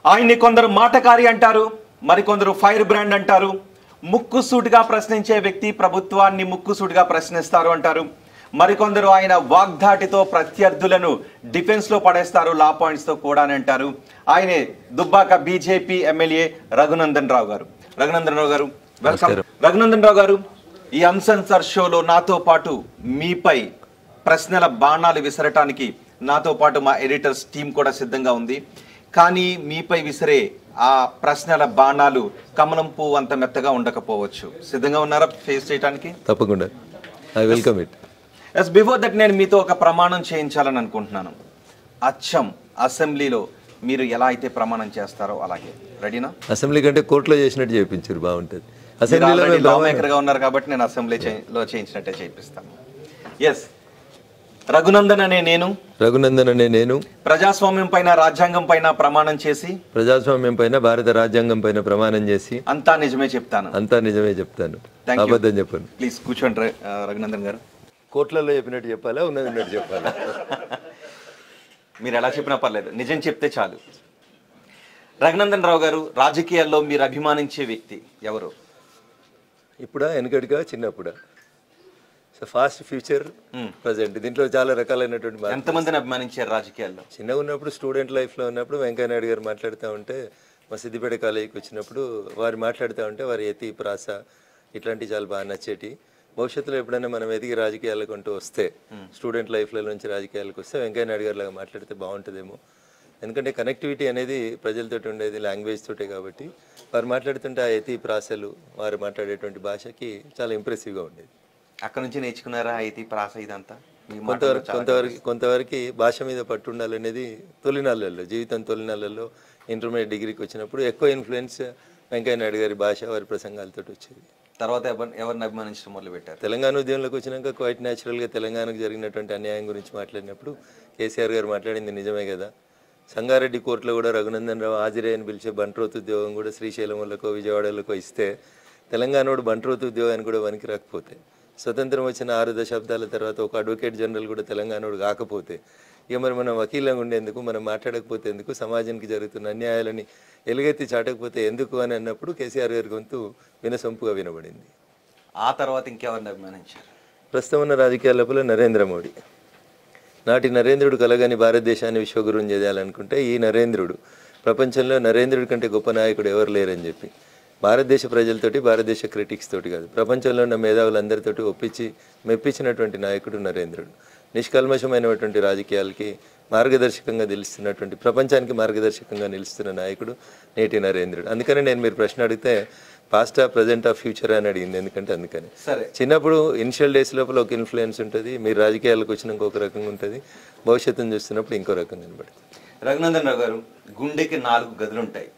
ఆయన్ని కొందరు మాటకారి అంటారు మరికొందరు ఫైర్ బ్రాండ్ అంటారు ముక్కుసూటిగా ప్రశ్నించే వ్యక్తి ప్రభుత్వాన్ని ముక్కుసూటిగా ప్రశ్నిస్తారు అంటారు మరికొందరు ఆయన వాగ్దాటితో ప్రత్యర్థులను డిఫెన్స్ లో పడేస్తారు లా పాయింట్స్ తో కూడా అని అంటారు ఆయనే దుబ్బాక బీజేపీ ఎమ్మెల్యే రఘునందన్ రావు గారు రఘునందన్ రావు గారు వెల్కమ్ రఘునందన్ రావు గారు ఈ అంశన్ సర్ షోలో నాతో పాటు మీపై ప్రశ్నల బాణాలు విసరటానికి నాతో పాటు మా ఎడిటర్స్ టీం కూడా సిద్ధంగా ఉంది కానీ మీపై విసిరే ఆ ప్రశ్నల బాణాలు కమలం పువ్వు అంత మెత్తగా ఉండకపోవచ్చు సిద్ధంగా ఉన్నారా ఫేస్ చేయడానికి తప్పకుండా I welcome it as before that నేను మీతో ఒక ప్రమాణం చేయించాలని అనుకుంటున్నాను అచ్చం అసెంబ్లీలో మీరు ఎలా అయితే ప్రమాణం చేస్తారో అలాగే రెడీనా అసెంబ్లీ కంటే కోర్టులో చేసినట్టు చేయించారు బాగుంటుంది మీరు అసెంబ్లీలో already మేము law బాగా- maker గా ఉన్నారు కాబట్టి నేను అసెంబ్లీ చే- లో చేయించినట్టే చేయిస్తాను ఎస్ రఘునందన్ అనే నేను రఘునందన్ అనే నేను ప్రజాస్వామ్యం పైన రాజ్యాంగం పైన ప్రమాణం చేసి ప్రజాస్వామ్యం పైన భారత రాజ్యాంగం పైన ప్రమాణం చేసి అంతా నిజమే చెప్తాను అంతా నిజమే చెప్తాను Thank you. అబద్ధం చెప్పాను ప్లీజ్ కూర్చోండి ర- ఆ, రఘునందన్ గారు కోర్టులలో చెప్పినట్టు చెప్పాలా ఉన్నది ఉన్నట్టు చెప్పాలా మీరు ఎలా చెప్పినా పర్లేదు నిజం చెప్తే చాలు రఘునందన్ రావు గారు రాజకీయాల్లో మీరు అభిమానించే వ్యక్తి ఎవరు ఇప్పుడా వెనకటిగా చిన్నప్పుడా సో ఫాస్ట్ ఫ్యూచర్ ప్రజెంట్ దీంట్లో చాలా రకాలైనటువంటి మార్పులు. ఎంతమందిని అభిమానించారు రాజకీయాల్లో చిన్నగా ఉన్నప్పుడు స్టూడెంట్ లైఫ్లో ఉన్నప్పుడు వెంకయ్య నాయుడు గారు మాట్లాడుతూ ఉంటే మా సిద్దిపేట కాలేజీకి వచ్చినప్పుడు వారు మాట్లాడుతూ ఉంటే వారి యతి ప్రాస ఇట్లాంటివి చాలా బాగా నచ్చేటి భవిష్యత్తులో ఎప్పుడైనా మనం ఎదిగి రాజకీయాలకు అంటూ వస్తే స్టూడెంట్ లైఫ్లో నుంచి రాజకీయాలకు వస్తే వెంకయ్య నాయుడు గారు లాగా మాట్లాడితే బాగుంటుందేమో ఎందుకంటే కనెక్టివిటీ అనేది ప్రజలతోటి ఉండేది లాంగ్వేజ్ తోటే కాబట్టి వారు మాట్లాడుతుంటే ఆ యతి ప్రాసలు వారు మాట్లాడేటువంటి భాషకి చాలా ఇంప్రెసివ్గా ఉండేది అక్కడ నుంచి నేర్చుకున్నారా అయితే ప్రాస ఇదంతా మీ మాటల్లో కొంతవరకు చాలా కొంతవరకు కొంతవరకు భాష మీద పట్టు ఉండాలనేది తొలినాళ్ళల్లో జీవితం తొలినాళ్ళల్లో ఇంటర్మీడియట్ డిగ్రీకి వచ్చినప్పుడు ఎక్కువ ఇన్ఫ్లుయెన్స్ వెంకయ్య నాయుడు గారి భాష వారి ప్రసంగాలతో వచ్చేది తర్వాత ఎవరిని ఎవరిని అభిమానించడం మొదలు పెట్టారు తెలంగాణ ఉద్యమంలోకి వచ్చినాక క్వైట్ న్యాచురల్గా తెలంగాణకు జరిగినటువంటి అన్యాయం గురించి మాట్లాడినప్పుడు కేసీఆర్ గారు మాట్లాడింది నిజమే కదా సంగారెడ్డి కోర్టులో కూడా రఘునందన్ రావు హాజరే అని పిలిచే బంట్రోత్ ఉద్యోగం కూడా శ్రీశైలంలకో విజయవాడలకో ఇస్తే తెలంగాణోడు బంట్రోత్ ఉద్యోగానికి కూడా వనికి రాకపోతే స్వతంత్రం వచ్చిన ఆరు దశాబ్దాల తర్వాత ఒక అడ్వకేట్ జనరల్ కూడా తెలంగాణోడు కాకపోతే ఇక మరి మనం వకీలంగా ఉండేందుకు మనం మాట్లాడకపోతే ఎందుకు సమాజానికి జరుగుతున్న అన్యాయాలని ఎలుగెత్తి చాటకపోతే ఎందుకు అని అన్నప్పుడు కేసీఆర్ గారి గొంతు వినసొంపుగా వినబడింది ఆ తర్వాత ఇంకెవరిని అభిమానించారు ప్రస్తుతం ఉన్న రాజకీయాల లోపల నరేంద్ర మోడీ నాటి నరేంద్రుడు కలగని భారతదేశాన్ని విశ్వగురువుని చేయాలనుకుంటే ఈ నరేంద్రుడు ప్రపంచంలో నరేంద్రుడి కంటే గొప్ప నాయకుడు ఎవరు లేరని చెప్పి భారతదేశ ప్రజలతోటి భారతదేశ క్రిటిక్స్ తోటి కాదు ప్రపంచంలో ఉన్న మేధావులందరితోటి ఒప్పించి మెప్పించినటువంటి నాయకుడు నరేంద్రుడు నిష్కల్మషమైనటువంటి రాజకీయాలకి మార్గదర్శకంగా నిలుస్తున్నటువంటి ప్రపంచానికి మార్గదర్శకంగా నిలుస్తున్న నాయకుడు నేటి నరేంద్రుడు అందుకనే నేను మీరు ప్రశ్న అడిగితే పాస్టా ప్రజెంట్ ఆఫ్ ఫ్యూచర్ అని అడిగింది ఎందుకంటే అందుకని సరే చిన్నప్పుడు ఇనిషియల్ డేస్ లోపల ఒక ఇన్ఫ్లుయెన్స్ ఉంటుంది మీరు రాజకీయాలకు వచ్చినాక ఒక రకంగా ఉంటుంది భవిష్యత్తును చూస్తున్నప్పుడు ఇంకో రకంగా కనబడుతుంది రఘునందన్ రావు గారు గుండెకి నాలుగు గదులు ఉంటాయి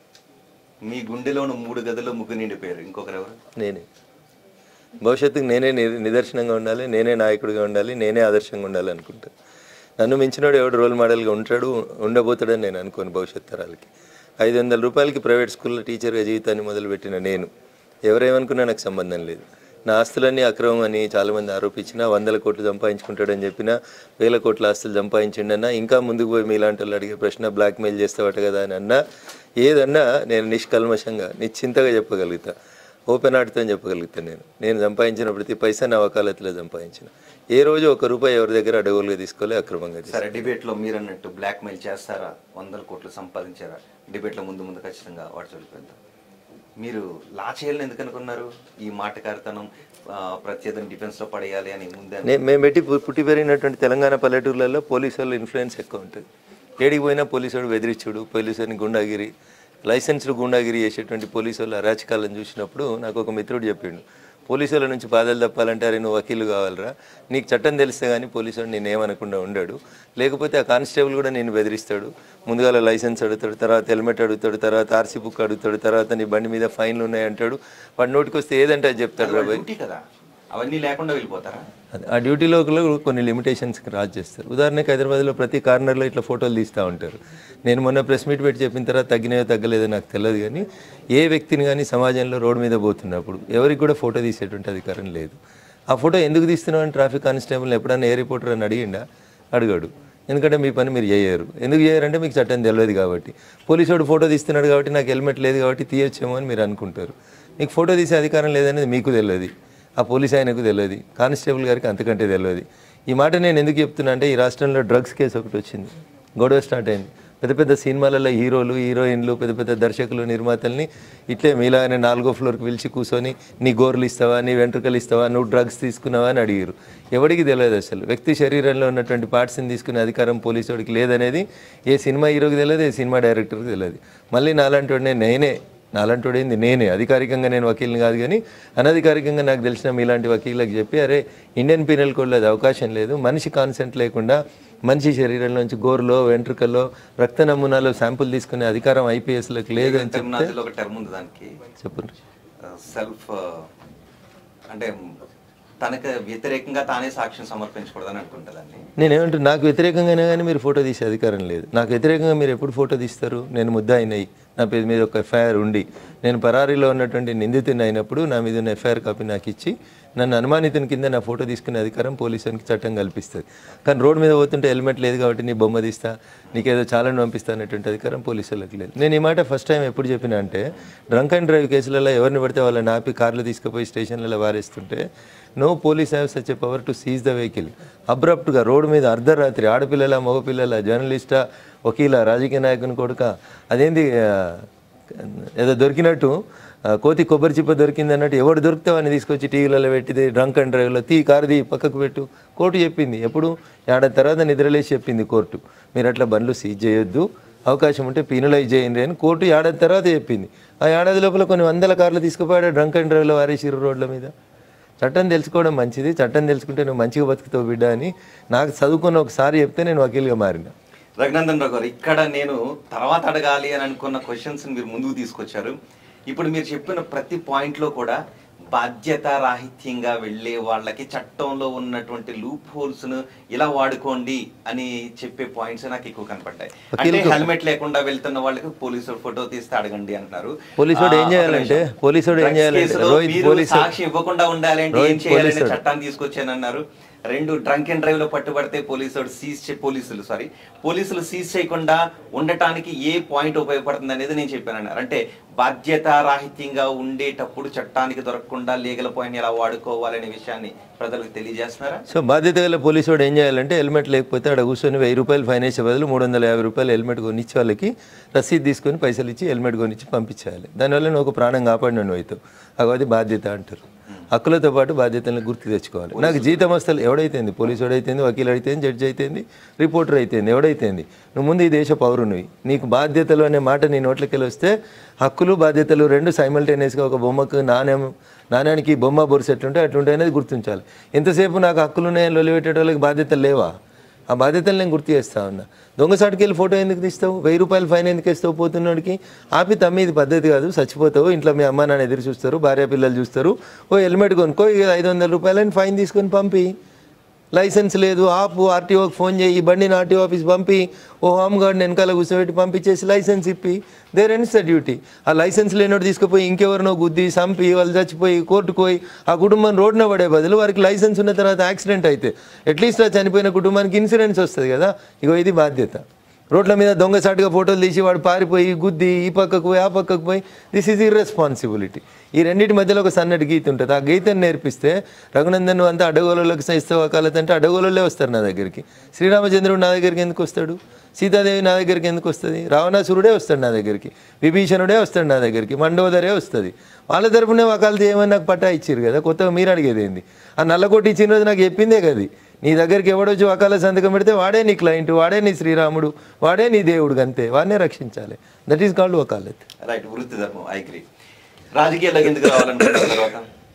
మీ గుండెలోని మూడు గదులు ముగ్గురు నిండిపోయారు ఇంకొకరు ఎవరు నేనే భవిష్యత్తుకు నేనే ని- నిదర్శనంగా ఉండాలి నేనే నాయకుడిగా ఉండాలి నేనే ఆదర్శంగా ఉండాలి అనుకుంటా నన్ను మించినోడు ఎవడు రోల్ మోడల్గా ఉంటాడు ఉండబోతాడని నేను అనుకోను భవిష్యత్ తరాలకి ఐదు వందల రూపాయలకి ప్రైవేట్ స్కూల్లో టీచర్గా జీవితాన్ని మొదలుపెట్టిన నేను ఎవరేమనుకున్నా నాకు సంబంధం లేదు నా ఆస్తులన్నీ అక్రమం అని చాలామంది ఆరోపించినా వందల కోట్లు సంపాదించుకుంటాడని చెప్పినా వేల కోట్ల ఆస్తులు సంపాదించిండన్నా ఇంకా ముందుకు పోయి మీలాంటి వాళ్ళు అడిగే ప్రశ్న బ్లాక్మెయిల్ చేస్తావట కదా అని అన్నా ఏదన్నా నేను నిష్కల్మషంగా నిశ్చింతగా చెప్పగలుగుతా ఓపెన్ హార్ట్తో చెప్పగలుగుతాను నేను నేను సంపాదించిన ప్రతి పైసా నా వకాలతలో సంపాదించిన ఏ రోజు ఒక రూపాయి ఎవరి దగ్గర అడవులుగా తీసుకోలే అక్రమంగా తీసుకోలే. సరే డిబేట్ లో మీరు అన్నట్టు బ్లాక్ మెయిల్ చేస్తారా వందల కోట్లు సంపాదించారా డిబేట్ లో ముందు ముందు ఖచ్చితంగా వాడు చనిపోయింది మీరు లా చేయాలని ఎందుకు అనుకున్నారు ఈ మాటకారితనం ఆ, ప్రత్యర్థిని డిఫెన్స్ లో పడేయాలి అని ముందే నే- మేము పెట్టి పు- పుట్టి పెరిగినటువంటి తెలంగాణ పల్లెటూర్లలో పోలీసు వాళ్ళ ఇన్ఫ్లుయెన్స్ ఎక్కువ ఉంటుంది ఏడికి పోయినా పోలీసు వాడు బెదిరించుడు పోలీసుని గుండాగిరి లైసెన్స్లు గుండాగిరి చేసేటువంటి పోలీసు వాళ్ళ అరాచకాలను చూసినప్పుడు నాకు ఒక మిత్రుడు చెప్పిండు పోలీసు వాళ్ళ నుంచి బాధలు తప్పాలంటే అరే నువ్వు వకీలు కావాలరా నీకు చట్టం తెలిస్తే కానీ పోలీసు వాడు నేను ఏమనకుండా ఉండాడు లేకపోతే ఆ కానిస్టేబుల్ కూడా నేను బెదిరిస్తాడు ముందుగా లైసెన్స్ అడుగుతాడు తర్వాత హెల్మెట్ అడుగుతాడు తర్వాత ఆర్సీ బుక్ అడుగుతాడు తర్వాత నీ బండి మీద ఫైన్లు ఉన్నాయి అంటాడు వాడి నోటికి వస్తే ఏదంటే అది చెప్తాడు రా భయ్ డ్యూటీ కదా అవన్నీ లేకుండా వెళ్ళిపోతారా అది ఆ డ్యూటీలో కూడా కొన్ని లిమిటేషన్స్కి రాజ్ చేస్తారు ఉదాహరణకి హైదరాబాద్లో ప్రతి కార్నర్లో ఇట్లా ఫోటోలు తీస్తూ ఉంటారు నేను మొన్న ప్రెస్ మీట్ పెట్టి చెప్పిన తర్వాత తగ్గినాయో తగ్గలేదో నాకు తెలియదు కానీ ఏ వ్యక్తిని కానీ సమాజంలో రోడ్డు మీద పోతున్నప్పుడు ఎవరికి కూడా ఫోటో తీసేటువంటి అధికారం లేదు ఆ ఫోటో ఎందుకు తీస్తున్నావు అని ట్రాఫిక్ కానిస్టేబుల్ ఎప్పుడైనా ఏ రిపోర్టర్ అని అడిగిండా అడిగాడు ఎందుకంటే మీ పని మీరు చేయరు ఎందుకు చేయరంటే మీకు చట్టం తెలియదు కాబట్టి పోలీసు వాడు ఫోటో తీస్తున్నాడు కాబట్టి నాకు హెల్మెట్ లేదు కాబట్టి తీయొచ్చేమో అని మీరు అనుకుంటారు మీకు ఫోటో తీసే అధికారం లేదనేది మీకు తెలియదు ఆ పోలీస్ ఆయనకు తెలియదు కానిస్టేబుల్ గారికి అంతకంటే తెలియదు ఈ మాట నేను ఎందుకు చెప్తున్నా అంటే ఈ రాష్ట్రంలో డ్రగ్స్ కేసు ఒకటి వచ్చింది గొడవ స్టార్ట్ అయింది పెద్ద పెద్ద సినిమాలలో హీరోలు హీరోయిన్లు పెద్ద పెద్ద దర్శకులు నిర్మాతల్ని ఇట్లే మీలాగానే నాలుగో ఫ్లోర్కి పిలిచి కూర్చొని నీ గోర్లు ఇస్తావా నీ వెంట్రుకలు ఇస్తావా నువ్వు డ్రగ్స్ తీసుకున్నావా అని అడిగారు ఎవరికి తెలియదు అసలు వ్యక్తి శరీరంలో ఉన్నటువంటి పార్ట్స్ని తీసుకునే అధికారం పోలీసు వాడికి లేదనేది ఏ సినిమా హీరోకి తెలియదు ఏ సినిమా డైరెక్టర్కి తెలియదు మళ్ళీ నాలాంటి వాడిని నేనే నాలంటోడు ఏంది నేనే అధికారికంగా నేను వకీల్ని కాదు కానీ అనధికారికంగా నాకు తెలిసిన మీలాంటి వకీళ్ళకి చెప్పి అరే ఇండియన్ పీనల్ కోడ్లో అది అవకాశం లేదు మనిషి కాన్సెంట్ లేకుండా మనిషి శరీరంలోంచి గోరులో వెంట్రుకల్లో రక్త నమూనాలో శాంపుల్ తీసుకునే అధికారం ఐపీఎస్లకు లేదు అని చెప్పి టెర్మినాలజీలో ఒక టర్మ్ ఉంది దానికి చెప్పండి సెల్ఫ్ అంటే తనకు వ్యతిరేకంగా తానే సాక్ష్యం సమర్పించకూడదని అనుకుంటుందండి నేనేమంటే నాకు వ్యతిరేకంగానే కానీ మీరు ఫోటో తీసే అధికారం లేదు నాకు వ్యతిరేకంగా మీరు ఎప్పుడు ఫోటో తీస్తారు నేను ముద్ద అయినాయి నా పేరు మీద ఒక ఎఫ్ఐఆర్ ఉండి నేను పరారీలో ఉన్నటువంటి నిందితుని అయినప్పుడు నా మీద ఉన్న ఎఫ్ఐఆర్ కాపీ నాకు ఇచ్చి నన్ను అనుమానితుని కింద నా ఫోటో తీసుకునే అధికారం పోలీసునికి చట్టం కల్పిస్తుంది కానీ రోడ్డు మీద పోతుంటే హెల్మెట్ లేదు కాబట్టి నీ బొమ్మ తీస్తా నీకేదో చాలని పంపిస్తా అనేటువంటి అధికారం పోలీసులకు లేదు నేను ఈ మాట ఫస్ట్ టైం ఎప్పుడు చెప్పిన అంటే డ్రంక్ అండ్ డ్రైవ్ కేసులలో ఎవరిని పడితే వాళ్ళని ఆపి కార్లు తీసుకుపోయి స్టేషన్లలో వారేస్తుంటే no police have such a power to seize the vehicle అబ్రప్ట్గా రోడ్డు మీద అర్ధరాత్రి ఆడపిల్లల మగపిల్లల జర్నలిస్టా వకీల రాజకీయ నాయకుని కొడుక అదేంది ఆ, ఏదో దొరికినట్టు ఆ, కోతి కొబ్బరి చిప్ప దొరికింది అన్నట్టు ఎవడు దొరికితే వాడిని తీసుకొచ్చి టీవీలలో పెట్టింది డ్రంక్ అండ్ డ్రైవ్లో తీ కారు తీ పక్కకు పెట్టు కోర్టు చెప్పింది ఎప్పుడు ఏడాది తర్వాత నిద్రలేసి చెప్పింది కోర్టు మీరు అట్లా బండ్లు సీజ్ చేయొద్దు అవకాశం ఉంటే పీనలైజ్ చేయండి అని కోర్టు ఏడాది తర్వాత చెప్పింది ఆ ఏడాది లోపల కొన్ని వందల కార్లు తీసుకుపోయాడు డ్రంక్ అండ్ డ్రైవ్లో వారేసిరు రోడ్ల మీద చట్టం తెలుసుకోవడం మంచిది చట్టం తెలుసుకుంటే నువ్వు మంచిగా బతుకుతావు బిడ్డ అని నాకు చదువుకున్న ఒకసారి చెప్తే నేను వకీల్గా మారిన రఘునందన్ రావు గారు ఇక్కడ నేను తర్వాత అడగాలి అని అనుకున్న క్వశ్చన్స్ మీరు ముందుకు తీసుకొచ్చారు ఇప్పుడు మీరు చెప్పిన ప్రతి పాయింట్ లో కూడా బాధ్యత రాహిత్యంగా వెళ్ళే వాళ్ళకి చట్టంలో ఉన్నటువంటి లూప్ హోల్స్ ను ఇలా వాడుకోండి అని చెప్పే పాయింట్స్ నాకు ఎక్కువ కనపడ్డాయి అంటే హెల్మెట్ లేకుండా వెళ్తున్న వాళ్ళకి పోలీసు ఫోటో తీస్తే అడగండి అంటున్నారు పోలీసుడు ఏం ఆ, ఒక చేయాలంటే నిమిషం. పోలీసుడు ఏం Drugs చేయాలంటే కేసులో రోహిత్ మీరు పోలీసు సాక్షి ఇవ్వకుండా ఉండాలి అంటే ఏం రోహిత్ చేయాలని పోలీసుడు. చట్టాన్ని తీసుకొచ్చానన్నారు రెండు డ్రంక్ అండ్ డ్రైవ్ లో పట్టుబడితే పోలీసుడు సీజ్ చే పోలీసులు సారీ పోలీసులు సీజ్ చేయకుండా ఉండటానికి ఏ పాయింట్ ఉపయోగపడుతుంది అనేది నేను చెప్పాను అన్నారు అంటే బాధ్యత రాహిత్యంగా ఉండేటప్పుడు చట్టానికి దొరకకుండా లీగల్ పాయింట్ ఎలా వాడుకోవాలనే విషయాన్ని ప్రజలకు తెలియజేస్తున్నారా సో బాధ్యత గల పోలీసు వాడు ఏం చేయాలంటే హెల్మెట్ లేకపోతే అక్కడ కూర్చొని వెయ్యి రూపాయలు ఫైన్ వేసే బదులు మూడు వందల యాభై రూపాయలు హెల్మెట్ కొనిచ్చి వాళ్ళకి రసీదు తీసుకొని పైసలు ఇచ్చి హెల్మెట్ కొనిచ్చి పంపించేయాలి దానివల్ల నువ్వు ఒక ప్రాణం కాపాడిన నువ్వు అవుతావు అది బాధ్యత అంటారు హక్కులతో పాటు బాధ్యతలను గుర్తు తెచ్చుకోవాలి నాకు జీతం వస్తలు ఎవడైతేంది పోలీసు వాడైతేంది వకీలు అయితేంది జడ్జి అయితేంది రిపోర్టర్ అయితేంది ఎవడైతేంది నువ్వు ముందు ఈ దేశ పౌరునివి నీకు బాధ్యతలు అనే మాట నీ నోట్లకి వస్తే హక్కులు బాధ్యతలు రెండు సైమల్టేనియస్గా ఒక బొమ్మకు నాణ్యం నాణ్యానికి బొమ్మ బొరుసు ఎట్లుంటే అట్లుంటే అనేది గుర్తించాలి ఎంతసేపు నాకు హక్కులు ఉన్నాయని లొలిపెట్టే వాళ్ళకి బాధ్యతలు లేవా ఆ బాధ్యతలు నేను గుర్తు చేస్తా ఉన్నా దొంగసాటుకి వెళ్ళి ఫోటో ఎందుకు తీస్తావు వెయ్యి రూపాయలు ఫైన్ ఎందుకు వేస్తావు పోతున్నోడికి ఆపి తమ్మి ఇది పద్ధతి కాదు చచ్చిపోతావు ఇంట్లో మీ అమ్మ నాన్న ఎదురు చూస్తారు భార్య పిల్లలు చూస్తారు ఓ హెల్మెట్ కొనుక్కో ఇక ఐదు వందల రూపాయలని ఫైన్ తీసుకొని పంపి లైసెన్స్ లేదు ఆపు ఆర్టీఓకి ఫోన్ చేయి ఈ బండిని ఆర్టీఓ ఆఫీస్ పంపి ఓ హోమ్ గార్డ్ని వెనకాల కూర్చోబెట్టి పంపించేసి లైసెన్స్ ఇప్పి దేర్ ఎన్స్ ద డ్యూటీ ఆ లైసెన్స్ లేనోడు తీసుకుపోయి ఇంకెవరినో గుద్ది చంపి వాళ్ళు చచ్చిపోయి కోర్టుకు పోయి ఆ కుటుంబం రోడ్డున పడే బదులు వారికి లైసెన్స్ ఉన్న తర్వాత యాక్సిడెంట్ అయితే అట్లీస్ట్ ఆ చనిపోయిన కుటుంబానికి ఇన్సూరెన్స్ వస్తుంది కదా ఇగో ఇది బాధ్యత రోడ్ల మీద దొంగసాటుగా ఫోటోలు తీసి వాడు పారిపోయి గుద్ది ఈ పక్కకు పోయి ఆ పక్కకు పోయి దిస్ ఈజ్ ఇర్రెస్పాన్సిబిలిటీ ఈ రెండింటి మధ్యలో ఒక సన్నటి గీత ఉంటుంది ఆ గీతను నేర్పిస్తే రఘునందన్ నువ్వు అంతా అడగోలలోకి ఇస్తే వకాలత్ అంటే అడగోలలో వస్తారు నా దగ్గరికి శ్రీరామచంద్రుడు నా దగ్గరికి ఎందుకు వస్తాడు సీతాదేవి నా దగ్గరికి ఎందుకు వస్తుంది రావణాసురుడే వస్తాడు నా దగ్గరికి విభీషణుడే వస్తాడు నా దగ్గరికి మండోదరే వస్తుంది వాళ్ళ తరపునే వకాలత్ ఏమని నాకు పట్టా ఇచ్చారు కదా కొత్తగా మీరు అడిగేది ఏంది ఆ నల్లకోటి ఇచ్చిన రోజు నాకు చెప్పిందే కదా నీ దగ్గరికి ఎవడొచ్చి వకాల సంతకం పెడితే వాడే నీ క్లయింట్ వాడే నీ శ్రీరాముడు వాడే నీ దేవుడు అంతే వాడినే రక్షించాలి దట్ ఈస్ కాల్డ్ వకాలత్ రైట్ వృత్తి ధర్మం ఐ అగ్రీ రాజకీయాల్లోకి ఎందుకు రావాలనుకుంటున్న తర్వాత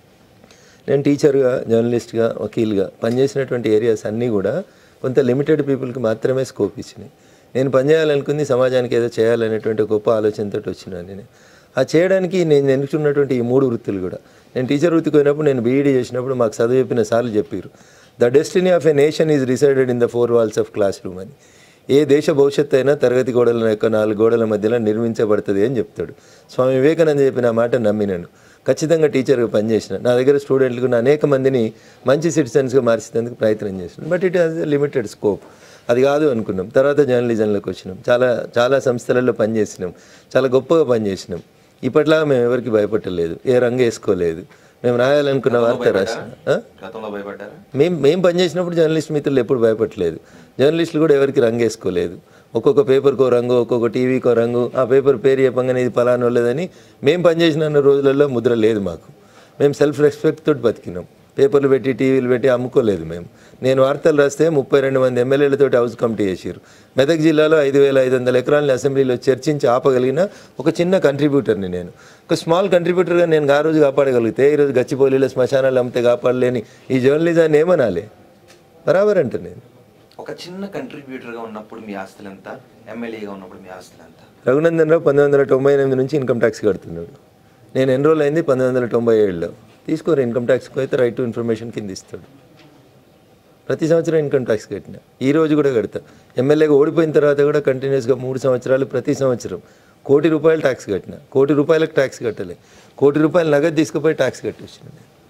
నేను టీచర్గా జర్నలిస్ట్గా వకీల్గా పనిచేసినటువంటి ఏరియాస్ అన్నీ కూడా కొంత లిమిటెడ్ పీపుల్కి మాత్రమే స్కోప్ ఇచ్చినాయి నేను పనిచేయాలనుకుంది సమాజానికి ఏదో చేయాలనేటువంటి గొప్ప ఆలోచనతో వచ్చినాను నేను ఆ చేయడానికి నేను ఎన్నుకున్నటువంటి ఈ మూడు వృత్తులు కూడా నేను టీచర్ వృత్తికి పోయినప్పుడు నేను బీఈడీ చేసినప్పుడు మాకు చదువు చెప్పిన సార్లు చెప్పారు the destiny of a nation is resided in the four walls of class room అని ఏ దేశ భవిష్యత్తు అయినా తరగతి గోడల యొక్క నాలుగు గోడల మధ్యలో నిర్మించబడుతుంది అని చెప్తాడు స్వామి వివేకానంద చెప్పిన ఆ మాట నమ్మినాను ఖచ్చితంగా టీచర్గా పనిచేసిన నా దగ్గర స్టూడెంట్లకు నా అనేక మందిని మంచి సిటిజన్స్గా మార్చేందుకు ప్రయత్నం చేసిన but it has limited scope అది కాదు అనుకున్నాం తర్వాత జర్నలిజంలోకి వచ్చినాం చాలా చాలా సంస్థలలో పనిచేసినాం చాలా గొప్పగా పనిచేసినాం ఇప్పట్లాగా మేము ఎవరికి భయపడలేదు ఏ రంగు వేసుకోలేదు మేము రాయాలనుకున్న వార్త రాసిన ఆ? గతంలో భయపడ్డారా మేము మేము పనిచేసినప్పుడు జర్నలిస్ట్ మిత్రులు ఎప్పుడు భయపడలేదు జర్నలిస్టులు కూడా ఎవరికి రంగు వేసుకోలేదు ఒక్కొక్క పేపర్కో రంగు ఒక్కొక్క టీవీకో రంగు ఆ పేపర్ పేరు చెప్పంగానే ఇది పలానా వాళ్ళదని మేము పనిచేసిన రోజులలో ముద్ర లేదు మాకు మేము సెల్ఫ్ రెస్పెక్ట్ తోటి బతికినాం పేపర్లు పెట్టి టీవీలు పెట్టి అమ్ముకోలేదు మేము నేను వార్తలు రాస్తే ముప్పై రెండు మంది ఎమ్మెల్యేలతోటి హౌస్ కమిటీ చేసారు మెదక్ జిల్లాలో ఐదు వేల ఐదు వందల ఎకరాలని అసెంబ్లీలో చర్చించి ఆపగలిగిన ఒక చిన్న కంట్రిబ్యూటర్ని నేను ఒక స్మాల్ కంట్రిబ్యూటర్గా నేను ఆ రోజు కాపాడగలిగితే ఈరోజు గచ్చిపోలీలో శ్మశానాలు అమ్మితే కాపాడలేని ఈ జర్నలిజాన్ని ఏమనాలి బరాబర్ అంటే నేను ఒక చిన్న కంట్రిబ్యూటర్గా ఉన్నప్పుడు మీ ఆస్తులు ఎంత ఎమ్మెల్యేగా ఉన్నప్పుడు మీ ఆస్తులు ఎంత రఘునందన్ రావు పంతొమ్మిది వందల తొంభై ఎనిమిది నుంచి ఇన్కమ్ ట్యాక్స్ కడుతున్నాడు నేను ఎన్రోల్ అయింది పంతొమ్మిది వందల తొంభై ఏడులో తీసుకోరు ఇన్కమ్ ట్యాక్స్కి అయితే రైట్ టు ఇన్ఫర్మేషన్ కింద ఇస్తాడు ప్రతి సంవత్సరం ఇన్కమ్ ట్యాక్స్ కట్టిన ఈ రోజు కూడా కడతా ఎమ్మెల్యేగా ఓడిపోయిన తర్వాత కూడా కంటిన్యూస్గా మూడు సంవత్సరాలు ప్రతి సంవత్సరం కోటి రూపాయలు ట్యాక్స్ కట్టిన కోటి రూపాయలకు ట్యాక్స్ కట్టలే కోటి రూపాయలు నగదు తీసుకుపోయి ట్యాక్స్ కట్టేసిన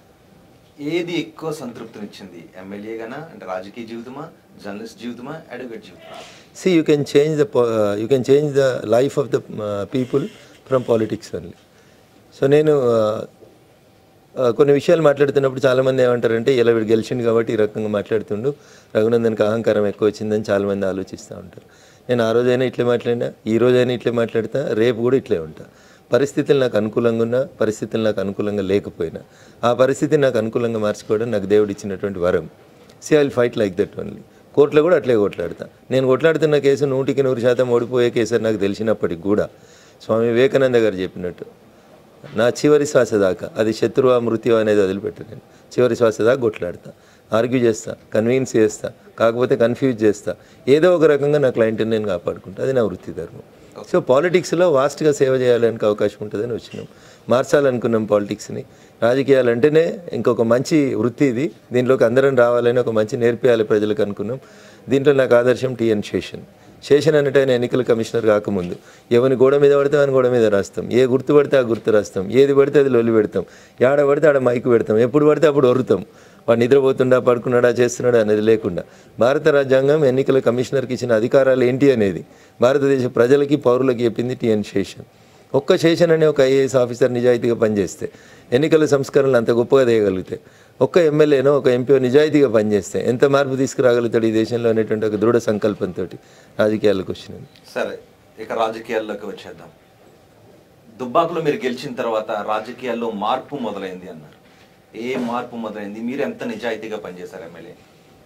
ఏది ఎక్కువ సంతృప్తినిచ్చింది ఎమ్మెల్యేగానా అంటే రాజకీయ జీవితమా జర్నలిస్ట్ జీవితమా అడ్వకేట్ జీవితమా See, you can change the po- uh, you can change the life of the uh, people from politics only. So నేను uh, uh, కొన్ని విషయాలు మాట్లాడుతున్నప్పుడు చాలామంది ఏమంటారంటే ఇలా వీడు గెలిచిండు కాబట్టి ఈ రకంగా మాట్లాడుతుండు రఘునందన్కి అహంకారం ఎక్కువ వచ్చిందని చాలామంది ఆలోచిస్తూ ఉంటారు నేను ఆ రోజైనా ఇట్లే మాట్లాడినా ఈ రోజైనా ఇట్లే మాట్లాడతా రేపు కూడా ఇట్లే ఉంటా పరిస్థితులు నాకు అనుకూలంగా ఉన్నా పరిస్థితులు నాకు అనుకూలంగా లేకపోయినా ఆ పరిస్థితిని నాకు అనుకూలంగా మార్చుకోవడం నాకు దేవుడు ఇచ్చినటువంటి వరం see I fight like that only కోర్టులో కూడా అట్లే కొట్లాడతా నేను కొట్లాడుతున్న కేసు నూటికి నూరు శాతం ఓడిపోయే కేసు అని నాకు తెలిసినప్పటికి కూడా స్వామి వివేకానంద గారు చెప్పినట్టు నా చివరి శ్వాస దాకా అది శత్రువా మృత్యు అనేది వదిలిపెట్టు నేను చివరి శ్వాస దాకా కొట్లాడతా ఆర్గ్యూ చేస్తా కన్విన్స్ చేస్తా కాకపోతే కన్ఫ్యూజ్ చేస్తా ఏదో ఒక రకంగా నా క్లయింట్ని నేను కాపాడుకుంటా అది నా వృత్తి ధర్మం సో పాలిటిక్స్లో వాస్ట్గా సేవ చేయడానికి అవకాశం ఉంటుందని వచ్చినాం మార్చాలనుకున్నాం పాలిటిక్స్ని రాజకీయాలు అంటేనే ఇంకొక మంచి వృత్తి ఇది దీంట్లోకి అందరం రావాలని ఒక మంచి నేర్పియాలి ప్రజలకు అనుకున్నాం దీంట్లో నాకు ఆదర్శం టీఎన్ శేషన్ శేషన్ అన్నట్టు ఆయన ఎన్నికల కమిషనర్ కాకముందు ఎవరిని గోడ మీద పడితే ఆయన గోడ మీద రాస్తాం ఏ గుర్తు పడితే ఆ గుర్తు రాస్తాం ఏది పడితే అది లొల్లి పెడతాం ఏడ పడితే ఆడ మైకు పెడతాం ఎప్పుడు పడితే అప్పుడు ఒరుతాం వాడు నిద్రపోతుండా పడుకున్నాడా చేస్తున్నాడా అనేది లేకుండా భారత రాజ్యాంగం ఎన్నికల కమిషనర్కి ఇచ్చిన అధికారాలు ఏంటి అనేది భారతదేశ ప్రజలకి పౌరులకి చెప్పింది టిఎన్ శేషన్ ఒక్క శేషన్ అనే ఒక ఐఏఎస్ ఆఫీసర్ నిజాయితీగా పనిచేస్తే ఎన్నికల సంస్కరణలు అంత గొప్పగా చేయగలిగితే ఒక్క ఎమ్మెల్యేనో ఒక ఎంపీఓ నిజాయితీగా పనిచేస్తే ఎంత మార్పు తీసుకురాగలుగుతాడు ఈ దేశంలో అనేటువంటి ఒక దృఢ సంకల్పంతో రాజకీయాలకు వచ్చినాను సరే ఇక రాజకీయాల్లోకి వచ్చేద్దాం దుబ్బాకులో మీరు గెలిచిన తర్వాత రాజకీయాల్లో మార్పు మొదలైంది అన్నారు ఏ మార్పు మొదలైంది మీరు ఎంత నిజాయితీగా పనిచేశారు ఎమ్మెల్యే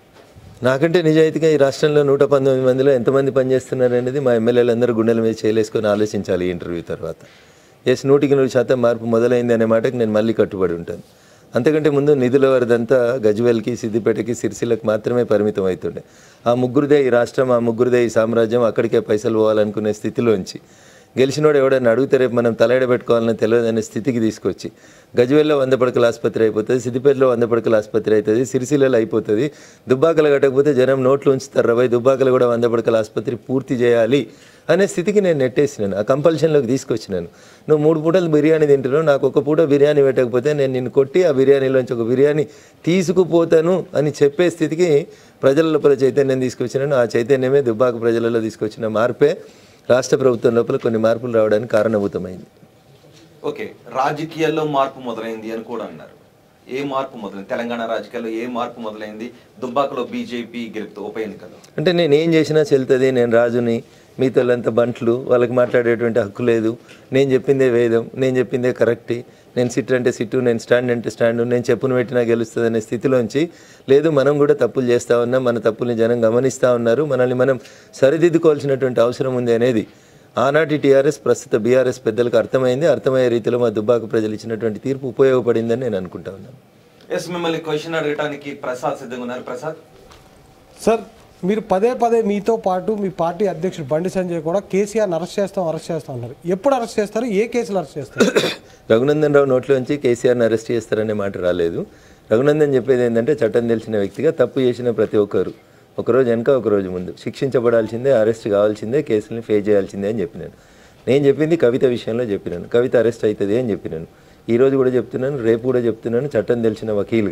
నాకంటే నిజాయితీగా ఈ రాష్ట్రంలో నూట పంతొమ్మిది మందిలో ఎంతమంది పనిచేస్తున్నారు అనేది మా ఎమ్మెల్యేలు అందరూ గుండెల మీద చేయలేసుకొని ఆలోచించాలి ఈ ఇంటర్వ్యూ తర్వాత ఎస్ నూటికి నూరు శాతం మార్పు మొదలైంది అనే మాటకి నేను మళ్ళీ కట్టుబడి ఉంటాను అంతకంటే ముందు నిధుల వరదంతా గజ్వేల్కి సిద్దిపేటకి సిరిసిల్లకు మాత్రమే పరిమితం అవుతుండే ఆ ముగ్గురుదే ఈ రాష్ట్రం ఆ ముగ్గురుదే ఈ సామ్రాజ్యం అక్కడికే పైసలు పోవాలనుకునే స్థితిలోంచి గెలిచినోడు ఎవడన్నా అడిగితే రేపు మనం తలెడ పెట్టుకోవాలని తెలియదనే స్థితికి తీసుకొచ్చి గజ్వేల్లో వంద పడకల ఆసుపత్రి అయిపోతుంది సిద్దిపేటలో వంద పడకల ఆసుపత్రి అవుతుంది సిరిసిల్లలో అయిపోతుంది దుబ్బాకలు కట్టకపోతే జనం నోట్లు ఉంచుతారు రవై దుబ్బాకలు కూడా వంద పడకల ఆసుపత్రి పూర్తి చేయాలి అనే స్థితికి నేను నెట్టేసినాను ఆ కంపల్షన్లోకి తీసుకొచ్చినాను నువ్వు మూడు పూటలు బిర్యానీ తింటున్నావు నాకు ఒక పూట బిర్యానీ పెట్టకపోతే నేను నిన్ను కొట్టి ఆ బిర్యానీలోంచి ఒక బిర్యానీ తీసుకుపోతాను అని చెప్పే స్థితికి ప్రజల లోపల చైతన్యం తీసుకొచ్చినాను ఆ చైతన్యమే దుబ్బాక ప్రజలలో తీసుకొచ్చిన మార్పే రాష్ట్ర ప్రభుత్వం లోపల కొన్ని మార్పులు రావడానికి కారణభూతమైంది ఓకే రాజకీయాల్లో మార్పు మొదలైంది అని కూడా అన్నారు ఏ మార్పు మొదలైంది తెలంగాణ రాజకీయాల్లో ఏ మార్పు మొదలైంది దుబ్బాకలో బీజేపీ గెలుపుతూ ఉప ఎన్నికల్లో అంటే నేను ఏం చేసినా చెల్తుంది నేను రాజుని మీతోళ్ళంతా బంట్లు వాళ్ళకి మాట్లాడేటువంటి హక్కు లేదు నేను చెప్పిందే వేదం నేను చెప్పిందే కరెక్ట్ నేను సిట్ అంటే సిట్టు నేను స్టాండ్ అంటే స్టాండ్ నేను చెప్పును పెట్టినా గెలుస్తుంది అనే స్థితిలోంచి లేదు మనం కూడా తప్పులు చేస్తూ ఉన్నాం మన తప్పుల్ని జనం గమనిస్తూ ఉన్నారు మనల్ని మనం సరిదిద్దుకోవాల్సినటువంటి అవసరం ఉంది అనేది ఆనాటి టీఆర్ఎస్ ప్రస్తుత బీఆర్ఎస్ పెద్దలకు అర్థమైంది అర్థమయ్యే రీతిలో మా దుబ్బాక ప్రజలు ఇచ్చినటువంటి తీర్పు ఉపయోగపడిందని నేను అనుకుంటా ఉన్నాను ఎస్ మిమ్మల్ని క్వశ్చన్ అడగడానికి ప్రసాద్ సిద్ధంగా ఉన్నారు ప్రసాద్ సార్ మీరు పదే పదే మీతో పాటు మీ పార్టీ అధ్యక్షుడు బండి సంజయ్ కూడా కేసీఆర్ని అరెస్ట్ చేస్తాం అరెస్ట్ చేస్తాం అన్నారు ఎప్పుడు అరెస్ట్ చేస్తారు ఏ కేసులు అరెస్ట్ చేస్తారు రఘునందన్ రావు నోట్లోంచి కేసీఆర్ని అరెస్ట్ చేస్తారనే మాట రాలేదు రఘునందన్ చెప్పేది ఏంటంటే చట్టం తెలిసిన వ్యక్తిగా తప్పు చేసిన ప్రతి ఒక్కరు ఒకరోజు వెనక ఒకరోజు ముందు శిక్షించబడాల్సిందే అరెస్ట్ కావాల్సిందే కేసుల్ని ఫేస్ చేయాల్సిందే అని చెప్పినాను నేను చెప్పింది కవిత విషయంలో చెప్పినాను కవిత అరెస్ట్ అవుతుంది అని చెప్పినాను ఈ రోజు కూడా చెప్తున్నాను రేపు కూడా చెప్తున్నాను చట్టం తెలిసిన వకీలుగా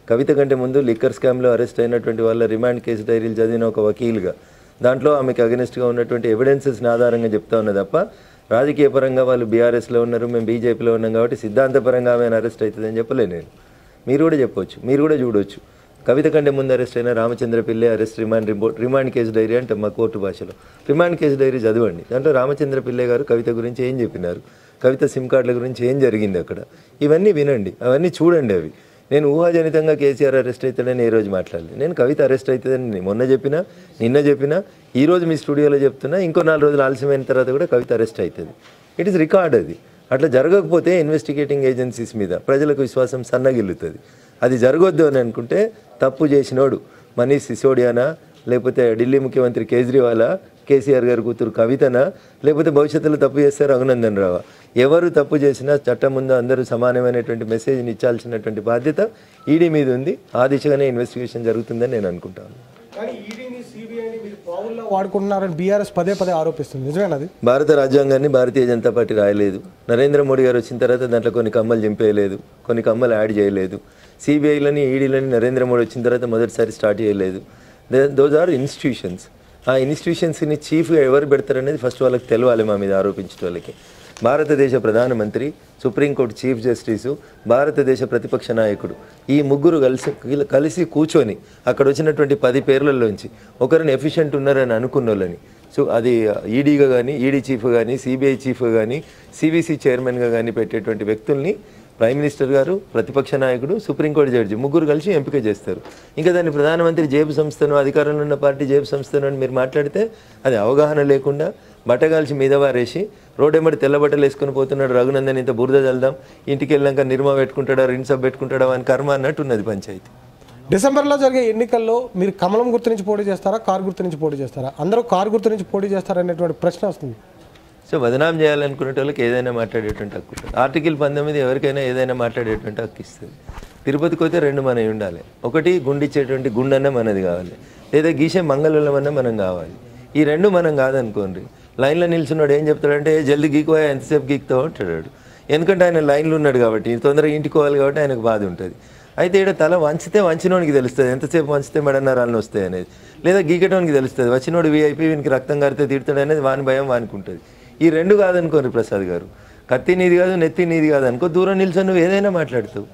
కవిత కంటే ముందు లిక్కర్ స్కామ్లో అరెస్ట్ అయినటువంటి వాళ్ళ రిమాండ్ కేసు డైరీలు చదివిన ఒక వకీల్గా దాంట్లో ఆమెకు అగెనిస్ట్గా ఉన్నటువంటి ఎవిడెన్సెస్ని ఆధారంగా చెప్తా ఉన్నా తప్ప రాజకీయ పరంగా వాళ్ళు బీఆర్ఎస్లో ఉన్నారు మేము బీజేపీలో ఉన్నాం కాబట్టి సిద్ధాంతపరంగా ఆమె అరెస్ట్ అవుతుందని చెప్పలే నేను మీరు కూడా చెప్పొచ్చు మీరు కూడా చూడొచ్చు కవిత కంటే ముందు అరెస్ట్ అయిన Ramachandra Pillai arrest remand report remand case diary అంటే మా కోర్టు భాషలో రిమాండ్ కేసు డైరీ చదవండి దాంట్లో రామచంద్ర పిల్లే గారు కవిత గురించి ఏం చెప్పినారు కవిత సిమ్ కార్డుల గురించి ఏం జరిగింది అక్కడ ఇవన్నీ వినండి అవన్నీ చూడండి అవి నేను ఊహాజనితంగా కేసీఆర్ అరెస్ట్ అవుతాడని ఏ రోజు మాట్లాడలేదు నేను కవిత అరెస్ట్ అవుతుందని నేను మొన్న చెప్పినా నిన్న చెప్పినా ఈ రోజు మీ స్టూడియోలో చెప్తున్నా ఇంకో నాలుగు రోజులు ఆలస్యమైన తర్వాత కూడా కవిత అరెస్ట్ అవుతుంది ఇట్ ఇస్ రికార్డ్ అది అట్లా జరగకపోతే ఇన్వెస్టిగేటింగ్ ఏజెన్సీస్ మీద ప్రజలకు విశ్వాసం సన్నగిల్లుతుంది అది జరగొద్దు అని అనుకుంటే తప్పు చేసినోడు మనీష్ సిసోడియానా లేకపోతే ఢిల్లీ ముఖ్యమంత్రి కేజ్రీవాలా కేసీఆర్ గారి కూతురు కవితనా లేకపోతే భవిష్యత్తులో తప్పు చేస్తే రఘునందన్ రావా ఎవరు తప్పు చేసినా చట్టం ముందు అందరూ సమానమైనటువంటి మెసేజ్ని ఇచ్చాల్సినటువంటి బాధ్యత ఈడీ మీద ఉంది ఆ దిశగానే ఇన్వెస్టిగేషన్ జరుగుతుందని నేను అనుకుంటాను కానీ ఈడీని సిబిఐని మీరు పావుల్లో వాడుకుంటున్నారని బీఆర్ఎస్ పదే పదే ఆరోపిస్తుంది నిజమేనా అది భారత రాజ్యాంగాన్ని భారతీయ జనతా పార్టీ రాయలేదు నరేంద్ర మోడీ గారు వచ్చిన తర్వాత దాంట్లో కొన్ని కమ్మలు చింపేయలేదు కొన్ని కమ్మలు యాడ్ చేయలేదు సిబిఐలని ఈడీలని నరేంద్ర మోడీ వచ్చిన తర్వాత మొదటిసారి స్టార్ట్ చేయలేదు దోస్ ఆర్ ఇన్స్టిట్యూషన్స్ ఆ ఇన్స్టిట్యూషన్స్ని చీఫ్గా ఎవరు పెడతారనేది ఫస్ట్ వాళ్ళకి తెలవాలి మా మీద ఆరోపించిన వాళ్ళకి భారతదేశ ప్రధానమంత్రి సుప్రీంకోర్టు చీఫ్ జస్టిసు భారతదేశ ప్రతిపక్ష నాయకుడు ఈ ముగ్గురు కలిసి కలిసి కూర్చొని అక్కడ వచ్చినటువంటి పది పేర్లలోంచి ఒకరిని ఎఫిషియెంట్ ఉన్నారని అనుకున్న వాళ్ళని సో అది ఈడీగా కానీ ఈడీ చీఫ్ కానీ సిబిఐ చీఫ్ కానీ సిబిసి చైర్మన్గా కానీ పెట్టేటువంటి వ్యక్తుల్ని ప్రైమ్ మినిస్టర్ గారు ప్రతిపక్ష నాయకుడు సుప్రీంకోర్టు జడ్జి ముగ్గురు కలిసి ఎంపిక చేస్తారు ఇంకా దాన్ని ప్రధానమంత్రి జేబు సంస్థను అధికారంలో ఉన్న పార్టీ జేబు సంస్థను అని మీరు మాట్లాడితే అది అవగాహన లేకుండా బట్టగాల్చి మీద వారేసి రోడ్డెమ్మడి తెల్ల బట్టలు వేసుకొని పోతున్నాడు రఘునందన్ ఇంత బురద చల్దాం ఇంటికి వెళ్ళాక నిర్మా పెట్టుకుంటాడా రిన్సబ్ పెట్టుకుంటాడా అని కర్మ అన్నట్టు ఉన్నది పంచాయతీ డిసెంబర్లో జరిగే ఎన్నికల్లో మీరు కమలం గుర్తు నుంచి పోటీ చేస్తారా కారు గుర్తు నుంచి పోటీ చేస్తారా అందరూ కారు గుర్తు నుంచి పోటీ చేస్తారా అనేటువంటి ప్రశ్న వస్తుంది సో బదనాం చేయాలనుకునే వాళ్ళకి ఏదైనా మాట్లాడేటువంటి హక్కు ఉంటుంది ఆర్టికల్ పంతొమ్మిది ఎవరికైనా ఏదైనా మాట్లాడేటువంటి హక్కు ఇస్తుంది తిరుపతికి పోతే రెండు మనవి ఉండాలి ఒకటి గుండిచ్చేటువంటి గుండన్న మనది కావాలి లేదా గీసే మంగళూరమన్నా మనం కావాలి ఈ రెండు మనం కాదనుకోండి లైన్లో నిల్చున్నాడు ఏం చెప్తాడంటే "ఏ, జల్దీ గీకోయా ఎంతసేపు గీక్తావు అంటాడు ఎందుకంటే ఆయన లైన్లో ఉన్నాడు కాబట్టి తొందరగా ఇంటికి పోవాలి కాబట్టి ఆయనకు బాధ ఉంటుంది అయితే ఇక్కడ తల వంచితే వంచినోనికి తెలుస్తుంది ఎంతసేపు వంచితే మెడన్నరాలను వస్తాయి అనేది లేదా గీకటోనికి తెలుస్తుంది వచ్చినోడు వీఐపీ వీనికి రక్తం కారితే తిడతాడు అనేది వాని భయం వానికి ఉంటుంది ఈ రెండు కాదనుకోండి ప్రసాద్ గారు కత్తి నీది కాదు నెత్తి నీది కాదు అనుకో దూరం నిల్చొని నువ్వు ఏదైనా మాట్లాడుతావు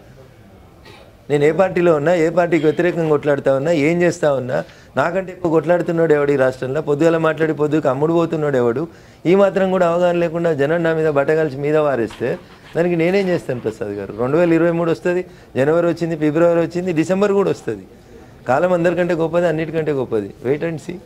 నేను ఏ పార్టీలో ఉన్నా ఏ పార్టీకి వ్యతిరేకంగా కొట్లాడుతా ఉన్నా ఏం చేస్తా ఉన్నా నాకంటే ఎక్కువ కొట్లాడుతున్నాడు ఎవడు ఈ రాష్ట్రంలో పొద్దుగల మాట్లాడి పొద్దుకు అమ్ముడు పోతున్నాడు ఎవడు ఈ మాత్రం కూడా అవగాహన లేకుండా జనం నా మీద బట్టగలిసి మీద వారేస్తే దానికి నేనేం చేస్తాను ప్రసాద్ గారు రెండు వేల ఇరవై మూడు వస్తుంది జనవరి వచ్చింది ఫిబ్రవరి వచ్చింది డిసెంబర్ కూడా వస్తుంది కాలం అందరికంటే గొప్పది అన్నిటికంటే గొప్పది వెయిట్ అండ్ సీ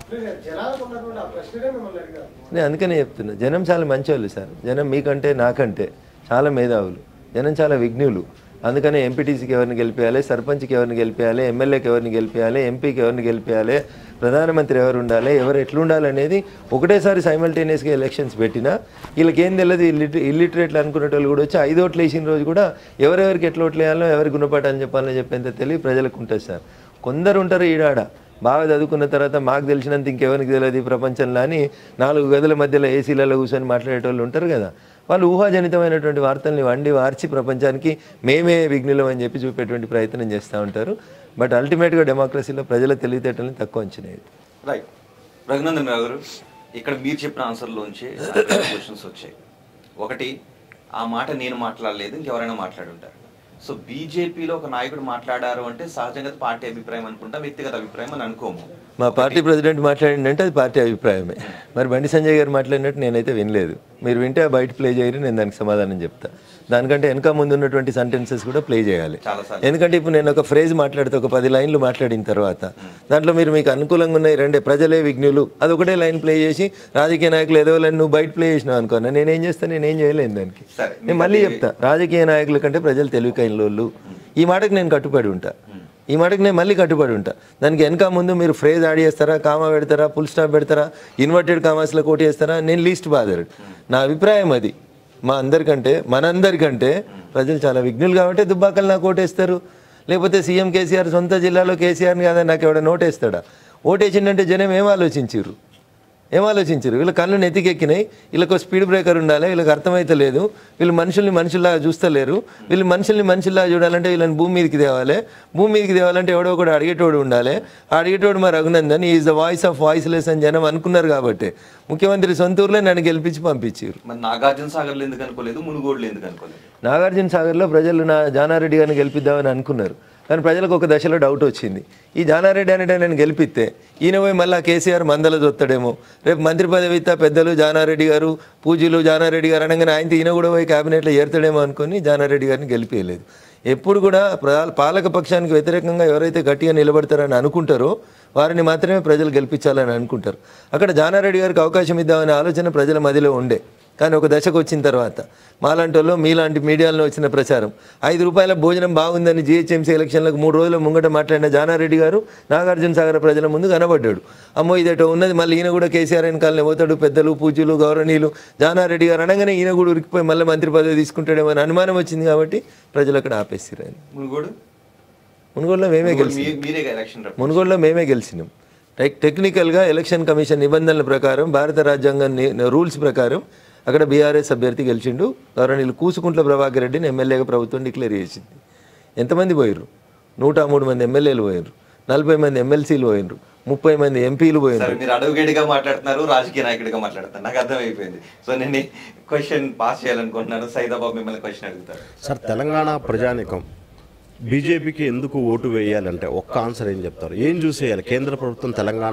నేను అందుకనే చెప్తున్నా జనం చాలా మంచివాళ్ళు సార్ జనం మీకంటే నాకంటే చాలా మేధావులు జనం చాలా విఘ్నులు అందుకనే ఎంపీటీసీకి ఎవరిని గెలిపేయాలి సర్పంచ్కి ఎవరిని గెలిపేయాలి ఎమ్మెల్యేకి ఎవరిని గెలిపేయాలి ఎంపీకి ఎవరిని గెలిపేయాలి ప్రధానమంత్రి ఎవరు ఉండాలి ఎవరు ఎట్లుండాలి అనేది ఒకటేసారి సైమల్టేనియస్గా ఎలక్షన్స్ పెట్టినా వీళ్ళకి ఏం తెలియదు ఇల్లిట ఇల్లిటరేట్లు అనుకునే వాళ్ళు కూడా వచ్చి ఐదు ఓట్లు వేసిన రోజు కూడా ఎవరెవరికి ఎట్లా ఓట్లు వేయాలో ఎవరి గుణపాఠాలు చెప్పాలని చెప్పేంత తెలివి ప్రజలకు ఉంటుంది సార్ కొందరు ఉంటారు ఈడాడ బాగా చదువుకున్న తర్వాత మాకు తెలిసినంత ఇంకెవరికి తెలియదు ఈ ప్రపంచంలో అని నాలుగు గదుల మధ్యలో ఏసీలలో కూర్చొని మాట్లాడేటోళ్ళు ఉంటారు కదా వాళ్ళు ఊహాజనితమైనటువంటి వార్తల్ని వండి వార్చి ప్రపంచానికి మేమే విఘ్నులం అని చెప్పి చూపేటువంటి ప్రయత్నం చేస్తూ ఉంటారు బట్ అల్టిమేట్గా డెమోక్రసీలో ప్రజల తెలివితేటలను తక్కువ అంచనా రైట్ రఘునందన్ రావు గారు ఇక్కడ మీరు చెప్పిన ఆన్సర్లోంచి క్వశ్చన్స్ వచ్చాయి ఒకటి ఆ మాట నేను మాట్లాడలేదు ఇంకెవరైనా మాట్లాడి ఉంటారు సో బీజేపీలో ఒక నాయకుడు మాట్లాడారు అంటే సహజంగా పార్టీ అభిప్రాయం అనుకుంటా వ్యక్తిగత అభిప్రాయం అని అనుకోము మా పార్టీ ప్రెసిడెంట్ మాట్లాడిందంటే అది పార్టీ అభిప్రాయమే మరి బండి సంజయ్ గారు మాట్లాడినట్టు నేనైతే వినలేదు మీరు వింటే ఆ బయట ప్లే చేయరు నేను దానికి సమాధానం చెప్తా దానికంటే వెనక ముందు ఉన్నటువంటి సెంటెన్సెస్ కూడా ప్లే చేయాలి చాలాసార్లు. ఎందుకంటే ఇప్పుడు నేను ఒక ఫ్రేజ్ మాట్లాడితే ఒక పది లైన్లు మాట్లాడిన తర్వాత దాంట్లో మీరు మీకు అనుకూలంగా ఉన్నాయి రెండే ప్రజలే విఘ్నులు అది ఒకటే లైన్ ప్లే చేసి రాజకీయ నాయకులు ఏదో లైన్ నువ్వు బయట ప్లే చేసినావు అనుకున్నా నేనేం చేస్తాను నేనేం చేయలేను దానికి సరే, నేను మళ్ళీ చెప్తా రాజకీయ నాయకుల కంటే ప్రజలు తెలివికైనోళ్ళు ఈ మాటకు నేను కట్టుబడి ఉంటా ఈ మాటకి నేను మళ్ళీ కట్టుబడి ఉంటా దానికి వెనక ముందు మీరు ఫ్రేజ్ యాడ్ చేస్తారా కామా పెడతారా ఫుల్ స్టాప్ పెడతారా ఇన్వర్టెడ్ కామాస్లో కోట్ చేస్తారా నేను లీస్ట్ బాధరు నా అభిప్రాయం అది మా అందరికంటే మనందరికంటే ప్రజలు చాలా విఘ్నులు కాబట్టి దుబ్బాకలు నాకు ఓటేస్తారు లేకపోతే సీఎం కేసీఆర్ సొంత జిల్లాలో కేసీఆర్ని కదా నాకు ఎవడ ఓటేస్తాడా ఓటేసిందంటే జనం ఏం ఆలోచించారు ఏం ఆలోచించారు వీళ్ళ కళ్ళు నెత్తికెక్కినాయి వీళ్ళకి ఒక స్పీడ్ బ్రేకర్ ఉండాలి వీళ్ళకి అర్థమైతే లేదు వీళ్ళు మనుషుల్ని మనుషుల్లాగా చూస్తలేరు వీళ్ళు మనుషుల్ని మనుషుల్లాగా చూడాలంటే వీళ్ళని భూమి మీదకి తేవాలి భూమి మీదకి తేవాలంటే ఎవడో ఒకడు అడిగేటోడు ఉండాలి ఆ అడిగేటోడు మరి Raghunandan is the voice of voiceless అని జనం అనుకున్నారు కాబట్టి ముఖ్యమంత్రి సొంత ఊర్లో నన్ను గెలిపించి పంపించారు మరి నాగార్జున సాగర్లో ఎందుకు అనుకోలేదు మునుగోడులో ఎందుకు అనుకోలేదు నాగార్జున సాగర్లో ప్రజలు నా జానారెడ్డి గారిని గెలిపిద్దామని అనుకున్నారు కానీ ప్రజలకు ఒక దశలో డౌట్ వచ్చింది ఈ జానారెడ్డి అనేట నేను గెలిపిస్తే ఈయన పోయి మళ్ళీ కేసీఆర్ మందల దొత్తడేమో రేపు మంత్రి పదవి ఇస్తా పెద్దలు జానారెడ్డి గారు పూజలు జానారెడ్డి గారు అనగానే ఆయన ఈయన కూడా పోయి క్యాబినెట్లో ఏరుతాడేమో అనుకుని జానారెడ్డి గారిని గెలిపేయలేదు ఎప్పుడు కూడా ప్ర- పాలక పక్షానికి వ్యతిరేకంగా ఎవరైతే గట్టిగా నిలబడతారని అనుకుంటారో వారిని మాత్రమే ప్రజలు గెలిపించాలని అనుకుంటారు అక్కడ జానారెడ్డి గారికి అవకాశం ఇద్దామనే ఆలోచన ప్రజల మదిలో ఉండే కానీ ఒక దశకు వచ్చిన తర్వాత మాలాంటి వాళ్ళు మీలాంటి మీడియాలో వచ్చిన ప్రచారం ఐదు రూపాయల భోజనం బాగుందని జిహెచ్ఎంసీ ఎలక్షన్లకు మూడు రోజుల ముంగట మాట్లాడిన జానారెడ్డి గారు నాగార్జున సాగర్ ప్రజల ముందు కనబడ్డాడు అమ్మో ఇదేటో ఉన్నది మళ్ళీ ఈయన కూడా కేసీఆర్ వెనకాలనే పోతాడు పెద్దలు పూజలు గౌరవనీయులు జానారెడ్డి గారు అనగానే ఈయన కూడా ఉరికిపోయి మళ్ళీ మంత్రి పదవి తీసుకుంటాడేమో అని అనుమానం వచ్చింది కాబట్టి ప్రజలు అక్కడ ఆపేసిరు ఆయన మునుగోడు మునుగోడులో మేమే మునుగోడు గెలిచి మీ- మీరే ఎలక్షన్ రప్ మునుగోడులో మేమే గెలిచినాం టెక్ టెక్నికల్గా ఎలక్షన్ కమిషన్ నిబంధనల ప్రకారం భారత రాజ్యాంగం ని- రూల్స్ ప్రకారం అక్కడ బీఆర్ఎస్ అభ్యర్థి గెలిచిండు గౌరవనీయులు కూసుకుంట్ల ప్రభాకర్ రెడ్డిని ఎమ్మెల్యేగా ప్రభుత్వం డిక్లేర్ చేసింది ఎంతమంది పోయారు నూట మూడు మంది ఎమ్మెల్యేలు పోయారు నలభై మంది ఎమ్మెల్సీలు పోయినరు ముప్పై మంది ఎంపీలు పోయినరు సరే మీరు అడుగుగేడిగా మాట్లాడుతున్నారు రాజకీయ నాయకుడిగా మాట్లాడుతున్నారు నాకు అర్థమైపోయింది సో నేను క్వశ్చన్ పాస్ చేయాలనుకుంటున్నాను సైదాబాబు మిమ్మల్ని క్వశ్చన్ అడుగుతారు సార్ తెలంగాణ ప్రజానికం బీజేపీకి ఎందుకు ఓటు వేయాలంటే ఒక్క ఆన్సర్ ఏం చెప్తారు ఏం చూసి వేయాలి కేంద్ర ప్రభుత్వం తెలంగాణ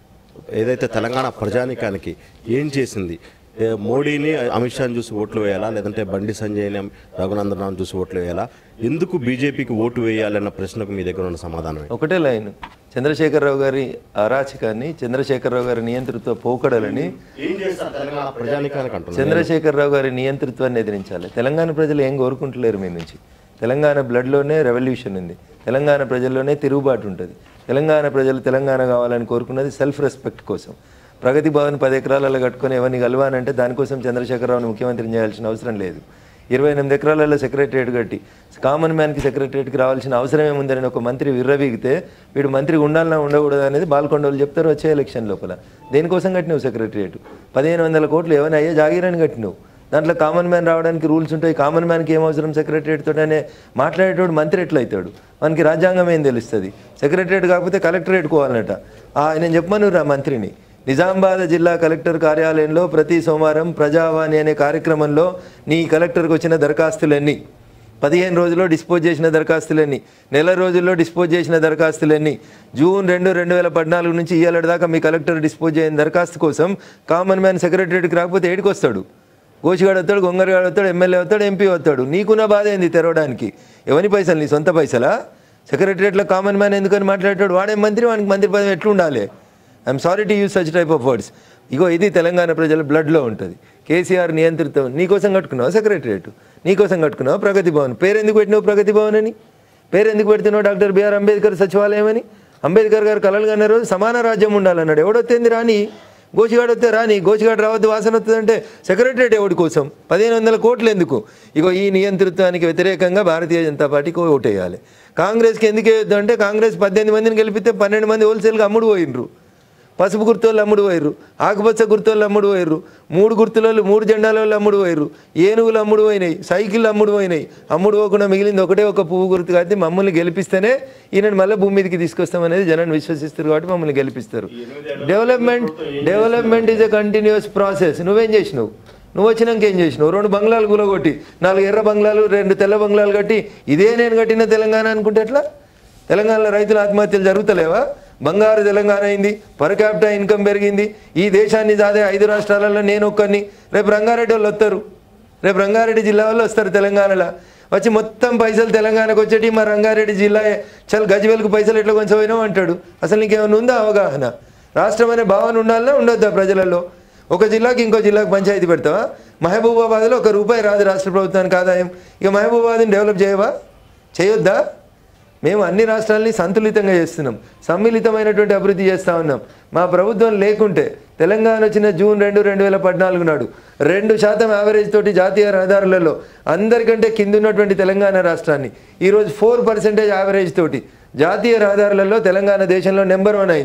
ఏదైతే తెలంగాణ ప్రజానికానికి ఏం చేసింది ఏ, మోడీని అమిత్ షాని చూసి ఓట్లు వేయాలా లేదంటే బండి సంజయ్ని రఘునందనాన్ని చూసి ఓట్లు వేయాలా ఎందుకు బీజేపీకి ఓటు వేయాలన్న ప్రశ్నకు మీ దగ్గర ఉన్న సమాధానం ఏంటి? ఒకటే లైన్ చంద్రశేఖరరావు గారి అరాచకాన్ని చంద్రశేఖరరావు గారి నియంతృత్వ పోకడలని ఏం చేస్తారు తెలంగాణ ప్రజానికానికి అంటున్నారు చంద్రశేఖరరావు గారి నియంతృత్వాన్ని ఎదిరించాలి తెలంగాణ ప్రజలు ఏం కోరుకుంటలేరు మీ నుంచి తెలంగాణ బ్లడ్లోనే రెవల్యూషన్ ఉంది తెలంగాణ ప్రజల్లోనే తిరుగుబాటు ఉంటుంది తెలంగాణ ప్రజలు తెలంగాణ కావాలని కోరుకున్నది సెల్ఫ్ రెస్పెక్ట్ కోసం ప్రగతి భవన్ పది ఎకరాలలో కట్టుకొని ఎవరిని కలవానంటే దానికోసం చంద్రశేఖరరావుని ముఖ్యమంత్రిని చేయాల్సిన అవసరం లేదు ఇరవై ఎనిమిది ఎకరాలలో సెక్రటరియట్ కట్టి కామన్ మ్యాన్కి సెక్రటరియట్కి రావాల్సిన అవసరం ఏముందని ఒక మంత్రి విర్రవీగితే వీడు మంత్రి ఉండాలన్నా ఉండకూడదు అనేది బాల్కొండలు చెప్తారు వచ్చే ఎలక్షన్ లోపల దేనికోసం కట్టినావు సెక్రటరియట్ పదిహేను వందల కోట్లు ఏమైనా అయ్యే జాగీరని కట్టినావు దాంట్లో కామన్ మ్యాన్ రావడానికి రూల్స్ ఉంటాయి కామన్ మ్యాన్కి ఏం అవసరం సెక్రటరియట్ తోటనే మాట్లాడేటోడు మంత్రి ఎట్లయితాడు మనకి రాజ్యాంగం ఏం తెలుస్తుంది సెక్రటరియట్ కాకపోతే కలెక్టరేట్ కోవాలన్నట ఆ, నేను చెప్పమను రా మంత్రిని నిజామాబాద్ జిల్లా కలెక్టర్ కార్యాలయంలో ప్రతి సోమవారం ప్రజావాణి అనే కార్యక్రమంలో నీ కలెక్టర్కి వచ్చిన దరఖాస్తులన్నీ పదిహేను రోజుల్లో డిస్పోజ్ చేసిన దరఖాస్తులన్నీ నెల రోజుల్లో డిస్పోజ్ చేసిన దరఖాస్తులన్నీ జూన్ రెండు రెండు వేల పద్నాలుగు నుంచి ఇయ్యాలటి దాకా మీ కలెక్టర్ డిస్పోజ్ చేయని దరఖాస్తు కోసం కామన్ మ్యాన్ సెక్రటరీకి రాకపోతే ఏడికి వస్తాడు గోషిగాడు వస్తాడు గొంగరగాడు వస్తాడు ఎమ్మెల్యే వస్తాడు ఎంపీ వస్తాడు నీకున్న బాధ ఏంది తెరవడానికి ఎవరి పైసలు నీ సొంత పైసలా సెక్రటరియట్లో కామన్ మ్యాన్ ఎందుకని మాట్లాడతాడు వాడే మంత్రి వానికి మంత్రి పదవి ఎట్లుండాలి I'm sorry to use such type of words ఇగో ఇది తెలంగాణ ప్రజల బ్లడ్లో ఉంటుంది కేసీఆర్ నియంత్రితం నీకోసం కట్టుకున్నావు సెక్రటరియట్ నీకోసం కట్టుకున్నావు ప్రగతి భవన్ పేరు ఎందుకు పెట్టినావు ప్రగతి భవన్ అని పేరు ఎందుకు పెడుతున్నావు డాక్టర్ బిఆర్ అంబేద్కర్ సచివాలయం అని అంబేద్కర్ గారు కలలు కన్న రోజు సమాన రాజ్యం ఉండాలన్నాడు ఎవడొత్తింది రాని గోచిగాడు వస్తే రాని గోచిగాడు రావద్దు వాసన వస్తుందంటే సెక్రటరియట్ ఎవడి కోసం పదిహేను వందల కోట్లు ఎందుకు ఇగో ఈ నియంతృత్వానికి వ్యతిరేకంగా భారతీయ జనతా పార్టీకి ఓటేయాలి కాంగ్రెస్కి ఎందుకు వేయొద్దు అంటే కాంగ్రెస్ పద్దెనిమిది మందిని గెలిపితే పన్నెండు మంది హోల్సేల్గా అమ్ముడు పోయినరు పసుపు గుర్తోళ్ళు అమ్ముడు పోయిర్రు ఆకుపచ్చ గుర్తోళ్ళు అమ్ముడు పోయిర్రు మూడు గుర్తులలో మూడు జెండాలలో అమ్ముడు పోయిర్రు ఏనుగులు అమ్ముడు పోయినాయి సైకిళ్ళు అమ్ముడు పోయినాయి అమ్ముడు పోకుండా మిగిలింది ఒకటే ఒక పువ్వు గుర్తు కాబట్టి మమ్మల్ని గెలిపిస్తేనే ఈయన మళ్ళీ భూమి మీదకి తీసుకొస్తామనేది జనాన్ని విశ్వసిస్తారు కాబట్టి మమ్మల్ని గెలిపిస్తారు development development is a continuous process నువ్వేం చేసినావు నువ్వు వచ్చినాక ఏం చేసినావు రెండు బంగ్లాలు కూలగొట్టి నాలుగు ఎర్ర బంగ్లాలు రెండు తెల్ల బంగ్లాలు కట్టి ఇదే నేను కట్టిన తెలంగాణ అనుకుంటే ఎట్లా తెలంగాణలో రైతుల ఆత్మహత్యలు జరుగుతలేవా బంగారు తెలంగాణ అయింది పర్ క్యాపిటా ఇన్కమ్ పెరిగింది ఈ దేశాన్ని దాదే ఐదు రాష్ట్రాలలో నేను ఒక్కరిని రేపు రంగారెడ్డి వాళ్ళు వస్తారు రేపు రంగారెడ్డి జిల్లా వాళ్ళు వస్తారు తెలంగాణలో వచ్చి మొత్తం పైసలు తెలంగాణకు వచ్చేటి మా రంగారెడ్డి జిల్లా చాలా గజ్వేల్కు పైసలు ఎట్లా కొంచెం పోయినావు అంటాడు అసలు నీకేమైనా ఉందా అవగాహన రాష్ట్రం అనే భావన ఉండాలన్నా ఉండొద్దా ప్రజలలో ఒక జిల్లాకి ఇంకో జిల్లాకు పంచాయతీ పెడతావా మహబూబాబాద్లో ఒక రూపాయి రాదు రాష్ట్ర ప్రభుత్వానికి ఆదాయం ఇక మహబూబాబాద్ని డెవలప్ చేయవా చేయొద్దా మేము అన్ని రాష్ట్రాలని సంతులితంగా చేస్తున్నాం సమ్మిళితమైనటువంటి అభివృద్ధి చేస్తూ ఉన్నాం మా ప్రభుత్వం లేకుంటే తెలంగాణ వచ్చిన జూన్ రెండు రెండు వేల పద్నాలుగు నాడు రెండు శాతం యావరేజ్ తోటి జాతీయ రహదారులలో అందరికంటే కింద ఉన్నటువంటి తెలంగాణ రాష్ట్రాన్ని ఈరోజు ఫోర్ పర్సెంటేజ్ యావరేజ్ తోటి జాతీయ రహదారులలో తెలంగాణ దేశంలో నెంబర్ వన్ అయింది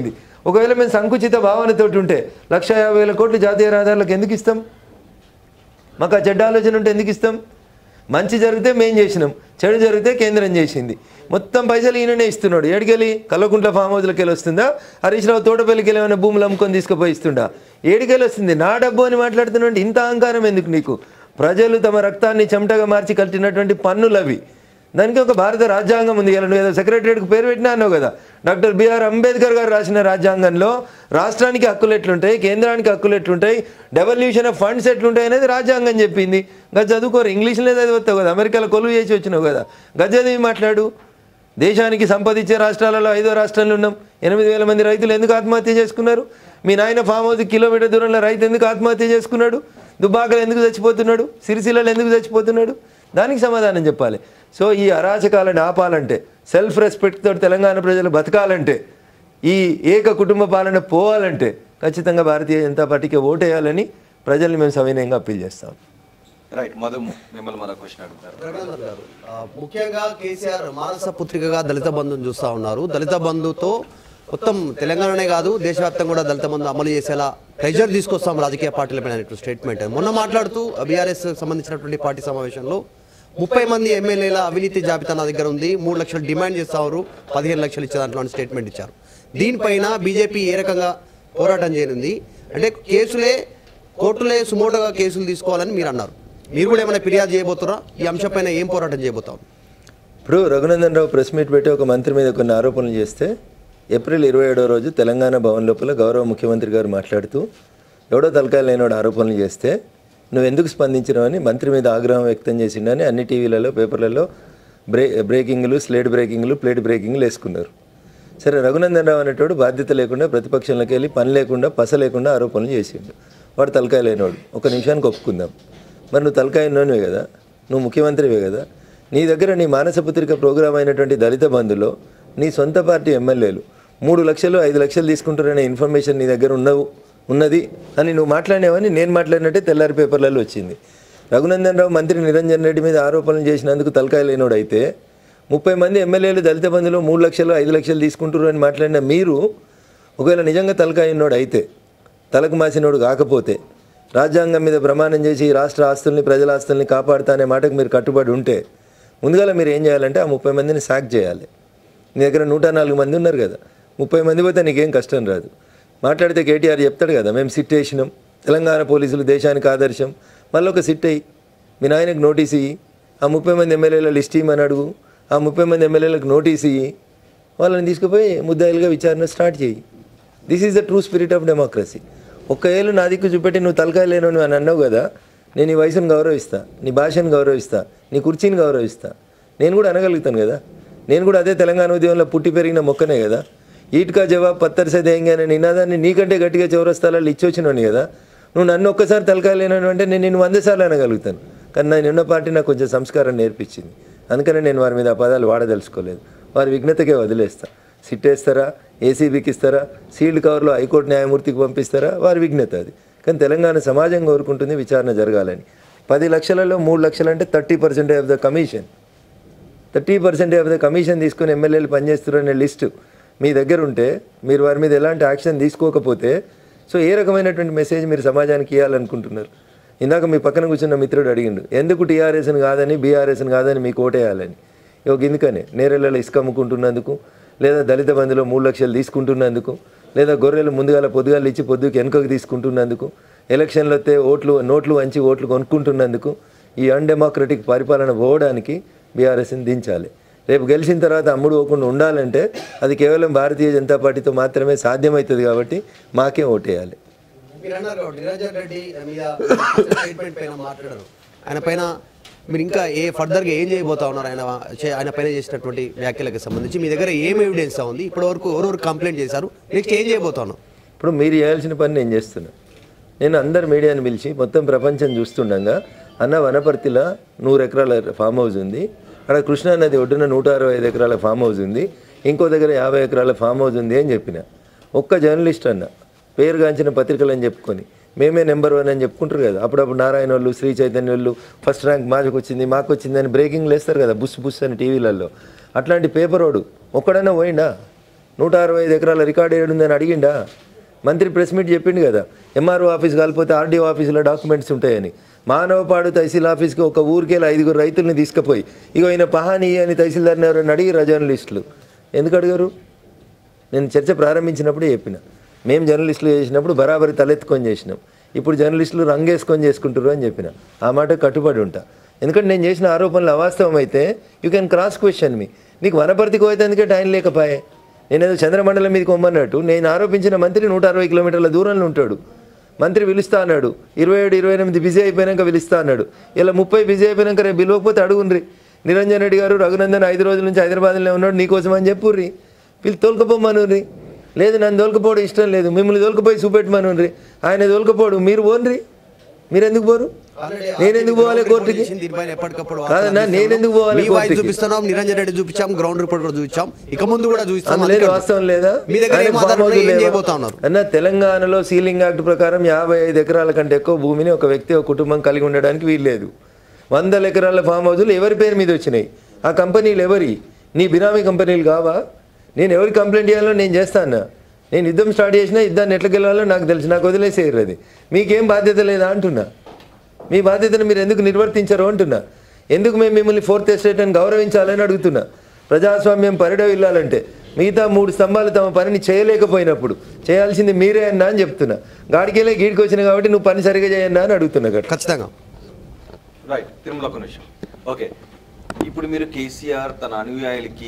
ఒకవేళ మేము సంకుచిత భావనతోటి ఉంటే లక్ష యాభై వేల కోట్లు జాతీయ రహదారులకు ఎందుకు ఇస్తాం మాకు ఆ చెడ్డ ఆలోచన ఉంటే ఎందుకు ఇస్తాం మంచి జరిగితే మేం చేసినాం చెడు జరిగితే కేంద్రం చేసింది మొత్తం పైసలు ఈయననే ఇస్తున్నాడు ఏడికెళ్ళి కల్లకుంట్ల ఫామ్ హౌస్లకి వెళ్ళి వస్తుందా హరీష్ రావు తోటపల్లికి వెళ్ళి ఏమైనా భూములు అమ్ముకొని తీసుకుపోయి ఇస్తుండా ఏడికెళ్ళి వస్తుంది నా డబ్బు అని మాట్లాడుతున్నాడు ఇంత అహంకారం ఎందుకు నీకు ప్రజలు తమ రక్తాన్ని చెమటగా మార్చి కట్టినటువంటి పన్నులు అవి దానికి ఒక భారత రాజ్యాంగం ఉంది ఇలా నువ్వు ఏదో సెక్రటరియట్కి పేరు పెట్టినా అన్నావు కదా డాక్టర్ బిఆర్ అంబేద్కర్ గారు రాసిన రాజ్యాంగంలో రాష్ట్రానికి హక్కులు ఎట్లుంటాయి కేంద్రానికి హక్కులు ఎట్లుంటాయి డెవల్యూషన్ ఆఫ్ ఫండ్స్ ఎట్లుంటాయి అనేది రాజ్యాంగం చెప్పింది గది చదువుకోరు ఇంగ్లీష్లో చదివస్తావు కదా అమెరికాలో కొలువు చేసి వచ్చినావు కదా గజ్జదేవి మాట్లాడు దేశానికి సంపద ఇచ్చే రాష్ట్రాలలో ఐదో రాష్ట్రాలు ఉన్నాం ఎనిమిది వేల మంది రైతులు ఎందుకు ఆత్మహత్య చేసుకున్నారు మీ నాయన ఫామ్ హౌస్ కిలోమీటర్ దూరంలో రైతు ఎందుకు ఆత్మహత్య చేసుకున్నాడు దుబ్బాకలు ఎందుకు చచ్చిపోతున్నాడు సిరిసిల్లలు ఎందుకు చచ్చిపోతున్నాడు దానికి సమాధానం చెప్పాలి సో ఈ అరాచకాలను ఆపాలంటే సెల్ఫ్ రెస్పెక్ట్ తోటి తెలంగాణ ప్రజలు బతకాలంటే ఈ ఏక కుటుంబ పాలన పోవాలంటే ఖచ్చితంగా భారతీయ జనతా పార్టీకి ఓటేయాలని ప్రజల్ని మేము సవినయంగా అప్పీల్ చేస్తాం రైట్ మధు మిమ్మల్ని మరో క్వశ్చన్ అడుగుతారు రఘునందన్ గారు, ఆ, ముఖ్యంగా కేసీఆర్ మానస పుత్రికగా దళిత బంధుని చూస్తా ఉన్నారు దళిత బంధుతో మొత్తం తెలంగాణనే కాదు దేశవ్యాప్తంగా కూడా దళిత బంధు అమలు చేసేలా ప్రెజర్ తీసుకొస్తాం రాజకీయ పార్టీలపైన అనేటువంటి స్టేట్మెంట్ మొన్న మాట్లాడుతూ బీఆర్ఎస్ సంబంధించినటువంటి పార్టీ సమావేశంలో ముప్పై మంది ఎమ్మెల్యేల అవినీతి జాబితా నా దగ్గర ఉంది మూడు లక్షలు డిమాండ్ చేస్తారు పదిహేను లక్షలు ఇచ్చే దాంట్లో అని స్టేట్మెంట్ ఇచ్చారు దీనిపైన బీజేపీ ఏ రకంగా పోరాటం చేయనుంది అంటే కేసులే కోర్టులే సుమోటోగా కేసులు తీసుకోవాలని మీరు అన్నారు మీరు కూడా ఏమైనా ఫిర్యాదు చేయబోతున్నారా ఈ అంశంపైన ఏం పోరాటం చేయబోతాం ఇప్పుడు రఘునందన్ రావు ప్రెస్ మీట్ పెట్టి ఒక మంత్రి మీద కొన్ని ఆరోపణలు చేస్తే ఏప్రిల్ ఇరవై ఏడో రోజు తెలంగాణ భవన్ లోపల గౌరవ ముఖ్యమంత్రి గారు మాట్లాడుతూ ఎవడో తలకాయలు లేనివాడు ఆరోపణలు చేస్తే నువ్వు ఎందుకు స్పందించినావని మంత్రి మీద ఆగ్రహం వ్యక్తం చేసిండని అన్ని టీవీలలో పేపర్లలో బ్రే బ్రేకింగ్లు స్లేట్ బ్రేకింగ్లు ప్లేట్ బ్రేకింగ్లు వేసుకున్నారు సరే రఘునందన్ రావు అనేటోడు బాధ్యత లేకుండా ప్రతిపక్షంలోకి వెళ్ళి పని లేకుండా పస లేకుండా ఆరోపణలు చేసిండు వాడు తలకాయ లేనివాడు ఒక నిమిషానికి ఒప్పుకుందాం మరి నువ్వు తలకాయ ఉన్నోనివే కదా నువ్వు ముఖ్యమంత్రివే కదా నీ దగ్గర నీ మానసపుత్రిక ప్రోగ్రాం అయినటువంటి దళిత బంధులో నీ సొంత పార్టీ ఎమ్మెల్యేలు మూడు లక్షలు ఐదు లక్షలు తీసుకుంటారనే ఇన్ఫర్మేషన్ నీ దగ్గర ఉన్నవు ఉన్నది అని నువ్వు మాట్లాడినావని నేను మాట్లాడినట్టే తెల్లారి పేపర్లలో వచ్చింది రఘునందన్ రావు మంత్రి నిరంజన్ రెడ్డి మీద ఆరోపణలు చేసినందుకు తలకాయ లేనోడు అయితే ముప్పై మంది ఎమ్మెల్యేలు దళిత బంధులో మూడు లక్షలు ఐదు లక్షలు తీసుకుంటారు అని మాట్లాడిన మీరు ఒకవేళ నిజంగా తలకాయ ఉన్నోడు అయితే తలకు మాసినోడు కాకపోతే రాజ్యాంగం మీద ప్రమాణం చేసి ఈ రాష్ట్ర ఆస్తుల్ని ప్రజల ఆస్తుల్ని కాపాడుతా అనే మాటకు మీరు కట్టుబడి ఉంటే ముందుగా మీరు ఏం చేయాలంటే ఆ ముప్పై మందిని సాక్ చేయాలి నీ దగ్గర నూట నాలుగు మంది ఉన్నారు కదా ముప్పై మంది పోతే నీకేం కష్టం రాదు మాట్లాడితే కేటీఆర్ చెప్తాడు కదా మేము సిట్ వేసినాం తెలంగాణ పోలీసులు దేశానికి ఆదర్శం మళ్ళీ ఒక సిట్ అయ్యి మీ నాయనకు నోటీస్ ఇయ్యి ఆ ముప్పై మంది ఎమ్మెల్యేల లిస్ట్ ఇవ్వమని అడుగు ఆ ముప్పై మంది ఎమ్మెల్యేలకు నోటీస్ ఇయ్యి వాళ్ళని తీసుకుపోయి ముద్దాయిలుగా విచారణ స్టార్ట్ చేయి this is the true spirit of democracy ఒక్క ఏళ్ళు నా దిక్కు చూపెట్టి నువ్వు తలకాయ లేను అని అన్నావు కదా నేను నీ వయసును గౌరవిస్తా నీ భాషను గౌరవిస్తా నీ కుర్చీని గౌరవిస్తా నేను కూడా అనగలుగుతాను కదా నేను కూడా అదే తెలంగాణ ఉద్యమంలో పుట్టి పెరిగిన మొక్కనే కదా ఈట్కా జవాబ్ పత్తర్ సే దేంగే అనే నినాదాన్ని నీకంటే గట్టిగా చౌరస్తాలలో ఇచ్చొచ్చినోని కదా నువ్వు నన్ను ఒక్కసారి తలకాయ లేనను అంటే నేను నేను వంద సార్లు అనగలుగుతాను కానీ నేను ఉన్న పార్టీ నాకు కొంచెం సంస్కారం నేర్పించింది అందుకనే నేను వారి మీద ఆ పదాలు వాడదలుచుకోలేదు వారి విఘ్నతకే వదిలేస్తా సిట్టేస్తారా ఏసీబీకి ఇస్తారా సీల్డ్ కవర్లో హైకోర్టు న్యాయమూర్తికి పంపిస్తారా వారి విఘ్నత అది కానీ తెలంగాణ సమాజం కోరుకుంటుంది విచారణ జరగాలని పది లక్షలలో మూడు లక్షలు అంటే thirty percentage of the commission thirty percentage of the commission తీసుకుని ఎమ్మెల్యేలు పనిచేస్తున్నారు అనే లిస్టు మీ దగ్గర ఉంటే మీరు వారి మీద ఎలాంటి యాక్షన్ తీసుకోకపోతే సో ఏ రకమైనటువంటి మెసేజ్ మీరు సమాజానికి ఇవ్వాలనుకుంటున్నారు ఇందాక మీ పక్కన కూర్చున్న మిత్రుడు అడిగిండు ఎందుకు టీఆర్ఎస్ని కాదని బీఆర్ఎస్ని కాదని మీకు ఓటేయాలని ఇక ఎందుకనే నేరెళ్ళలో ఇసుక అమ్ముకుంటున్నందుకు లేదా దళిత బంధులో మూడు లక్షలు తీసుకుంటున్నందుకు లేదా గొర్రెలు ముందుగాల పొద్దుగాలు ఇచ్చి పొద్దుకి వెనుకకు తీసుకుంటున్నందుకు ఎలక్షన్లు వస్తే ఓట్లు నోట్లు వంచి ఓట్లు కొనుక్కుంటున్నందుకు ఈ అన్డెమోక్రటిక్ పరిపాలన పోవడానికి బీఆర్ఎస్ని దించాలి రేపు గెలిచిన తర్వాత అమ్ముడు పోకుండా ఉండాలంటే అది కేవలం భారతీయ జనతా పార్టీతో మాత్రమే సాధ్యమవుతుంది కాబట్టి మాకే ఓటేయాలి మీరు అన్నారు కాబట్టి నిరంజన్ రెడ్డి మీద స్టేట్మెంట్ పైన మాట్లాడారు ఆయన పైన మీరు ఇంకా ఏ ఫర్దర్గా ఏం చేయబోతా ఉన్నారు ఆయన చే- ఆయన పైన చేసినటువంటి వ్యాఖ్యలకు సంబంధించి మీ దగ్గర ఏం ఎవిడెన్స్ ఉంది ఇప్పటి వరకు ఎవరెవరు కంప్లైంట్ చేశారు నెక్స్ట్ ఏం చేయబోతా ఉన్నారు ఇప్పుడు మీరు చేయాల్సిన పని నేను చేస్తున్నా నేను అందరు మీడియాని పిలిచి మొత్తం ప్రపంచం చూస్తుండగా అన్న వనపర్తిలో నూరు ఎకరాల ఫామ్ హౌస్ ఉంది అక్కడ కృష్ణా నది ఒడ్డున నూట అరవై ఐదు ఎకరాల ఫామ్ హౌస్ ఉంది ఇంకో దగ్గర యాభై ఎకరాల ఫామ్ హౌస్ ఉంది అని చెప్పిన ఒక్క జర్నలిస్ట్ అన్న పేరుగాంచిన పత్రికలు అని చెప్పుకొని మేమే నెంబర్ వన్ అని చెప్పుకుంటారు కదా అప్పుడప్పుడు నారాయణ వాళ్ళు శ్రీ చైతన్య వాళ్ళు ఫస్ట్ ర్యాంక్ మాకు వచ్చింది మాకు వచ్చింది అని బ్రేకింగ్లు వేస్తారు కదా బుస్ బుస్ అని టీవీలలో అట్లాంటి పేపర్ వాడు ఒక్కడైనా పోయిండా నూట అరవై ఐదు ఎకరాల రికార్డు ఏడుందని అడిగిండా మంత్రి ప్రెస్ మీట్ చెప్పిండు కదా ఎంఆర్ఓ ఆఫీస్ కాలిపోతే ఆర్డీఓ ఆఫీసులో డాక్యుమెంట్స్ ఉంటాయని మానవపాడు తహసీల్ ఆఫీస్కి ఒక ఊరికెళ్ళి ఐదుగురు రైతుల్ని తీసుకుపోయి ఇగో ఈయన పహాని అని తహసీల్దార్ని ఎవరైనా అడిగిరా జర్నలిస్టులు ఎందుకు అడిగారు నేను చర్చ ప్రారంభించినప్పుడే చెప్పిన మేము జర్నలిస్టులు చేసినప్పుడు బరాబరి తలెత్తుకొని చేసినాం ఇప్పుడు జర్నలిస్టులు రంగేసుకొని చేసుకుంటారు అని చెప్పిన ఆ మాట కట్టుబడి ఉంటా ఎందుకంటే నేను చేసిన ఆరోపణలు అవాస్తవం అయితే you can cross question me నీకు వనపర్తికి పోతే ఎందుకే టైం లేకపోయే నేను ఏదో చంద్రమండలం మీదకి పొమ్మన్నట్టు నేను ఆరోపించిన మంత్రి నూట అరవై కిలోమీటర్ల దూరంలో ఉంటాడు మంత్రి పిలుస్తా అన్నాడు ఇరవై ఏడు ఇరవై ఎనిమిది బిజీ అయిపోయాక పిలుస్తా అన్నాడు ఇలా ముప్పై బిజీ అయిపోయాక రేపు పిలవకపోతే అడుగుండ్రి నిరంజన్ రెడ్డి గారు రఘునందన్ ఐదు రోజుల నుంచి హైదరాబాద్లో ఉన్నాడు నీకోసం అని చెప్పుర్రి వీళ్ళు తోలుకపోమనుర్రి లేదు నన్ను తోలుకపోవడం ఇష్టం లేదు మిమ్మల్ని తోలుకపోయి చూపెట్టమనుర్రి ఆయన తోలుకపోడు మీరు పోన్రి మీరు ఎందుకు పోరు నేను ఎందుకు పోవాలి కోర్టుకి దీనిపైన ఎప్పటికప్పుడు కాదన్నా నేను ఎందుకు పోవాలి మీ వాయిస్ కోర్టుకి చూపిస్తున్నాం నిరంజన్ రెడ్డి చూపించాం గ్రౌండ్ రిపోర్ట్ కూడా చూపించాం ఇక ముందు కూడా చూపిస్తాం అందులో లేదు వాస్తవం లేదా మీ దగ్గర ఆయన ఏం ఫామ్ ఆధారాలు హౌస్ ఏం లేవా? చేయబోతా ఉన్నారు అన్న తెలంగాణలో సీలింగ్ యాక్ట్ ప్రకారం యాభై ఐదు ఎకరాల కంటే ఎక్కువ భూమిని ఒక వ్యక్తి ఒక కుటుంబం కలిగి ఉండడానికి వీల్లేదు వందల ఎకరాల ఫామ్ హౌజులు ఎవరి పేరు మీద వచ్చినాయి ఆ కంపెనీలు ఎవరి నీ బినామీ కంపెనీలు కావా నేను ఎవరి కంప్లైంట్ చేయాలో నేను చేస్తాను నేను యుద్ధం స్టార్ట్ చేసినా యుద్ధాన్ని ఎట్లా గెలవాలో నాకు తెలుసు నాకు వదిలేసేయరు అది మీకేం బాధ్యత లేదా అంటున్నా మీ బాధ్యతను మీరు ఎందుకు నిర్వర్తించరు అంటున్నా ఎందుకు మేము మిమ్మల్ని ఫోర్త్ ఎస్టేట్ అని గౌరవించాలని అడుగుతున్నా ప్రజాస్వామ్యం పరిడవ ఇల్లాలంటే మిగతా మూడు స్తంభాలు తమ పనిని చేయలేకపోయినప్పుడు చేయాల్సింది మీరే అన్నా అని చెప్తున్నా గాడికెళ్ళే గీడికి వచ్చిన కాబట్టి నువ్వు పని సరిగా చేయన్నా అని అడుగుతున్నా గట్ట ఖచ్చితంగా రైట్ తిరుమల ఒక నిమిషం ఓకే ఇప్పుడు మీరు కేసీఆర్ తన అనుయాయులకి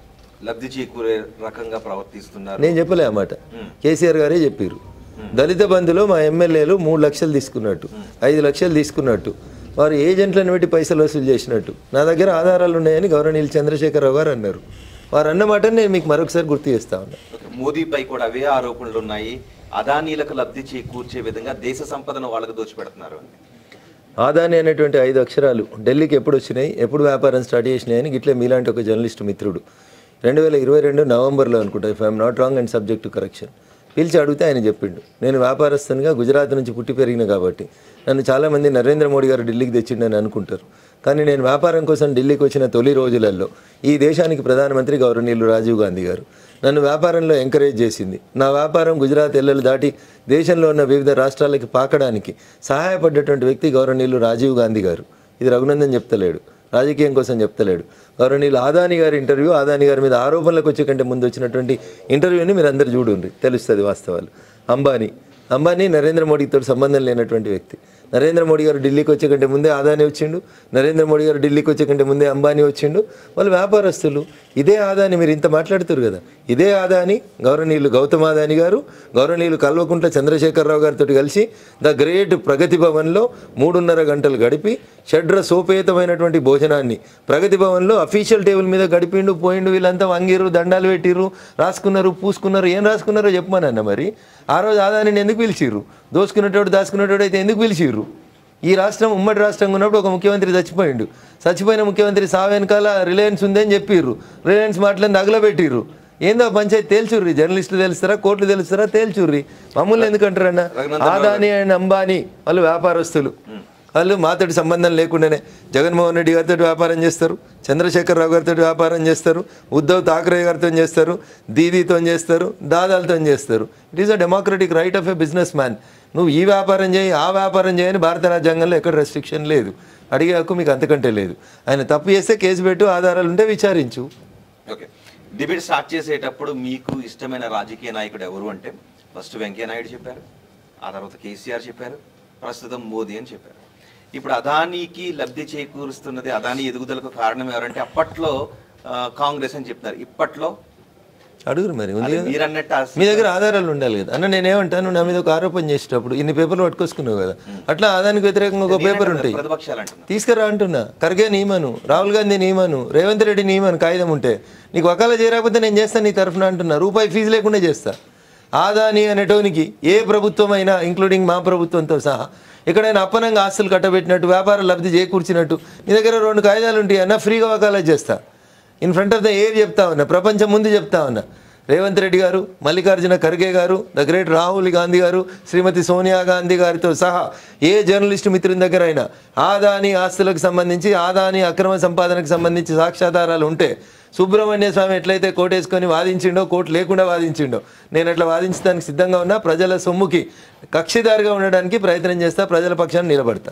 లబ్ధి చేకూరే రకంగా ప్రవర్తిస్తున్నారు నేను చెప్పలే ఆ మాట కేసీఆర్ గారే చెప్పారు దళిత బంధులో మా ఎమ్మెల్యేలు మూడు లక్షలు తీసుకున్నట్టు ఐదు లక్షలు తీసుకున్నట్టు వారు ఏజెంట్లను పెట్టి పైసలు వసూలు చేసినట్టు నా దగ్గర ఆధారాలు ఉన్నాయని గౌరవనీయులు చంద్రశేఖరరావు గారు అన్నారు వారు అన్న మాటను నేను మీకు మరొకసారి గుర్తు చేస్తా ఉన్నా ఓకే, మోదీపై కూడా అవే ఆరోపణలు ఉన్నాయి అదానీలకు లబ్ధి చేకూర్చే విధంగా దేశ సంపదను వాళ్ళకు దోచిపెడుతున్నారు అని ఆదాని అనేటువంటి ఐదు అక్షరాలు ఢిల్లీకి ఎప్పుడు వచ్చినాయి ఎప్పుడు వ్యాపారం స్టార్ట్ చేసినాయి అని గిట్లే మీలాంటి ఒక జర్నలిస్ట్ మిత్రుడు రెండు వేల ఇరవై రెండు నవంబర్లో అనుకుంటా if I'm not wrong and subject to correction పిలిచి అడిగితే ఆయన చెప్పిండు నేను వ్యాపారస్తునిగా గుజరాత్ నుంచి పుట్టి పెరిగిన కాబట్టి నన్ను చాలామంది నరేంద్ర మోడీ గారు ఢిల్లీకి తెచ్చిండని అనుకుంటారు కానీ నేను వ్యాపారం కోసం ఢిల్లీకి వచ్చిన తొలి రోజులలో ఈ దేశానికి ప్రధానమంత్రి గౌరవనీయులు రాజీవ్ గాంధీ గారు నన్ను వ్యాపారంలో ఎంకరేజ్ చేసింది నా వ్యాపారం గుజరాత్ ఎల్లలు దాటి దేశంలో ఉన్న వివిధ రాష్ట్రాలకి పాకడానికి సహాయపడ్డటువంటి వ్యక్తి గౌరవనీయులు రాజీవ్ గాంధీ గారు ఇది రఘునందన్ చెప్తలేడు రాజకీయం కోసం చెప్తలేడు గౌరవనీయులు ఆదాని గారి ఇంటర్వ్యూ ఆదాని గారి మీద ఆరోపణలకు వచ్చే కంటే ముందు వచ్చినటువంటి ఇంటర్వ్యూని మీరు అందరు చూడండి తెలుస్తుంది వాస్తవాలు అంబానీ అంబానీ నరేంద్ర మోడీతో సంబంధం లేనటువంటి వ్యక్తి నరేంద్ర మోడీ గారు ఢిల్లీకి వచ్చే కంటే ముందే ఆదాని వచ్చిండు నరేంద్ర మోడీ గారు ఢిల్లీకి వచ్చే కంటే ముందే అంబానీ వచ్చిండు వాళ్ళు వ్యాపారస్తులు ఇదే ఆదాని మీరు ఇంత మాట్లాడుతారు కదా ఇదే ఆదాని గౌరవనీయులు గౌతమ్ ఆదాని గారు గౌరవనీయులు కల్వకుంట్ల చంద్రశేఖరరావు గారితో కలిసి ద గ్రేట్ ప్రగతి భవన్లో మూడున్నర గంటలు గడిపి షడ్ర సోపేతమైనటువంటి భోజనాన్ని ప్రగతి భవన్లో అఫీషియల్ టేబుల్ మీద గడిపిండు పోయిండు వీళ్ళంతా వంగిరు దండాలు పెట్టిర్రు రాసుకున్నారు పూసుకున్నారు ఏం రాసుకున్నారో చెప్పమనన్న మరి ఆ రోజు ఆదానిని ఎందుకు పిలిచిర్రు దోసుకునేటోడు దాచుకునేటోడు అయితే ఎందుకు పిలిచిర్రు ఈ రాష్ట్రం ఉమ్మడి రాష్ట్రంగా ఉన్నప్పుడు ఒక ముఖ్యమంత్రి చచ్చిపోయిండు చచ్చిపోయిన ముఖ్యమంత్రి సావు వెనకాల రిలయన్స్ ఉందని చెప్పిర్రు రిలయన్స్ మాటలను తగలబెట్టిర్రు ఏందో ఆ పంచాయతీ తేల్చుర్రి జర్నలిస్టులు తెలుస్తారా కోర్టులు తెలుస్తారా తేల్చుర్రి మమ్మల్ని ఎందుకంటారన్న ఆదాని అండ్ అంబానీ వాళ్ళు వ్యాపారస్తులు వాళ్ళు మాతోటి సంబంధం లేకుండానే జగన్మోహన్ రెడ్డి గారితో వ్యాపారం చేస్తారు చంద్రశేఖర్ రావు గారితో వ్యాపారం చేస్తారు ఉద్ధవ్ థాకరే గారితో చేస్తారు దీదీతో చేస్తారు దాదాలతో చేస్తారు it is a democratic right of a business man నువ్వు ఈ వ్యాపారం చేయి ఆ వ్యాపారం చేయని భారత రాజ్యాంగంలో ఎక్కడ రెస్ట్రిక్షన్ లేదు అడిగే హక్కు మీకు అంతకంటే లేదు ఆయన తప్పు చేస్తే కేసు పెట్టు ఆధారాలు ఉంటే విచారించు ఓకే డిబేట్ స్టార్ట్ చేసేటప్పుడు మీకు ఇష్టమైన రాజకీయ నాయకుడు ఎవరు అంటే ఫస్ట్ వెంకయ్య నాయుడు చెప్పారు ఆ తర్వాత కేసీఆర్ చెప్పారు ప్రస్తుతం మోదీ అని చెప్పారు ఇప్పుడు అదానీకి లబ్ధి చేకూరుస్తున్నది అదానీ ఎదుగుదలకు కారణం ఎవరంటే అప్పట్లో ఆ, కాంగ్రెస్ అని చెప్తున్నారు ఇప్పట్లో అడుగురు మరి ఉంది అది కదా. మీరు అన్నట్టు ఆ- మీ దగ్గర ఆధారాలు ఉండాలి కదా అన్న నేనేమంటాను నా మీద ఒక ఆరోపణ చేసేటప్పుడు ఇన్ని పేపర్లు పట్టుకొసుకున్నావు కదా అట్లా ఆదానికి వ్యతిరేకంగా ఒక పేపర్ ఉంటాయి ప్రతిపక్షాలు అంటున్నారు తీసుకురా అంటున్నా ఖర్గే నియమను రాహుల్ గాంధీ నియమను రేవంత్ రెడ్డి నియమను కాగితం ఉంటే నీకు వకాల చేయకపోతే నేను చేస్తాను నీ తరఫున అంటున్నా రూపాయి ఫీజు లేకుండా చేస్తా ఆదాని అనేటోనికి ఏ ప్రభుత్వం అయినా ఇంక్లూడింగ్ మా ప్రభుత్వంతో సహా ఎక్కడైనా అప్పనంగా ఆస్తులు కట్టబెట్టినట్టు వ్యాపార లబ్ధి చేకూర్చినట్టు నీ దగ్గర రెండు కాగితాలు ఉంటాయి అన్న ఫ్రీగా వకాలా చేస్తా in front of the air చెప్తా ఉన్నా ప్రపంచం ముందు చెప్తా ఉన్నా రేవంత్ రెడ్డి గారు మల్లికార్జున ఖర్గే గారు ద గ్రేట్ రాహుల్ గాంధీ గారు శ్రీమతి సోనియా గాంధీ గారితో సహా ఏ జర్నలిస్టు మిత్రుని దగ్గర అయినా ఆదాని ఆస్తులకు సంబంధించి ఆదాని అక్రమ సంపాదనకు సంబంధించి సాక్ష్యాధారాలు ఉంటే సుబ్రహ్మణ్య స్వామి ఎట్లయితే కోట్ వేసుకొని వాదించిండో కోట్ లేకుండా వాదించిండో నేను అట్లా వాదించడానికి సిద్ధంగా ఉన్నా ప్రజల సొమ్ముకి కక్షిదారుగా ఉండడానికి ప్రయత్నం చేస్తా ప్రజల పక్షాన్ని నిలబడతా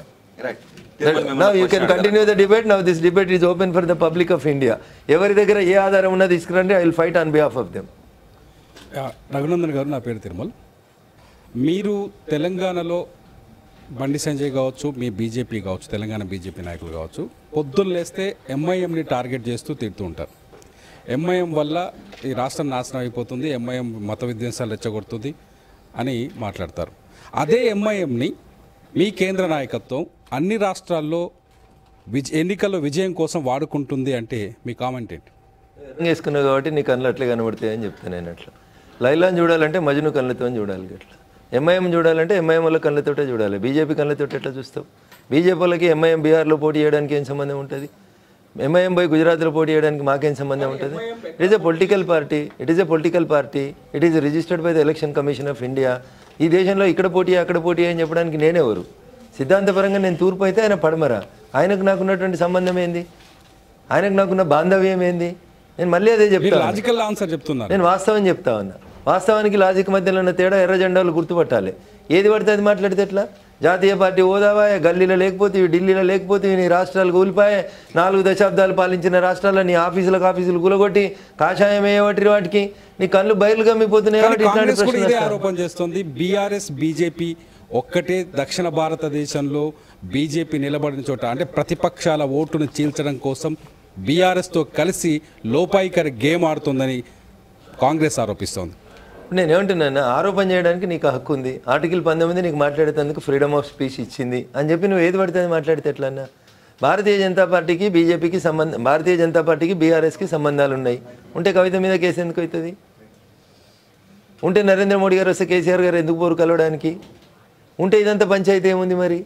now you can continue the debate now this debate is open for the public of India ఎవరి దగ్గర ఏ ఆధారం ఉన్నా తీసుకురండి I will fight on behalf of them yeah, Raghunandan garu నా పేరు తిరుమల్ మీరు తెలంగాణలో బండి సంజయ్ కావచ్చు మీ బీజేపీ కావచ్చు తెలంగాణ బీజేపీ నాయకులు కావచ్చు పొద్దున్న లేస్తే ఎంఐఎంని టార్గెట్ చేస్తూ తిడుతూ ఉంటారు ఎంఐఎం వల్ల ఈ రాష్ట్రం నాశనం అయిపోతుంది ఎంఐఎం మత విధ్వంసాలు రెచ్చగొడుతుంది అని మాట్లాడతారు అదే ఎంఐఎంని మీ కేంద్ర నాయకత్వం అన్ని రాష్ట్రాల్లో విజ ఎన్నికల్లో విజయం కోసం వాడుకుంటుంది అంటే మీ కామెంట్ ఏంటి వేసుకున్నావు కాబట్టి నీ కళ్ళు అట్లే కనబడతాయి అని చెప్తాను నేను అట్లా లైలాన్ చూడాలంటే మజ్ను కళ్ళతో చూడాలి అట్లా ఎంఐఎం చూడాలంటే ఎంఐఎం వాళ్ళ కళ్ళతోటే చూడాలి బీజేపీ కళ్ళతోటి ఎట్లా చూస్తావు బీజేపీ వాళ్ళకి ఎంఐఎం బీహార్లో పోటీ చేయడానికి ఏం సంబంధం ఉంటుంది ఎంఐఎం పోయి గుజరాత్లో పోటీ చేయడానికి మాకేం సంబంధం ఉంటుంది it is a political party it is a political party it is registered by the election commission of India ఈ దేశంలో ఇక్కడ పోటీ అక్కడ పోటీ అని చెప్పడానికి నేనెవరు సిద్ధాంతపరంగా నేను తూర్పు అయితే ఆయన పడమరా ఆయనకు నాకున్నటువంటి సంబంధం ఏంది ఆయనకు నాకున్న బాంధవ్యం ఏంది నేను మళ్ళీ అదే మీరు చెప్తాను లాజికల్ ఆన్సర్ చెప్తున్నారు నేను వాస్తవం చెప్తా ఉన్నా వాస్తవానికి లాజిక్ మధ్యలో ఉన్న తేడా ఎర్ర జెండాలు గుర్తుపట్టాలి ఏది పడితే అది మాట్లాడితే ఎట్లా జాతీయ పార్టీ హోదావాయ గల్లీలో లేకపోతే ఇవి ఢిల్లీలో లేకపోతే ఇవి నీ రాష్ట్రాలు కూలిపాయే నాలుగు దశాబ్దాలు పాలించిన రాష్ట్రాల్లో నీ ఆఫీసులకు ఆఫీసులు కూలగొట్టి కాషాయం వేయబట్టి వాటికి నీ కళ్ళు బయలు గమ్మిపోతున్నాయి కానీ కాబట్టి ఇట్లాంటి కాంగ్రెస్ కూడా ప్రశ్నలు ఇదే వస్తాయి. ఆరోపణ చేస్తుంది బీఆర్ఎస్ బీజేపీ ఒక్కటే దక్షిణ భారతదేశంలో బీజేపీ నిలబడిన చోట అంటే ప్రతిపక్షాల ఓటును చీల్చడం కోసం బీఆర్ఎస్ తో కలిసి లోపాయికర గేమ్ ఆడుతుందని కాంగ్రెస్ ఆరోపిస్తోంది నేను ఏమంటున్నాను ఆరోపణ చేయడానికి నీకు హక్కు ఉంది ఆర్టికల్ పంతొమ్మిది నీకు మాట్లాడేందుకు ఫ్రీడమ్ ఆఫ్ స్పీచ్ ఇచ్చింది అని చెప్పి నువ్వు ఏది పడితే అది మాట్లాడితే ఎట్లన్నా భారతీయ జనతా పార్టీకి బీజేపీకి సంబంధం భారతీయ జనతా పార్టీకి బీఆర్ఎస్కి సంబంధాలు ఉన్నాయి ఉంటే కవిత మీద కేసు ఎందుకు అవుతుంది ఉంటే నరేంద్ర మోడీ గారు వస్తే కేసీఆర్ గారు ఎందుకు పోరు కలవడానికి ఉంటే ఇదంతా పంచాయతీ ఏముంది మరి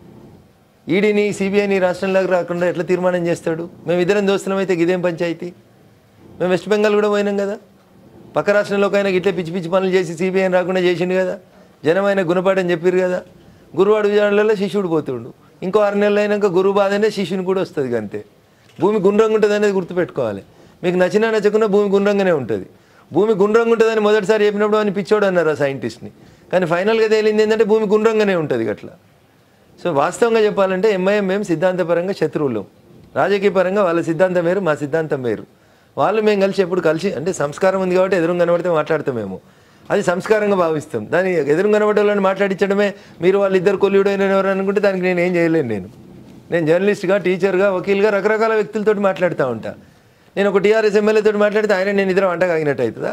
ఈడీని సిబిఐని రాష్ట్రంలోకి రాకుండా ఎట్లా తీర్మానం చేస్తాడు మేము ఇద్దరం దోస్తులం అయితే ఇదేం పంచాయతీ మేము వెస్ట్ బెంగాల్ కూడా పోయినాం కదా పక్క రాష్ట్రంలోకి ఆయన ఇట్లే పిచ్చి పిచ్చి పనులు చేసి సిబిఐని రాకుండా చేసిండు కదా జనం ఆయన గుణపాఠం చెప్పారు కదా గురువాడు విజయాలలో శిష్యుడు పోతుండు ఇంకో ఆరు నెలలు అయినాక గురువు బాధనే శిష్యుని కూడా వస్తుంది అంతే భూమి గుండ్రంగా ఉంటుంది అనేది గుర్తుపెట్టుకోవాలి మీకు నచ్చినా నచ్చకున్నా భూమి గుండ్రంగానే ఉంటుంది భూమి గుండ్రంగా ఉంటుందని మొదటిసారి చెప్పినప్పుడు అని పిచ్చోడు అన్నారు ఆ సైంటిస్ట్ని కానీ ఫైనల్గా తేలింది ఏంటంటే భూమి గుండ్రంగానే ఉంటుంది అట్లా సో వాస్తవంగా చెప్పాలంటే ఎంఐఎం మేము సిద్ధాంతపరంగా శత్రువులు రాజకీయ పరంగా వాళ్ళ సిద్ధాంతం వేరు మా సిద్ధాంతం వేరు వాళ్ళు మేము కలిసి ఎప్పుడు కలిసి అంటే సంస్కారం ఉంది కాబట్టి ఎదురు కనబడితే మాట్లాడతామేమో అది సంస్కారంగా భావిస్తాం దాని ఎదురు కనబడే వాళ్ళని మాట్లాడించడమే మీరు వాళ్ళు ఇద్దరు కొల్లుడైన ఎవరు అనుకుంటే దానికి నేను ఏం చేయలేను నేను నేను జర్నలిస్ట్గా టీచర్గా వకీల్గా రకరకాల వ్యక్తులతో మాట్లాడుతూ ఉంటా నేను ఒక టీఆర్ఎస్ ఎమ్మెల్యేతో మాట్లాడితే ఆయన నేను ఇద్దరం అంట కాగినట్టు అవుతుందా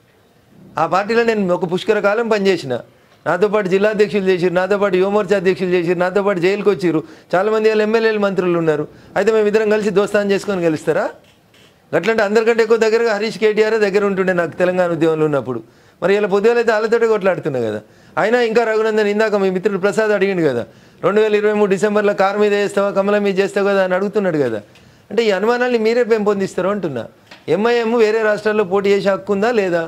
ఆ పార్టీలో నేను ఒక పుష్కర కాలం పనిచేసిన నాతో పాటు జిల్లా అధ్యక్షులు చేసిరు నాతో పాటు యువమోర్చా అధ్యక్షులు చేసిరు నాతో పాటు జైలుకి వచ్చిరు చాలా మంది వాళ్ళు ఎమ్మెల్యేలు మంత్రులు ఉన్నారు అయితే మేము ఇద్దరం కలిసి దోస్తాన్ చేసుకొని గెలుస్తారా అట్లంటే అందరికంటే ఎక్కువ దగ్గరగా హరీష్ కేటీఆర్ దగ్గర ఉంటుండే నాకు తెలంగాణ ఉద్యమంలో ఉన్నప్పుడు మరి ఇలా పొద్దుగాల అయితే వాళ్ళతోటే కొట్లాడుతున్నా కదా అయినా ఇంకా రఘునందన్ ఇందాక మీ మిత్రుడు ప్రసాద్ అడిగిండు కదా రెండు వేల ఇరవై మూడు డిసెంబర్లో కారు మీద వేస్తావా కమలం మీద చేస్తావు కదా అని అడుగుతున్నాడు కదా అంటే ఈ అనుమానాన్ని మీరే పెంపొందిస్తారు అంటున్నా ఎంఐఎం వేరే రాష్ట్రాల్లో పోటీ చేసే హక్కు ఉందా లేదా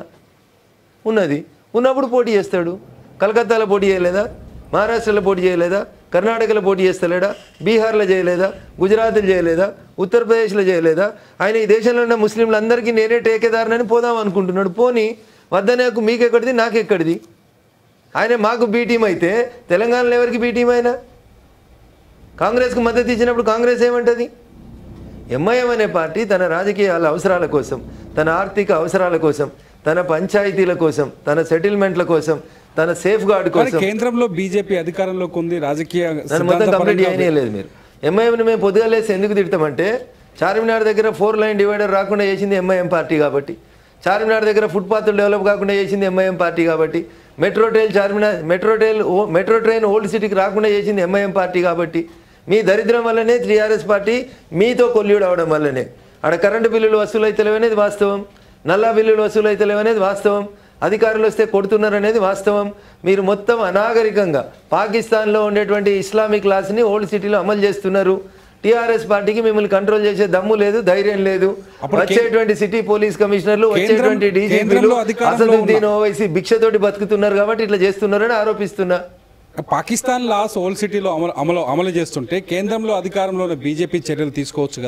ఉన్నది ఉన్నప్పుడు పోటీ చేస్తాడు కలకత్తాలో పోటీ చేయలేదా మహారాష్ట్రలో పోటీ చేయలేదా కర్ణాటకలో పోటీ చేస్తలేడా బీహార్లో చేయలేదా గుజరాత్లో చేయలేదా ఉత్తరప్రదేశ్లో చేయలేదా ఆయన ఈ దేశంలో ఉన్న ముస్లింలందరికీ నేనే టేకేదారునని పోదాం అనుకుంటున్నాడు పోని వద్దనే హక్కు మీకెక్కడిది నాకెక్కడిది ఆయన మాకు బీ టీం అయితే తెలంగాణలో ఎవరికి బీ టీం అయినా కాంగ్రెస్కు మద్దతు ఇచ్చినప్పుడు కాంగ్రెస్ ఏమంటది ఎంఐఎం అనే పార్టీ తన రాజకీయాల అవసరాల కోసం తన ఆర్థిక అవసరాల కోసం తన పంచాయతీల కోసం తన సెటిల్మెంట్ల కోసం తన సేఫ్ గార్డ్ కానీ కోసం కేంద్రంలో బీజేపీ అధికారంలోకి ఉంది రాజకీయ నన్ను మొత్తం కంప్లీట్ సిద్ధాంతపరంగా చేయలేదు మీరు ఎంఐఎంని మేము పొద్దుగా లేసి ఎందుకు తిడతామంటే చార్మినార్ దగ్గర ఫోర్ లైన్ డివైడర్ రాకుండా చేసింది ఎంఐఎం పార్టీ కాబట్టి చార్మినార్ దగ్గర ఫుట్పాత్లు డెవలప్ కాకుండా చేసింది ఎంఐఎం పార్టీ కాబట్టి metro train Charminar metro train ఓ- మెట్రో ట్రైన్ ఓల్డ్ సిటీకి రాకుండా చేసింది ఎంఐఎం పార్టీ కాబట్టి మీ దరిద్రం వల్లనే టీఆర్ఎస్ పార్టీ మీతో కొల్లుడు అవడం వల్లనే ఆడ కరెంటు బిల్లులు వసూలు అయితలేవనేది వాస్తవం నల్లా బిల్లులు వసూలు అయితలేవనేది వాస్తవం అధికారులు వస్తే కొడుతున్నారనేది వాస్తవం మీరు మొత్తం అనాగరికంగా పాకిస్తాన్లో ఉండేటువంటి ఇస్లామిక్ లాస్ని ఓల్డ్ సిటీలో అమలు చేస్తున్నారు టీఆర్ఎస్ పార్టీకి మిమ్మల్ని కంట్రోల్ చేసే దమ్ము లేదు ధైర్యం లేదు అప్పుడు కే- వచ్చేటువంటి సిటీ పోలీస్ కమిషనర్లు కేంద్రం- వచ్చేటువంటి డీజీపీలు కేంద్రంలో అధికారంలో అసదుద్దీన్ ఉన్న- ఓవైసీ భిక్షతోటి బతుకుతున్నారు కాబట్టి ఇట్లా చేస్తున్నారని ఆరోపిస్తున్నా పాకిస్తాన్ లాస్ ఓల్డ్ సిటీలో అమలు అమలు అమలు చేస్తుంటే కేంద్రంలో అధికారంలో ఉన్న బీజేపీ చర్యలు తీసుకోవచ్చు కదా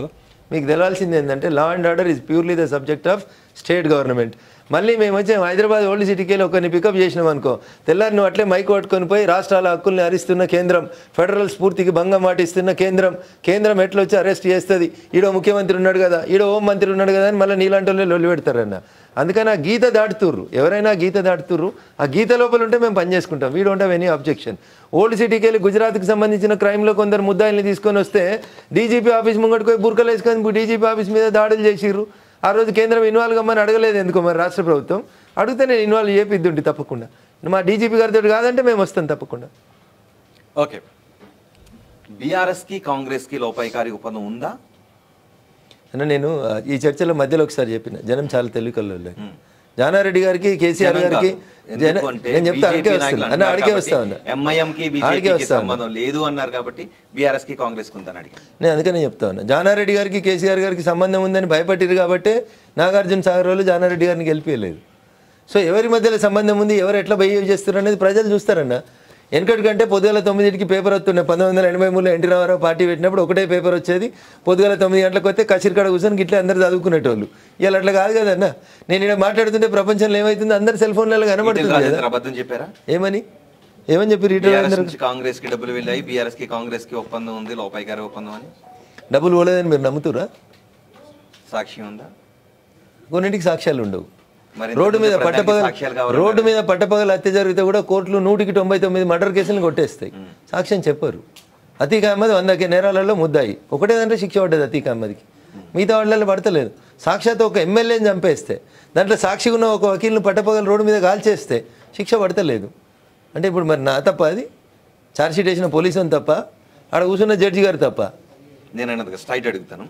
మీకు తెలవాల్సింది ఏంటంటే law and order is purely the subject of state government మళ్ళీ మేము వచ్చి హైదరాబాద్ ఓల్డ్ సిటీకి వెళ్ళి ఒకరిని పికప్ చేసినాం అనుకో తెల్లారి నువ్వు అట్లే మైక్ పట్టుకొని పోయి రాష్ట్రాల హక్కుల్ని హరిస్తున్న కేంద్రం ఫెడరల్ స్ఫూర్తికి భంగం మాటిస్తున్న కేంద్రం కేంద్రం ఎట్లా వచ్చి అరెస్ట్ చేస్తుంది ఈడో ముఖ్యమంత్రి ఉన్నాడు కదా ఈడో హోం మంత్రి ఉన్నాడు కదా అని మళ్ళీ నీలాంటి వాళ్ళే లొల్లి పెడతారన్న అందుకని ఆ గీత దాటుతుర్రు ఎవరైనా గీత దాటుతుర్రు ఆ గీత లోపల ఉంటే మేము పని చేసుకుంటాం we don't have any objection old సిటీకి వెళ్ళి గుజరాత్కి సంబంధించిన క్రైమ్లో కొందరు ముద్దాయిల్ని తీసుకొని వస్తే డీజీపీ ఆఫీస్ ముంగడికి పోయి బుర్కలు వేసుకొని డీజీపీ ఆఫీస్ మీద దాడులు చేసిర్రు ఆ రోజు కేంద్రం ఇన్వాల్వ్ కమ్మని అడగలేదు ఎందుకో మరి రాష్ట్ర ప్రభుత్వం అడిగితే నేను ఇన్వాల్వ్ చేపిద్దుంటి తప్పకుండా మా డీజీపీ గారితో కాదంటే మేము వస్తాం తప్పకుండా ఓకే బీఆర్ఎస్ కి కాంగ్రెస్ కి లోపాయికారి ఒప్పందం ఉందా అన్న నేను ఆ, ఈ చర్చలో మధ్యలో ఒకసారి చెప్పిన జనం చాలా తెలివికల్లో జానారెడ్డి గారికి కేసీఆర్ జనం గారికి కాదు. జన- ఎందుకంటే నేను చెప్తా BJP అడిగే నాయకులు వస్తాను అన్న అంటున్నారు అడిగే కాబట్టి వస్తా ఉన్నా ఎంఐఎం కి అడిగే బీజేపీకి వస్తా ఉన్నా. సంబంధం లేదు అన్నారు కాబట్టి బీఆర్ఎస్ కి కాంగ్రెస్ కి ఉందని అడిగాను నేను అందుకనే చెప్తా ఉన్నా జానారెడ్డి గారికి కేసీఆర్ గారికి సంబంధం ఉందని భయపట్టిరు కాబట్టి నాగార్జున సాగర్ వాళ్ళు జానారెడ్డి గారిని గెలిపించలేదు సో ఎవరి మధ్యలో సంబంధం ఉంది ఎవరు ఎట్లా బిహేవ్ చేస్తారు అనేది ప్రజలు చూస్తారన్న వెనకటి కంటే పొద్దుగల తొమ్మిదింటికి పేపర్ వస్తుండే పంతొమ్మిది వందల ఎనభై మూడులో ఎన్టీ రామారావు పార్టీ పెట్టినప్పుడు ఒకటే పేపర్ వచ్చేది పొద్దుగల తొమ్మిది గంటలకు వస్తే కసిరికాడ కూర్చొని గిట్లా అందరు చదువుకునేటోళ్ళు ఇవాళ అట్లా కాదు కదన్న నేను ఇక్కడ మాట్లాడుతుంటే ప్రపంచంలో ఏమవుతుంది అందరు సెల్ ఫోన్లలో ఈటెల కనబడుతుంది రాజేంద్ర కదా అబద్ధం చెప్పారా ఏమని ఏమని చెప్పి రీటైల్ బీఆర్ఎస్ నుంచి కాంగ్రెస్ కి డబ్బులు వెళ్ళాయి బీఆర్ఎస్ కి కాంగ్రెస్ కి ఒప్పందం ఉంది లోపాయికారి ఒప్పందం అని డబ్బులు పోలేదని మీరు నమ్ముతురా సాక్షి ఉందా కొన్నింటికి సాక్ష్యాలు ఉండవు మరి రోడ్డు మీద ఇంతకుముందు పట్టపగల ప్రధానికి సాక్ష్యాలు కావాలి రోడ్డు మీద పట్టపగల హత్య జరిగితే కూడా కోర్టులు నూటికి తొంభై తొమ్మిది మర్డర్ కేసులను కొట్టేస్తాయి సాక్ష్యం చెప్పరు అతీక్ అహ్మద్ వందకి నేరాలలో ముద్దాయి ఒకటేదంటే శిక్ష పడ్డది అతీక్ అహ్మద్కి మిగతా వాళ్ళలో పడతలేదు సాక్షాత్ ఒక ఎమ్మెల్యేని చంపేస్తే దాంట్లో సాక్షిగా ఉన్న ఒక వకీల్ని పట్టపగల రోడ్డు మీద కాల్చేస్తే శిక్ష పడతలేదు అంటే ఇప్పుడు మరి నా తప్ప అది ఛార్జ్షీట్ వేసిన పోలీసు తప్ప ఆడ కూర్చున్న జడ్జి గారు తప్ప నేను అన్నది స్ట్రైట్ అడుగుతాను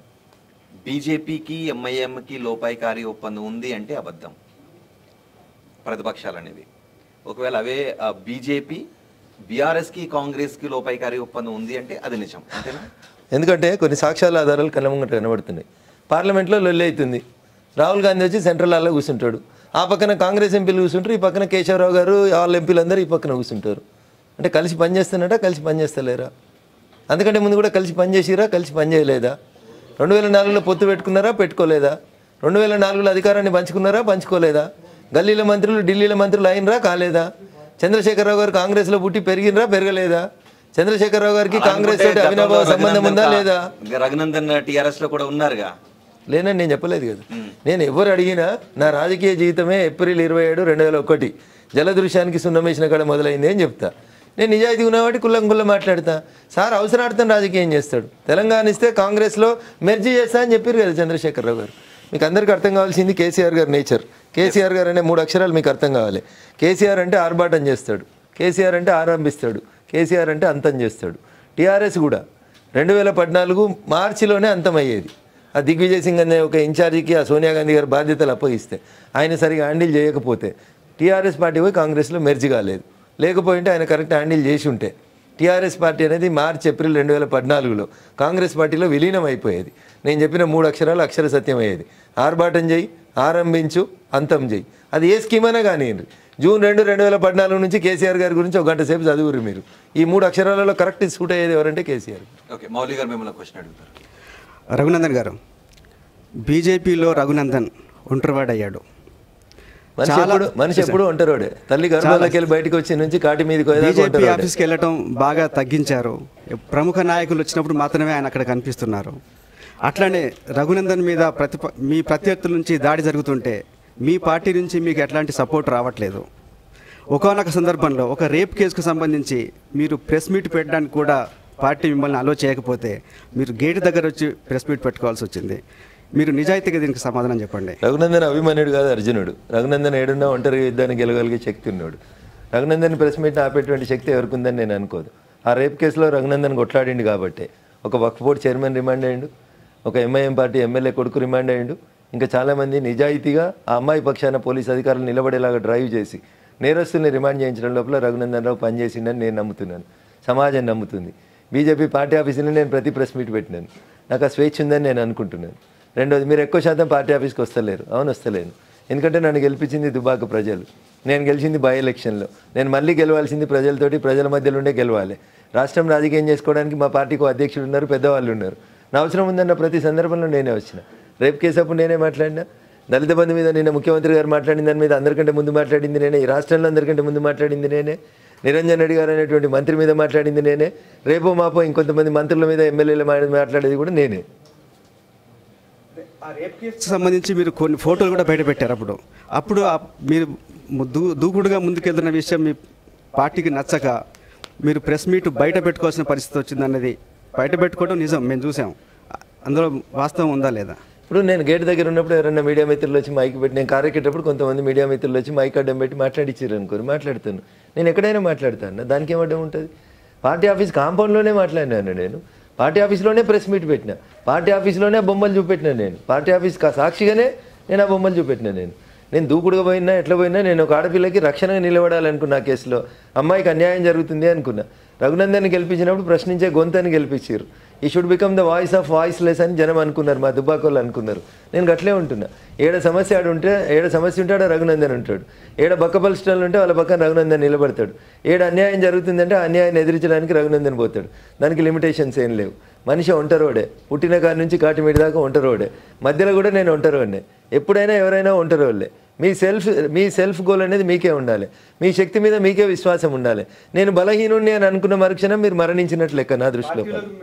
బీజేపీకి ఎంఐఎంకి లోపాయికారి ఒప్పందం ఉంది అంటే అబద్ధం ప్రతిపక్షాలు అనేది ఒకవేళ అవే బీజేపీ బీఆర్ఎస్ కి కాంగ్రెస్ కి లోపాయికారి ఒప్పందం ఉంది అంటే అది నిజం అంతేనా ఎందుకంటే కొన్ని సాక్ష్యాల ఆధారాలు కళ్ళ ముంగట కనబడుతున్నాయి పార్లమెంట్లో లొల్లి అవుతుంది రాహుల్ గాంధీ వచ్చి సెంట్రల్ హాల్లో కూర్చుంటాడు ఆ పక్కన కాంగ్రెస్ ఎంపీలు కూర్చుంటారు ఈ పక్కన కేశవరావు గారు వాళ్ళ ఎంపీలందరూ ఈ పక్కన కూర్చుంటారు అంటే కలిసి పనిచేస్తున్నట్ట కలిసి పనిచేస్తలేరా అందుకంటే ముందు కూడా కలిసి పనిచేసిరా కలిసి పనిచేయలేదా రెండు వేల నాలుగులో పొత్తు పెట్టుకున్నారా పెట్టుకోలేదా రెండు వేల నాలుగులో అధికారాన్ని పంచుకున్నారా పంచుకోలేదా గల్లీల మంత్రులు ఢిల్లీల మంత్రులు అయినరా కాలేదా చంద్రశేఖరరావు గారు కాంగ్రెస్లో పుట్టి పెరిగినరా పెరగలేదా చంద్రశేఖరరావు గారికి కాంగ్రెస్ తోటి అవినాభావ సంబంధం ఉందా లేదా రఘునందన్ టిఆర్ఎస్ లో కూడా ఉన్నారుగా లేనని నేను చెప్పలేదు కదా నేను ఎవరు అడిగినా నా రాజకీయ జీవితమే ఏప్రిల్ ఇరవై ఏడు రెండు వేల ఒకటి జలదృశ్యానికి సున్నమేసిన కాడ మొదలైంది అని చెప్తా నేను నిజాయితీ ఉన్నవాటి కుల్లం కుల్ల మాట్లాడతా సార్ అవసరార్థం రాజకీయం చేస్తాడు తెలంగాణ ఇస్తే కాంగ్రెస్లో మెర్జీ చేస్తా అని చెప్పారు కదా చంద్రశేఖరరావు గారు మీకు అందరికీ అర్థం కావాల్సింది కేసీఆర్ గారి నేచర్ కేసీఆర్ గారు అనే మూడు అక్షరాలు మీకు అర్థం కావాలి కేసీఆర్ అంటే ఆర్భాటం చేస్తాడు కేసీఆర్ అంటే ఆరంభిస్తాడు కేసీఆర్ అంటే అంతం చేస్తాడు టీఆర్ఎస్ కూడా రెండు వేల పద్నాలుగు మార్చిలోనే అంతమయ్యేది ఆ దిగ్విజయ్ సింగ్ అనే ఒక ఇన్ఛార్జికి ఆ సోనియా గాంధీ గారు బాధ్యతలు అప్పగిస్తే ఆయన సరిగా హ్యాండిల్ చేయకపోతే టీఆర్ఎస్ పార్టీ పోయి కాంగ్రెస్లో మెర్జ్ కాలేదు లేకపోయింటే ఆయన కరెక్ట్ హ్యాండిల్ చేసి ఉంటే టీఆర్ఎస్ పార్టీ అనేది మార్చ్ ఏప్రిల్ రెండు వేల పద్నాలుగులో కాంగ్రెస్ పార్టీలో విలీనం అయిపోయేది నేను చెప్పిన మూడు అక్షరాలు అక్షర సత్యం అయ్యేది ఆర్భాటం చేయి ఆరంభించు అంతం చేయి అది ఏ స్కీమ్ అయినా కానివ్వండి జూన్ రెండు రెండు వేల పద్నాలుగు నుంచి కేసీఆర్ గారి గురించి ఒక గంట సేపు చదువురు మీరు ఈ మూడు అక్షరాలలో కరెక్ట్ సూట్ అయ్యేది ఎవరంటే కేసీఆర్ ఓకే మౌలి గారు మిమ్మల్ని క్వశ్చన్ అడుగుతారు రఘునందన్ గారు బీజేపీలో రఘునందన్ ఒంటరివాడయ్యాడు మనిషి చాలా- ఎప్పుడు మనిషి ఎప్పుడు ఒంటరోడే తల్లి గర్భంలోకి వెళ్ళి బయటకు వచ్చి నుంచి కాటి మీదకి పోయేదాకా బీజేపీ ఒంటరోడే. ఆఫీస్కి వెళ్ళటం బాగా తగ్గించారు ప్రముఖ నాయకులు వచ్చినప్పుడు మాత్రమే ఆయన అక్కడ కనిపిస్తున్నారు అట్లానే రఘునందన్ మీద ప్రతి మీ ప్రత్యర్థుల నుంచి దాడి జరుగుతుంటే మీ పార్టీ నుంచి మీకు ఎట్లాంటి సపోర్ట్ రావట్లేదు ఒకనొక సందర్భంలో ఒక రేప్ కేసుకు సంబంధించి మీరు ప్రెస్ మీట్ పెట్టడానికి కూడా పార్టీ మిమ్మల్ని అలో చేయకపోతే మీరు గేట్ దగ్గర వచ్చి ప్రెస్ మీట్ పెట్టుకోవాల్సి వచ్చింది మీరు నిజాయితీగా దీనికి సమాధానం చెప్పండి రఘునందన్ అభిమన్యుడు కాదు అర్జునుడు రఘునందన్ ఏడున్నా ఒంటరి యుద్ధాన్ని గెలగలిగే శక్తి ఉన్నాడు రఘునందన్ ప్రెస్ మీట్ ఆపేటువంటి శక్తి ఎవరికి ఉందని నేను అనుకోదు ఆ రేప్ కేసులో రఘునందన్ కొట్లాడిండు కాబట్టి ఒక వక్ఫ్ బోర్డ్ చైర్మన్ రిమాండ్ అయ్యిండు ఒక ఎంఐఎం పార్టీ ఎమ్మెల్యే కొడుకు రిమాండ్ అయ్యిండు ఇంకా చాలామంది నిజాయితీగా ఆ అమ్మాయి పక్షాన పోలీస్ అధికారులు నిలబడేలాగా డ్రైవ్ చేసి నేరస్తుల్ని రిమాండ్ చేయించడం లోపల రఘునందన్ రావు పనిచేసిండని నేను నమ్ముతున్నాను సమాజం నమ్ముతుంది బీజేపీ పార్టీ ఆఫీసులో నేను ప్రతి ప్రెస్ మీట్ పెట్టినాను నాకు ఆ స్వేచ్ఛ ఉందని నేను అనుకుంటున్నాను రెండోది మీరు ఎక్కువ శాతం పార్టీ ఆఫీస్కి వస్తలేరు అవును వస్తలేను ఎందుకంటే నన్ను గెలిపించింది దుబాక ప్రజలు నేను గెలిచింది బై ఎలక్షన్లో నేను మళ్ళీ గెలవాల్సింది ప్రజలతోటి ప్రజల మధ్యలో ఉండే గెలవాలి రాష్ట్రం రాజకీయం చేసుకోవడానికి మా పార్టీకి ఓ అధ్యక్షుడు ఉన్నారు పెద్దవాళ్ళు ఉన్నారు నా అవసరం ఉందన్న ప్రతి సందర్భంలో నేనే వచ్చిన రేపు కేసు అప్పుడు నేనే మాట్లాడినా దళిత బంధు మీద నిన్న ముఖ్యమంత్రి గారు మాట్లాడిన దాని మీద అందరికంటే ముందు మాట్లాడింది నేనే ఈ రాష్ట్రంలో అందరికంటే ముందు మాట్లాడింది నేనే నిరంజన్ రెడ్డి గారు అనేటువంటి మంత్రి మీద మాట్లాడింది నేనే రేపో మాపో ఇంకొంతమంది మంత్రుల మీద ఎమ్మెల్యేల మీద మాట్లాడేది కూడా నేనే సంబంధించి మీరు కొన్ని ఫోటోలు కూడా బయట పెట్టారు అప్పుడు అప్పుడు ఆ మీరు ము- దూ దూకుడుగా ముందుకెళ్తున్న విషయం మీ పార్టీకి నచ్చక మీరు ప్రెస్ మీట్ బయట పెట్టుకోవాల్సిన పరిస్థితి వచ్చిందన్నది బయట పెట్టుకోవడం నిజం మేము చూసాం అందులో వాస్తవం ఉందా లేదా ఇప్పుడు నేను గేట్ దగ్గర ఉన్నప్పుడు ఎవరైనా మీడియా మిత్రులు వచ్చి మైక్ పెట్టి నేను కారు ఎక్కేటప్పుడు కొంతమంది మీడియా మిత్రులు వచ్చి మైక్ అడ్డం పెట్టి మాట్లాడిచ్చారు అనుకోరు మాట్లాడుతాను నేను ఎక్కడైనా మాట్లాడతాను దానికి ఏం అడ్డం ఉంటుంది పార్టీ ఆఫీస్ కాంపౌండ్లోనే మాట్లాడినాను నేను పార్టీ ఆఫీస్లోనే ప్రెస్ మీట్ పెట్టిన పార్టీ ఆఫీస్లోనే ఆ బొమ్మలు చూపెట్టినా నేను పార్టీ ఆఫీస్ కా- సాక్షిగానే నేను ఆ బొమ్మలు చూపెట్టినా నేను నేను దూకుడుగా పోయినా ఎట్లా పోయినా నేను ఒక ఆడపిల్లకి రక్షణగా నిలబడాలనుకున్నా ఆ కేసులో అమ్మాయికి అన్యాయం జరుగుతుంది అనుకున్నా రఘునందన్ గెలిపించినప్పుడు ప్రశ్నించే గొంతని గెలిపించారు he should become the voice of voiceless అని జనం అనుకున్నారు మా దుబ్బాకోళ్ళు అనుకున్నారు నేను గట్లే ఉంటున్నా ఏడ సమస్య ఆడు ఉంటే ఏడ సమస్య ఉంటాడో రఘునందన్ ఉంటాడు ఏడ బక్క పరిస్థితులు ఉంటే వాళ్ళ పక్కన రఘునందన్ నిలబడతాడు ఏడ అన్యాయం జరుగుతుందంటే ఆ అన్యాయాన్ని ఎదిరించడానికి రఘునందన్ పోతాడు దానికి లిమిటేషన్స్ ఏం లేవు మనిషి ఒంటరోడే పుట్టిన కాడి నుంచి కాటిమీడి దాకా ఒంటరోడే మధ్యలో కూడా నేను ఒంటరోడే ఎప్పుడైనా ఎవరైనా ఒంటరోళ్ళే మీ సెల్ఫ్ మీ సెల్ఫ్ గోల్ అనేది మీకే ఉండాలి మీ శక్తి మీద మీకే విశ్వాసం ఉండాలి నేను బలహీనుణ్ణి అని అనుకున్న మరుక్షణం మీరు మరణించినట్లు లెక్క నా దృష్టిలో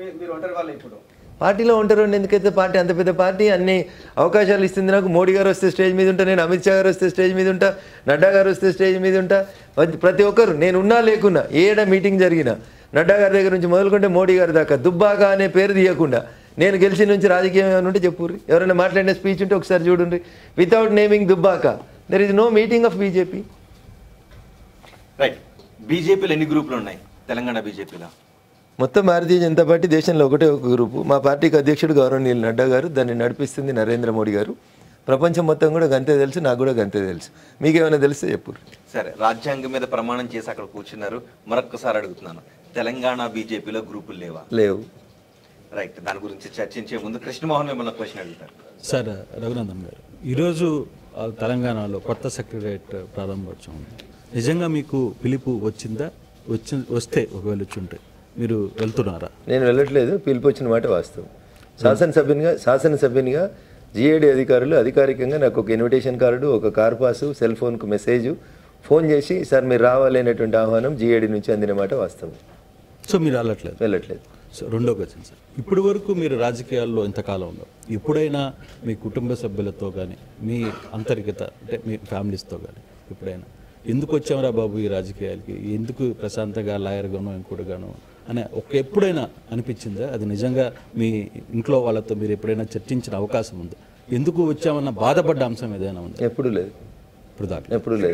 పార్టీలో ఉంటారు ఎందుకైతే పార్టీ అంత పెద్ద పార్టీ అన్ని అవకాశాలు ఇస్తుంది నాకు మోడీ గారు వస్తే స్టేజ్ మీద ఉంటా నేను అమిత్ షా గారు వస్తే స్టేజ్ మీద ఉంటా నడ్డా గారు వస్తే స్టేజ్ మీద ఉంటా ప్రతి- ప్రతి ఒక్కరు నేను ఉన్నా లేకున్నా ఏడ మీటింగ్ జరిగినా నడ్డా గారి దగ్గర నుంచి మొదలుకుంటే మోడీ గారి దాకా దుబ్బాక అనే పేరు తీయకుండా నేను గెలిచి నుంచి రాజకీయం ఏమైనా ఉంటే చెప్పుర్రి ఎవరైనా మాట్లాడిన స్పీచ్ ఉంటే ఒకసారి చూడండి without naming Dubbaka there is no meeting of BJP right బీజేపీలో ఎన్ని గ్రూపులు ఉన్నాయి తెలంగాణ బీజేపీలో మొత్తం భారతీయ జనతా పార్టీ దేశంలో ఒకటే ఒక గ్రూపు మా పార్టీకి అధ్యక్షుడు గౌరవనీయులు నడ్డా గారు దాన్ని నడిపిస్తుంది నరేంద్ర మోడీ గారు ప్రపంచం మొత్తం కూడా గంతే తెలుసు నాకు కూడా గంతే తెలుసు మీకేమైనా తెలిస్తే చెప్పు సరే రాజ్యాంగం మీద ప్రమాణం చేసి అక్కడ కూర్చున్నారు మరొక్కసారి అడుగుతున్నాను తెలంగాణ బీజేపీలో గ్రూపులు లేవా లేవు రైట్ దాని గురించి చర్చించే ముందు కృష్ణమోహన్ మిమ్మల్ని క్వశ్చన్ అడుగుతారు సార్ రఘునందన్ గారు ఈరోజు ఆ, తెలంగాణలో కొత్త సెక్రటరియట్ ప్రారంభోత్సవం ఉంది. నిజంగా మీకు పిలుపు వచ్చిందా వచ్చి వస్తే ఒకవేళ వచ్చి ఉంటే మీరు వెళ్తున్నారా నేను వెళ్ళట్లేదు పిలుపు వచ్చిన మాట వాస్తవం శాసనసభ్యునిగా శాసనసభ్యునిగా జిఏడి అధికారులు అధికారికంగా నాకు ఒక ఇన్విటేషన్ కార్డు ఒక కార్ పాసు సెల్ ఫోన్కు మెసేజ్ ఫోన్ చేసి సార్ మీరు రావాలి అనేటువంటి ఆహ్వానం జిఏడి నుంచి అందిన మాట వాస్తవం సో మీరు వెళ్ళట్లేదు వెళ్ళట్లేదు సో రెండో క్వశ్చన్ సార్ ఇప్పటి వరకు మీరు రాజకీయాల్లో ఇంతకాలం ఉన్నారు ఎప్పుడైనా మీ కుటుంబ సభ్యులతో కానీ మీ అంతర్గత అంటే మీ ఫ్యామిలీస్తో కానీ ఎప్పుడైనా ఎందుకు వచ్చామరా బాబు ఈ రాజకీయాలకి ఎందుకు ప్రశాంతంగా లాయర్గానో ఇంకోటిగానో అనే ఒక ఎప్పుడైనా అనిపించిందా అది నిజంగా మీ ఇంట్లో వాళ్ళతో మీరు ఎప్పుడైనా చర్చించిన అవకాశం ఉంది ఎందుకు వచ్చామన్న బాధపడ్డ అంశం ఏదైనా ఉంది ఎప్పుడు లేదు ఇప్పుడు దాకా ఎప్పుడు లేదు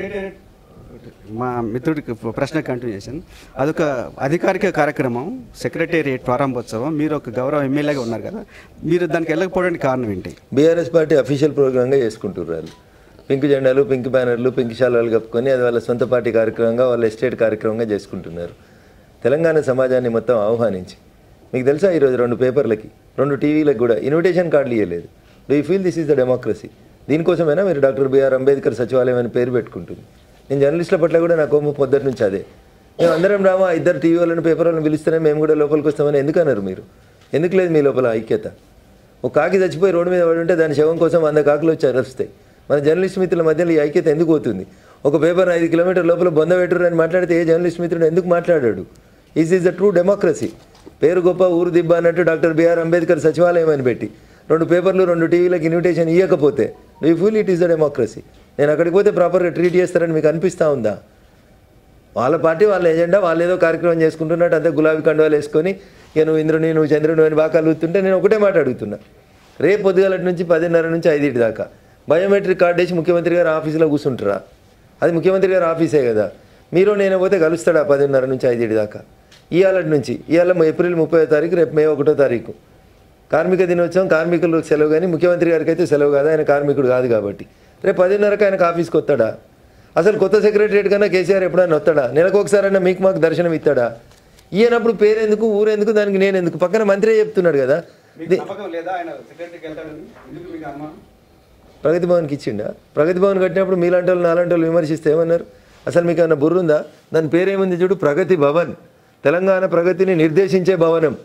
మా మిత్రుడికి ప్రశ్న కంటిన్యూషన్ అదొక అధికారిక కార్యక్రమం సెక్రటేరియట్ ప్రారంభోత్సవం మీరు ఒక గౌరవ ఎమ్మెల్యేగా ఉన్నారు కదా మీరు దానికి వెళ్ళకపోవడానికి కారణం ఏంటి బీఆర్ఎస్ పార్టీ అఫీషియల్ ప్రోగ్రామ్గా చేసుకుంటున్నారు వాళ్ళు పింక్ జెండాలు పింక్ బ్యానర్లు పింక్ శాలాలు కప్పుకొని అది వాళ్ళ సొంత పార్టీ కార్యక్రమంగా వాళ్ళ ఎస్టేట్ కార్యక్రమంగా చేసుకుంటున్నారు తెలంగాణ సమాజాన్ని మొత్తం ఆహ్వానించి మీకు తెలుసా ఈరోజు రెండు పేపర్లకి రెండు టీవీలకు కూడా ఇన్విటేషన్ కార్డులు ఇవ్వలేదు do you feel this is the democracy దీనికోసమైనా మీరు డాక్టర్ బిఆర్ అంబేద్కర్ సచివాలయం అని పేరు పెట్టుకుంటుంది నేను జర్నలిస్టుల పట్ల కూడా నా కోము పొద్దుటి నుంచి అదే మేము అందరం రామా ఇద్దరు టీవీ వాళ్ళని పేపర్ వాళ్ళని పిలుస్తేనే మేము కూడా లోపలికి వస్తామని ఎందుకు అన్నారు మీరు ఎందుకు లేదు మీ లోపల ఐక్యత ఒక కాకి చచ్చిపోయి రోడ్డు మీద పడి ఉంటే దాని శవం కోసం వంద కాకులు వచ్చి అరుస్తాయి మన జర్నలిస్ట్ మిత్రుల మధ్యలో ఈ ఐక్యత ఎందుకు పోతుంది ఒక పేపర్ ఐదు కిలోమీటర్ లోపల బొంద పెట్టురు అని మాట్లాడితే ఏ జర్నలిస్ట్ మిత్రుడు ఎందుకు మాట్లాడాడు is is the true democracy పేరు గొప్ప ఊరు దిబ్బ అన్నట్టు డాక్టర్ బిఆర్ అంబేద్కర్ సచివాలయం అని పెట్టి రెండు పేపర్లు రెండు టీవీలకు ఇన్విటేషన్ ఇవ్వకపోతే do full it is the democracy నేను అక్కడికి పోతే ప్రాపర్గా ట్రీట్ చేస్తారని మీకు అనిపిస్తూ ఉందా వాళ్ళ పార్టీ వాళ్ళ ఎజెండా వాళ్ళు ఏదో కార్యక్రమం చేసుకుంటున్నట్టు అంతే గులాబీ కండువాలు వేసుకొని ఇక నువ్వు ఇంద్రుని నువ్వు చంద్రుని అని బాగా కలుగుతుంటే నేను ఒకటే మాట అడుగుతున్నా రేపు పొద్దుగాలటి నుంచి పదిన్నర నుంచి ఐదింటి దాకా బయోమెట్రిక్ కార్డు వేసి ముఖ్యమంత్రి గారు ఆఫీసులో కూర్చుంటారా అది ముఖ్యమంత్రి గారు ఆఫీసే కదా మీరు నేను పోతే కలుస్తాడా పదిన్నర నుంచి ఐదింటి దాకా ఇవాళ నుంచి ఇవాళ ఏప్రిల్ ముప్పై తారీఖు రేపు మే ఒకటో తారీఖు కార్మిక దినోత్సవం కార్మికులకు సెలవు కానీ ముఖ్యమంత్రి గారికి అయితే సెలవు కాదు ఆయన కార్మికుడు కాదు కాబట్టి రేపు పదిన్నరకు ఆయనకు ఆఫీస్కి వస్తాడా అసలు కొత్త సెక్రటరియట్ కన్నా కేసీఆర్ ఎప్పుడైనా వస్తాడా నెలకు ఒకసారైనా మీకు మాకు దర్శనం ఇస్తాడా ఈయనప్పుడు పేరెందుకు ఊరెందుకు దానికి నేను ఎందుకు పక్కన మంత్రే చెప్తున్నాడు కదా ది- ప్రగతి భవన్కి ఇచ్చిండా ప్రగతి భవన్ కట్టినప్పుడు మీలాంటి వాళ్ళు నాలాంటి వాళ్ళు విమర్శిస్తే ఏమన్నారు అసలు మీకు ఏమన్నా బుర్రుందా దాని పేరేముంది చూడు ప్రగతి భవన్ తెలంగాణ ప్రగతిని నిర్దేశించే భవనం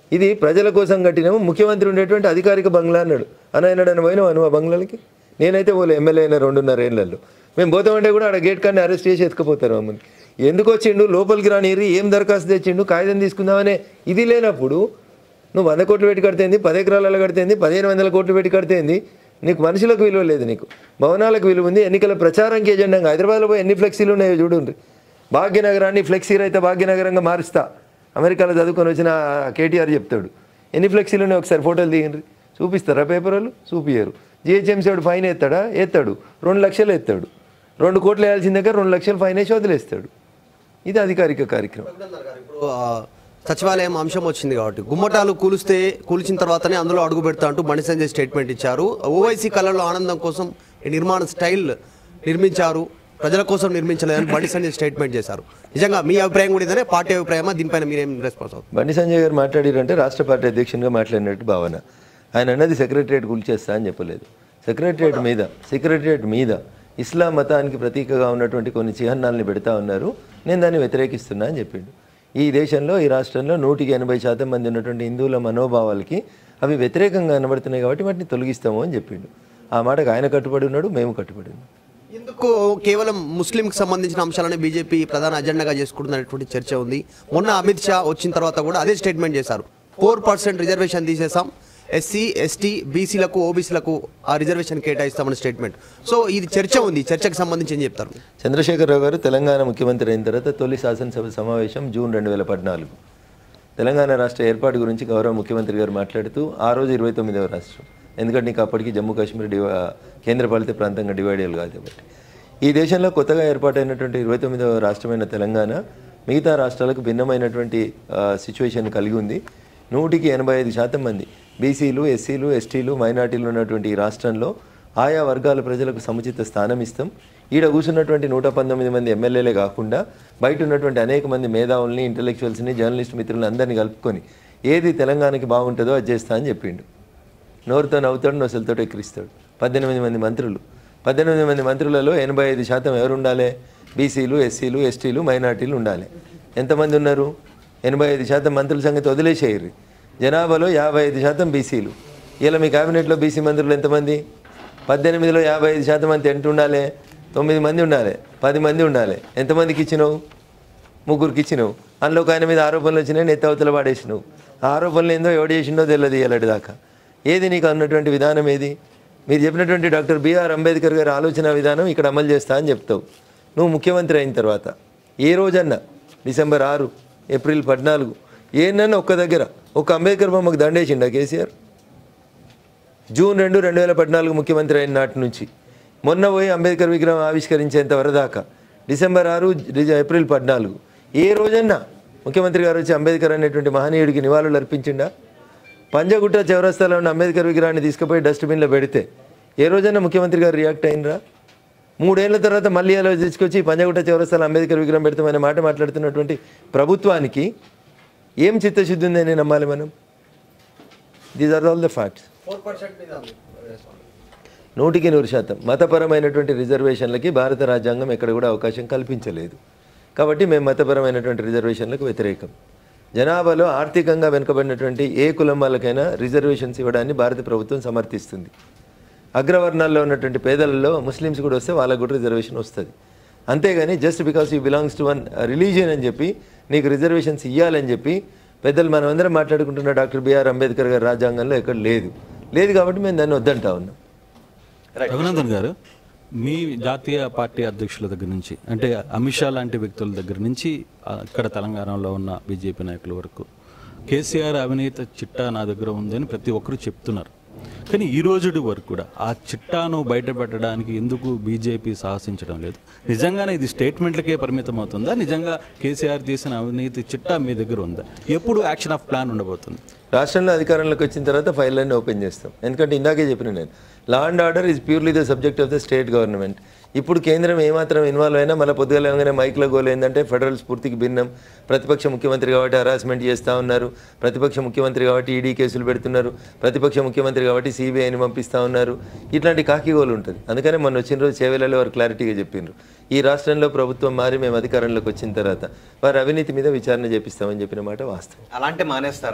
ఇది ప్రజల కోసం కట్టినాము ముఖ్యమంత్రి ఉండేటువంటి అధికారిక బంగ్లా అన్నాడు అని అన్నాడు పోయినావు నువ్వు ఆ బంగ్లాలకి నేనైతే పోలే ఎమ్మెల్యే అయినా రెండున్నర ఏళ్ళల్లో మేము పోతామంటే కూడా ఆడ గేట్ కానీ అరెస్ట్ చేసి ఎత్తుకుపోతారు మమ్మల్ని ఎందుకు వచ్చిండు లోపలికి రానిరి ఏం దరఖాస్తు తెచ్చిండు కాగితం తీసుకుందామనే ఇది లేనప్పుడు నువ్వు వంద కోట్లు పెట్టి కడితేంది పది ఎకరాలలో కడితేంది పదిహేను వందల కోట్లు పెట్టి కడితేంది నీకు మనుషులకు విలువ లేదు నీకు భవనాలకు విలువ ఉంది ఎన్నికల ప్రచారానికి ఎజెండాగా హైదరాబాద్లో పోయి ఎన్ని ఫ్లెక్సీలు ఉన్నాయో చూడండి భాగ్యనగరాన్ని ఫ్లెక్సీ అయితే భాగ్యనగరంగా మారుస్తా అమెరికాలో చదువుకొని వచ్చిన కేటీఆర్ చెప్తాడు ఎన్ని ఫ్లెక్సీలు ఉన్నాయి ఒకసారి ఫోటోలు దిగండి చూపిస్తారా పేపర్ వాళ్ళు చూపియరు జిహెచ్ఎంసీ వాడు ఫైన్ ఎత్తాడా ఎత్తాడు రెండు లక్షలు ఎత్తాడు రెండు కోట్లు వేయాల్సిన దగ్గర రెండు లక్షలు ఫైన్ వేసి వదిలేస్తాడు ఇది అధికారిక కార్యక్రమం ఇప్పుడు ఆ, సచివాలయం అంశం వచ్చింది కాబట్టి గుమ్మటాలు కూలిస్తే కూల్చిన తర్వాతనే అందులో అడుగు పెడతా అంటూ బండి సంజయ్ స్టేట్మెంట్ ఇచ్చారు ఓవైసీ కళలో ఆనందం కోసం ఈ నిర్మాణ స్టైల్ నిర్మించారు ప్రజల కోసం నిర్మించలేదని బండి సంజయ్ స్టేట్మెంట్ చేశారు నిజంగా మీ అభిప్రాయం కూడా ఇదనే పార్టీ అభిప్రాయమా దీనిపైన మీరేం రెస్పాన్స్ అవుతుంది బండి సంజయ్ గారు మాట్లాడారంటే రాష్ట్ర పార్టీ అధ్యక్షునిగా మాట్లాడినట్టు భావన ఆయన అన్నది సెక్రటరియట్ కూల్చేస్తా అని చెప్పలేదు సెక్రటరియట్ మీద సెక్రటరియట్ మీద ఇస్లాం మతానికి ప్రతీకగా ఉన్నటువంటి కొన్ని చిహ్నాలని పెడతా ఉన్నారు నేను దాన్ని వ్యతిరేకిస్తున్నా అని చెప్పిండు ఈ దేశంలో ఈ రాష్ట్రంలో నూటికి ఎనభై శాతం మంది ఉన్నటువంటి హిందువుల మనోభావాలకి అవి వ్యతిరేకంగా కనబడుతున్నాయి కాబట్టి వాటిని తొలగిస్తాము అని చెప్పిండు ఆ మాటకు ఆయన కట్టుబడి ఉన్నాడు మేము కట్టుబడి ఉన్నాం ఎందుకు కేవలం ముస్లింకి సంబంధించిన అంశాలనే బీజేపీ ప్రధాన అజెండాగా చేసుకుంటున్నటువంటి చర్చ ఉంది మొన్న అమిత్ షా వచ్చిన తర్వాత కూడా అదే స్టేట్మెంట్ చేశారు ఫోర్ పర్సెంట్ రిజర్వేషన్ తీసేసాం ఎస్సీ ఎస్టీ బీసీలకు ఓబీసీలకు ఆ రిజర్వేషన్ కేటాయిస్తామని స్టేట్మెంట్ సో ఇది చర్చ ఉంది ఈ చర్చకు సంబంధించి ఏం చెప్తారు చంద్రశేఖరరావు గారు తెలంగాణ ముఖ్యమంత్రి అయిన తర్వాత తొలి శాసనసభ సమావేశం జూన్ రెండు వేల పద్నాలుగు తెలంగాణ రాష్ట్ర ఏర్పాటు గురించి గౌరవ ముఖ్యమంత్రి గారు మాట్లాడుతూ ఆ రోజు ఇరవై తొమ్మిదవ రాష్ట్రం ఎందుకంటే నీకు అప్పటికి జమ్మూ కాశ్మీర్ డివై కేంద్రపాలిత ప్రాంతంగా డివైడ్ అయ్యాలి కాదు కాబట్టి ఈ దేశంలో కొత్తగా ఏర్పాటైనటువంటి ఇరవై తొమ్మిదవ రాష్ట్రమైన తెలంగాణ మిగతా రాష్ట్రాలకు భిన్నమైనటువంటి సిచ్యువేషన్ కలిగి ఉంది నూటికి ఎనభై ఐదు శాతం మంది బీసీలు ఎస్సీలు ఎస్టీలు మైనార్టీలు ఉన్నటువంటి ఈ రాష్ట్రంలో ఆయా వర్గాల ప్రజలకు సముచిత స్థానం ఇస్తాం ఈడ కూర్చున్నటువంటి నూట పంతొమ్మిది మంది ఎమ్మెల్యేలే కాకుండా బయట ఉన్నటువంటి అనేక మంది మేధావుల్ని ఇంటలెక్చువల్స్ని జర్నలిస్ట్ మిత్రులను అందరినీ కలుపుకొని ఏది తెలంగాణకి బాగుంటుందో అది చేస్తా అని చెప్పిండు నోరుతో నవ్వుతాడు నొసలతో ఎక్కిరిస్తాడు పద్దెనిమిది మంది మంత్రులు పద్దెనిమిది మంది మంత్రులలో ఎనభై ఐదు శాతం ఎవరు ఉండాలి బీసీలు ఎస్సీలు ఎస్టీలు మైనార్టీలు ఉండాలి ఎంతమంది ఉన్నారు ఎనభై ఐదు శాతం మంత్రుల సంగతి వదిలేసేయరు జనాభాలో యాభై ఐదు శాతం బీసీలు ఇలా మీ కేబినెట్లో బీసీ మంత్రులు ఎంతమంది పద్దెనిమిదిలో యాభై ఐదు శాతం అంత ఎంత ఉండాలి తొమ్మిది మంది ఉండాలి పది మంది ఉండాలి ఎంతమందికి ఇచ్చినావు ముగ్గురికి ఇచ్చినావు అందులో ఒక ఆయన మీద ఆరోపణలు వచ్చినాయి నెత్తి అవతల పాడేసినావు ఆ ఆరోపణలు ఏందో ఎవడు చేసిండో తెలియదు ఇలాంటి దాకా ఏది నీకు అన్నటువంటి విధానం ఏది మీరు చెప్పినటువంటి డాక్టర్ బిఆర్ అంబేద్కర్ గారి ఆలోచన విధానం ఇక్కడ అమలు చేస్తా అని చెప్తావు నువ్వు ముఖ్యమంత్రి అయిన తర్వాత ఏ రోజన్నా డిసెంబర్ ఆరు ఏప్రిల్ పద్నాలుగు ఏనన్నా ఒక్క దగ్గర ఒక అంబేద్కర్ బొమ్మకు దండేసిండా కేసీఆర్ జూన్ రెండు రెండు వేల పద్నాలుగు ముఖ్యమంత్రి అయిన నాటి నుంచి మొన్న పోయి అంబేద్కర్ విగ్రహం ఆవిష్కరించేంత వరదాకా డిసెంబర్ ఆరు రి- ఏప్రిల్ పద్నాలుగు ఏ రోజన్నా ముఖ్యమంత్రి గారు వచ్చి అంబేద్కర్ అనేటువంటి మహనీయుడికి నివాళులు అర్పించిండా పంజగుట్ట చౌరస్తాలో ఉన్న అంబేద్కర్ విగ్రహాన్ని తీసుకుపోయి డస్ట్బిన్లో పెడితే ఏ రోజైనా ముఖ్యమంత్రి గారు రియాక్ట్ అయినరా మూడేళ్ల తర్వాత మళ్ళీ అలా తీసుకొచ్చి పంజగుట్ట చౌరస్తాలో అంబేద్కర్ విగ్రహం పెడతామనే మాట మాట్లాడుతున్నటువంటి ప్రభుత్వానికి ఏం చిత్తశుద్ధి ఉందని నమ్మాలి మనం these are all the facts నూటికి నూరు శాతం మతపరమైనటువంటి రిజర్వేషన్లకి భారత రాజ్యాంగం ఎక్కడ కూడా అవకాశం కల్పించలేదు కాబట్టి మేము మతపరమైనటువంటి రిజర్వేషన్లకు వ్యతిరేకం జనాభాలో ఆర్థికంగా వెనుకబడినటువంటి ఏ కులం వాళ్ళకైనా రిజర్వేషన్స్ ఇవ్వడాన్ని భారత ప్రభుత్వం సమర్థిస్తుంది అగ్రవర్ణాల్లో ఉన్నటువంటి పేదలలో ముస్లిమ్స్ కూడా వస్తే వాళ్ళకు కూడా రిజర్వేషన్ వస్తుంది అంతేగాని just because you belongs to one religion అని చెప్పి నీకు రిజర్వేషన్స్ ఇవ్వాలని చెప్పి పెద్దలు మనమందరం మాట్లాడుకుంటున్న డాక్టర్ బిఆర్ అంబేద్కర్ గారి రాజ్యాంగంలో ఎక్కడ లేదు లేదు కాబట్టి మేము దాన్ని వద్దంటా ఉన్నాం రఘునందన్ గారు మీ జాతీయ పార్టీ అధ్యక్షుల దగ్గర నుంచి అంటే అమిత్ షా లాంటి వ్యక్తుల దగ్గర నుంచి ఆ, ఇక్కడ తెలంగాణలో ఉన్న బీజేపీ నాయకుల వరకు కేసీఆర్ అవినీతి చిట్టా నా దగ్గర ఉందని ప్రతి ఒక్కరు చెప్తున్నారు కానీ ఈ రోజుటి వరకు కూడా ఆ చిట్టాను బయటపెట్టడానికి ఎందుకు బీజేపీ సాహసించడం లేదు నిజంగానే ఇది స్టేట్మెంట్లకే పరిమితం అవుతుందా నిజంగా కేసీఆర్ తీసిన అవినీతి చిట్టా మీ దగ్గర ఉందా ఎప్పుడు యాక్షన్ ఆఫ్ ప్లాన్ ఉండబోతుంది రాష్ట్రంలో అధికారంలోకి వచ్చిన తర్వాత ఫైల్ అన్ని ఓపెన్ చేస్తాం ఎందుకంటే ఇందాకే చెప్పిన నేను law and order is purely the subject of the state government ఇప్పుడు కేంద్రం ఏమాత్రం ఇన్వాల్వ్ అయినా మళ్ళీ పొద్దుగలగానే మైక్లో గోల్ ఏంటంటే ఫెడరల్ స్ఫూర్తికి భిన్నం ప్రతిపక్ష ముఖ్యమంత్రి కాబట్టి హరాస్మెంట్ చేస్తూ ఉన్నారు ప్రతిపక్ష ముఖ్యమంత్రి కాబట్టి ఈడీ కేసులు పెడుతున్నారు ప్రతిపక్ష ముఖ్యమంత్రి కాబట్టి సిబిఐని పంపిస్తూ ఉన్నారు ఇట్లాంటి కాకిగోలు ఉంటుంది అందుకనే మొన్న వచ్చిన రోజు చేవేలలో వారు క్లారిటీగా చెప్పిండ్రు ఈ రాష్ట్రంలో ప్రభుత్వం మారి మేము అధికారంలోకి వచ్చిన తర్వాత వారి అవినీతి మీద విచారణ చేపిస్తామని చెప్పిన మాట వాస్తవం అలాంటి మానేస్తారా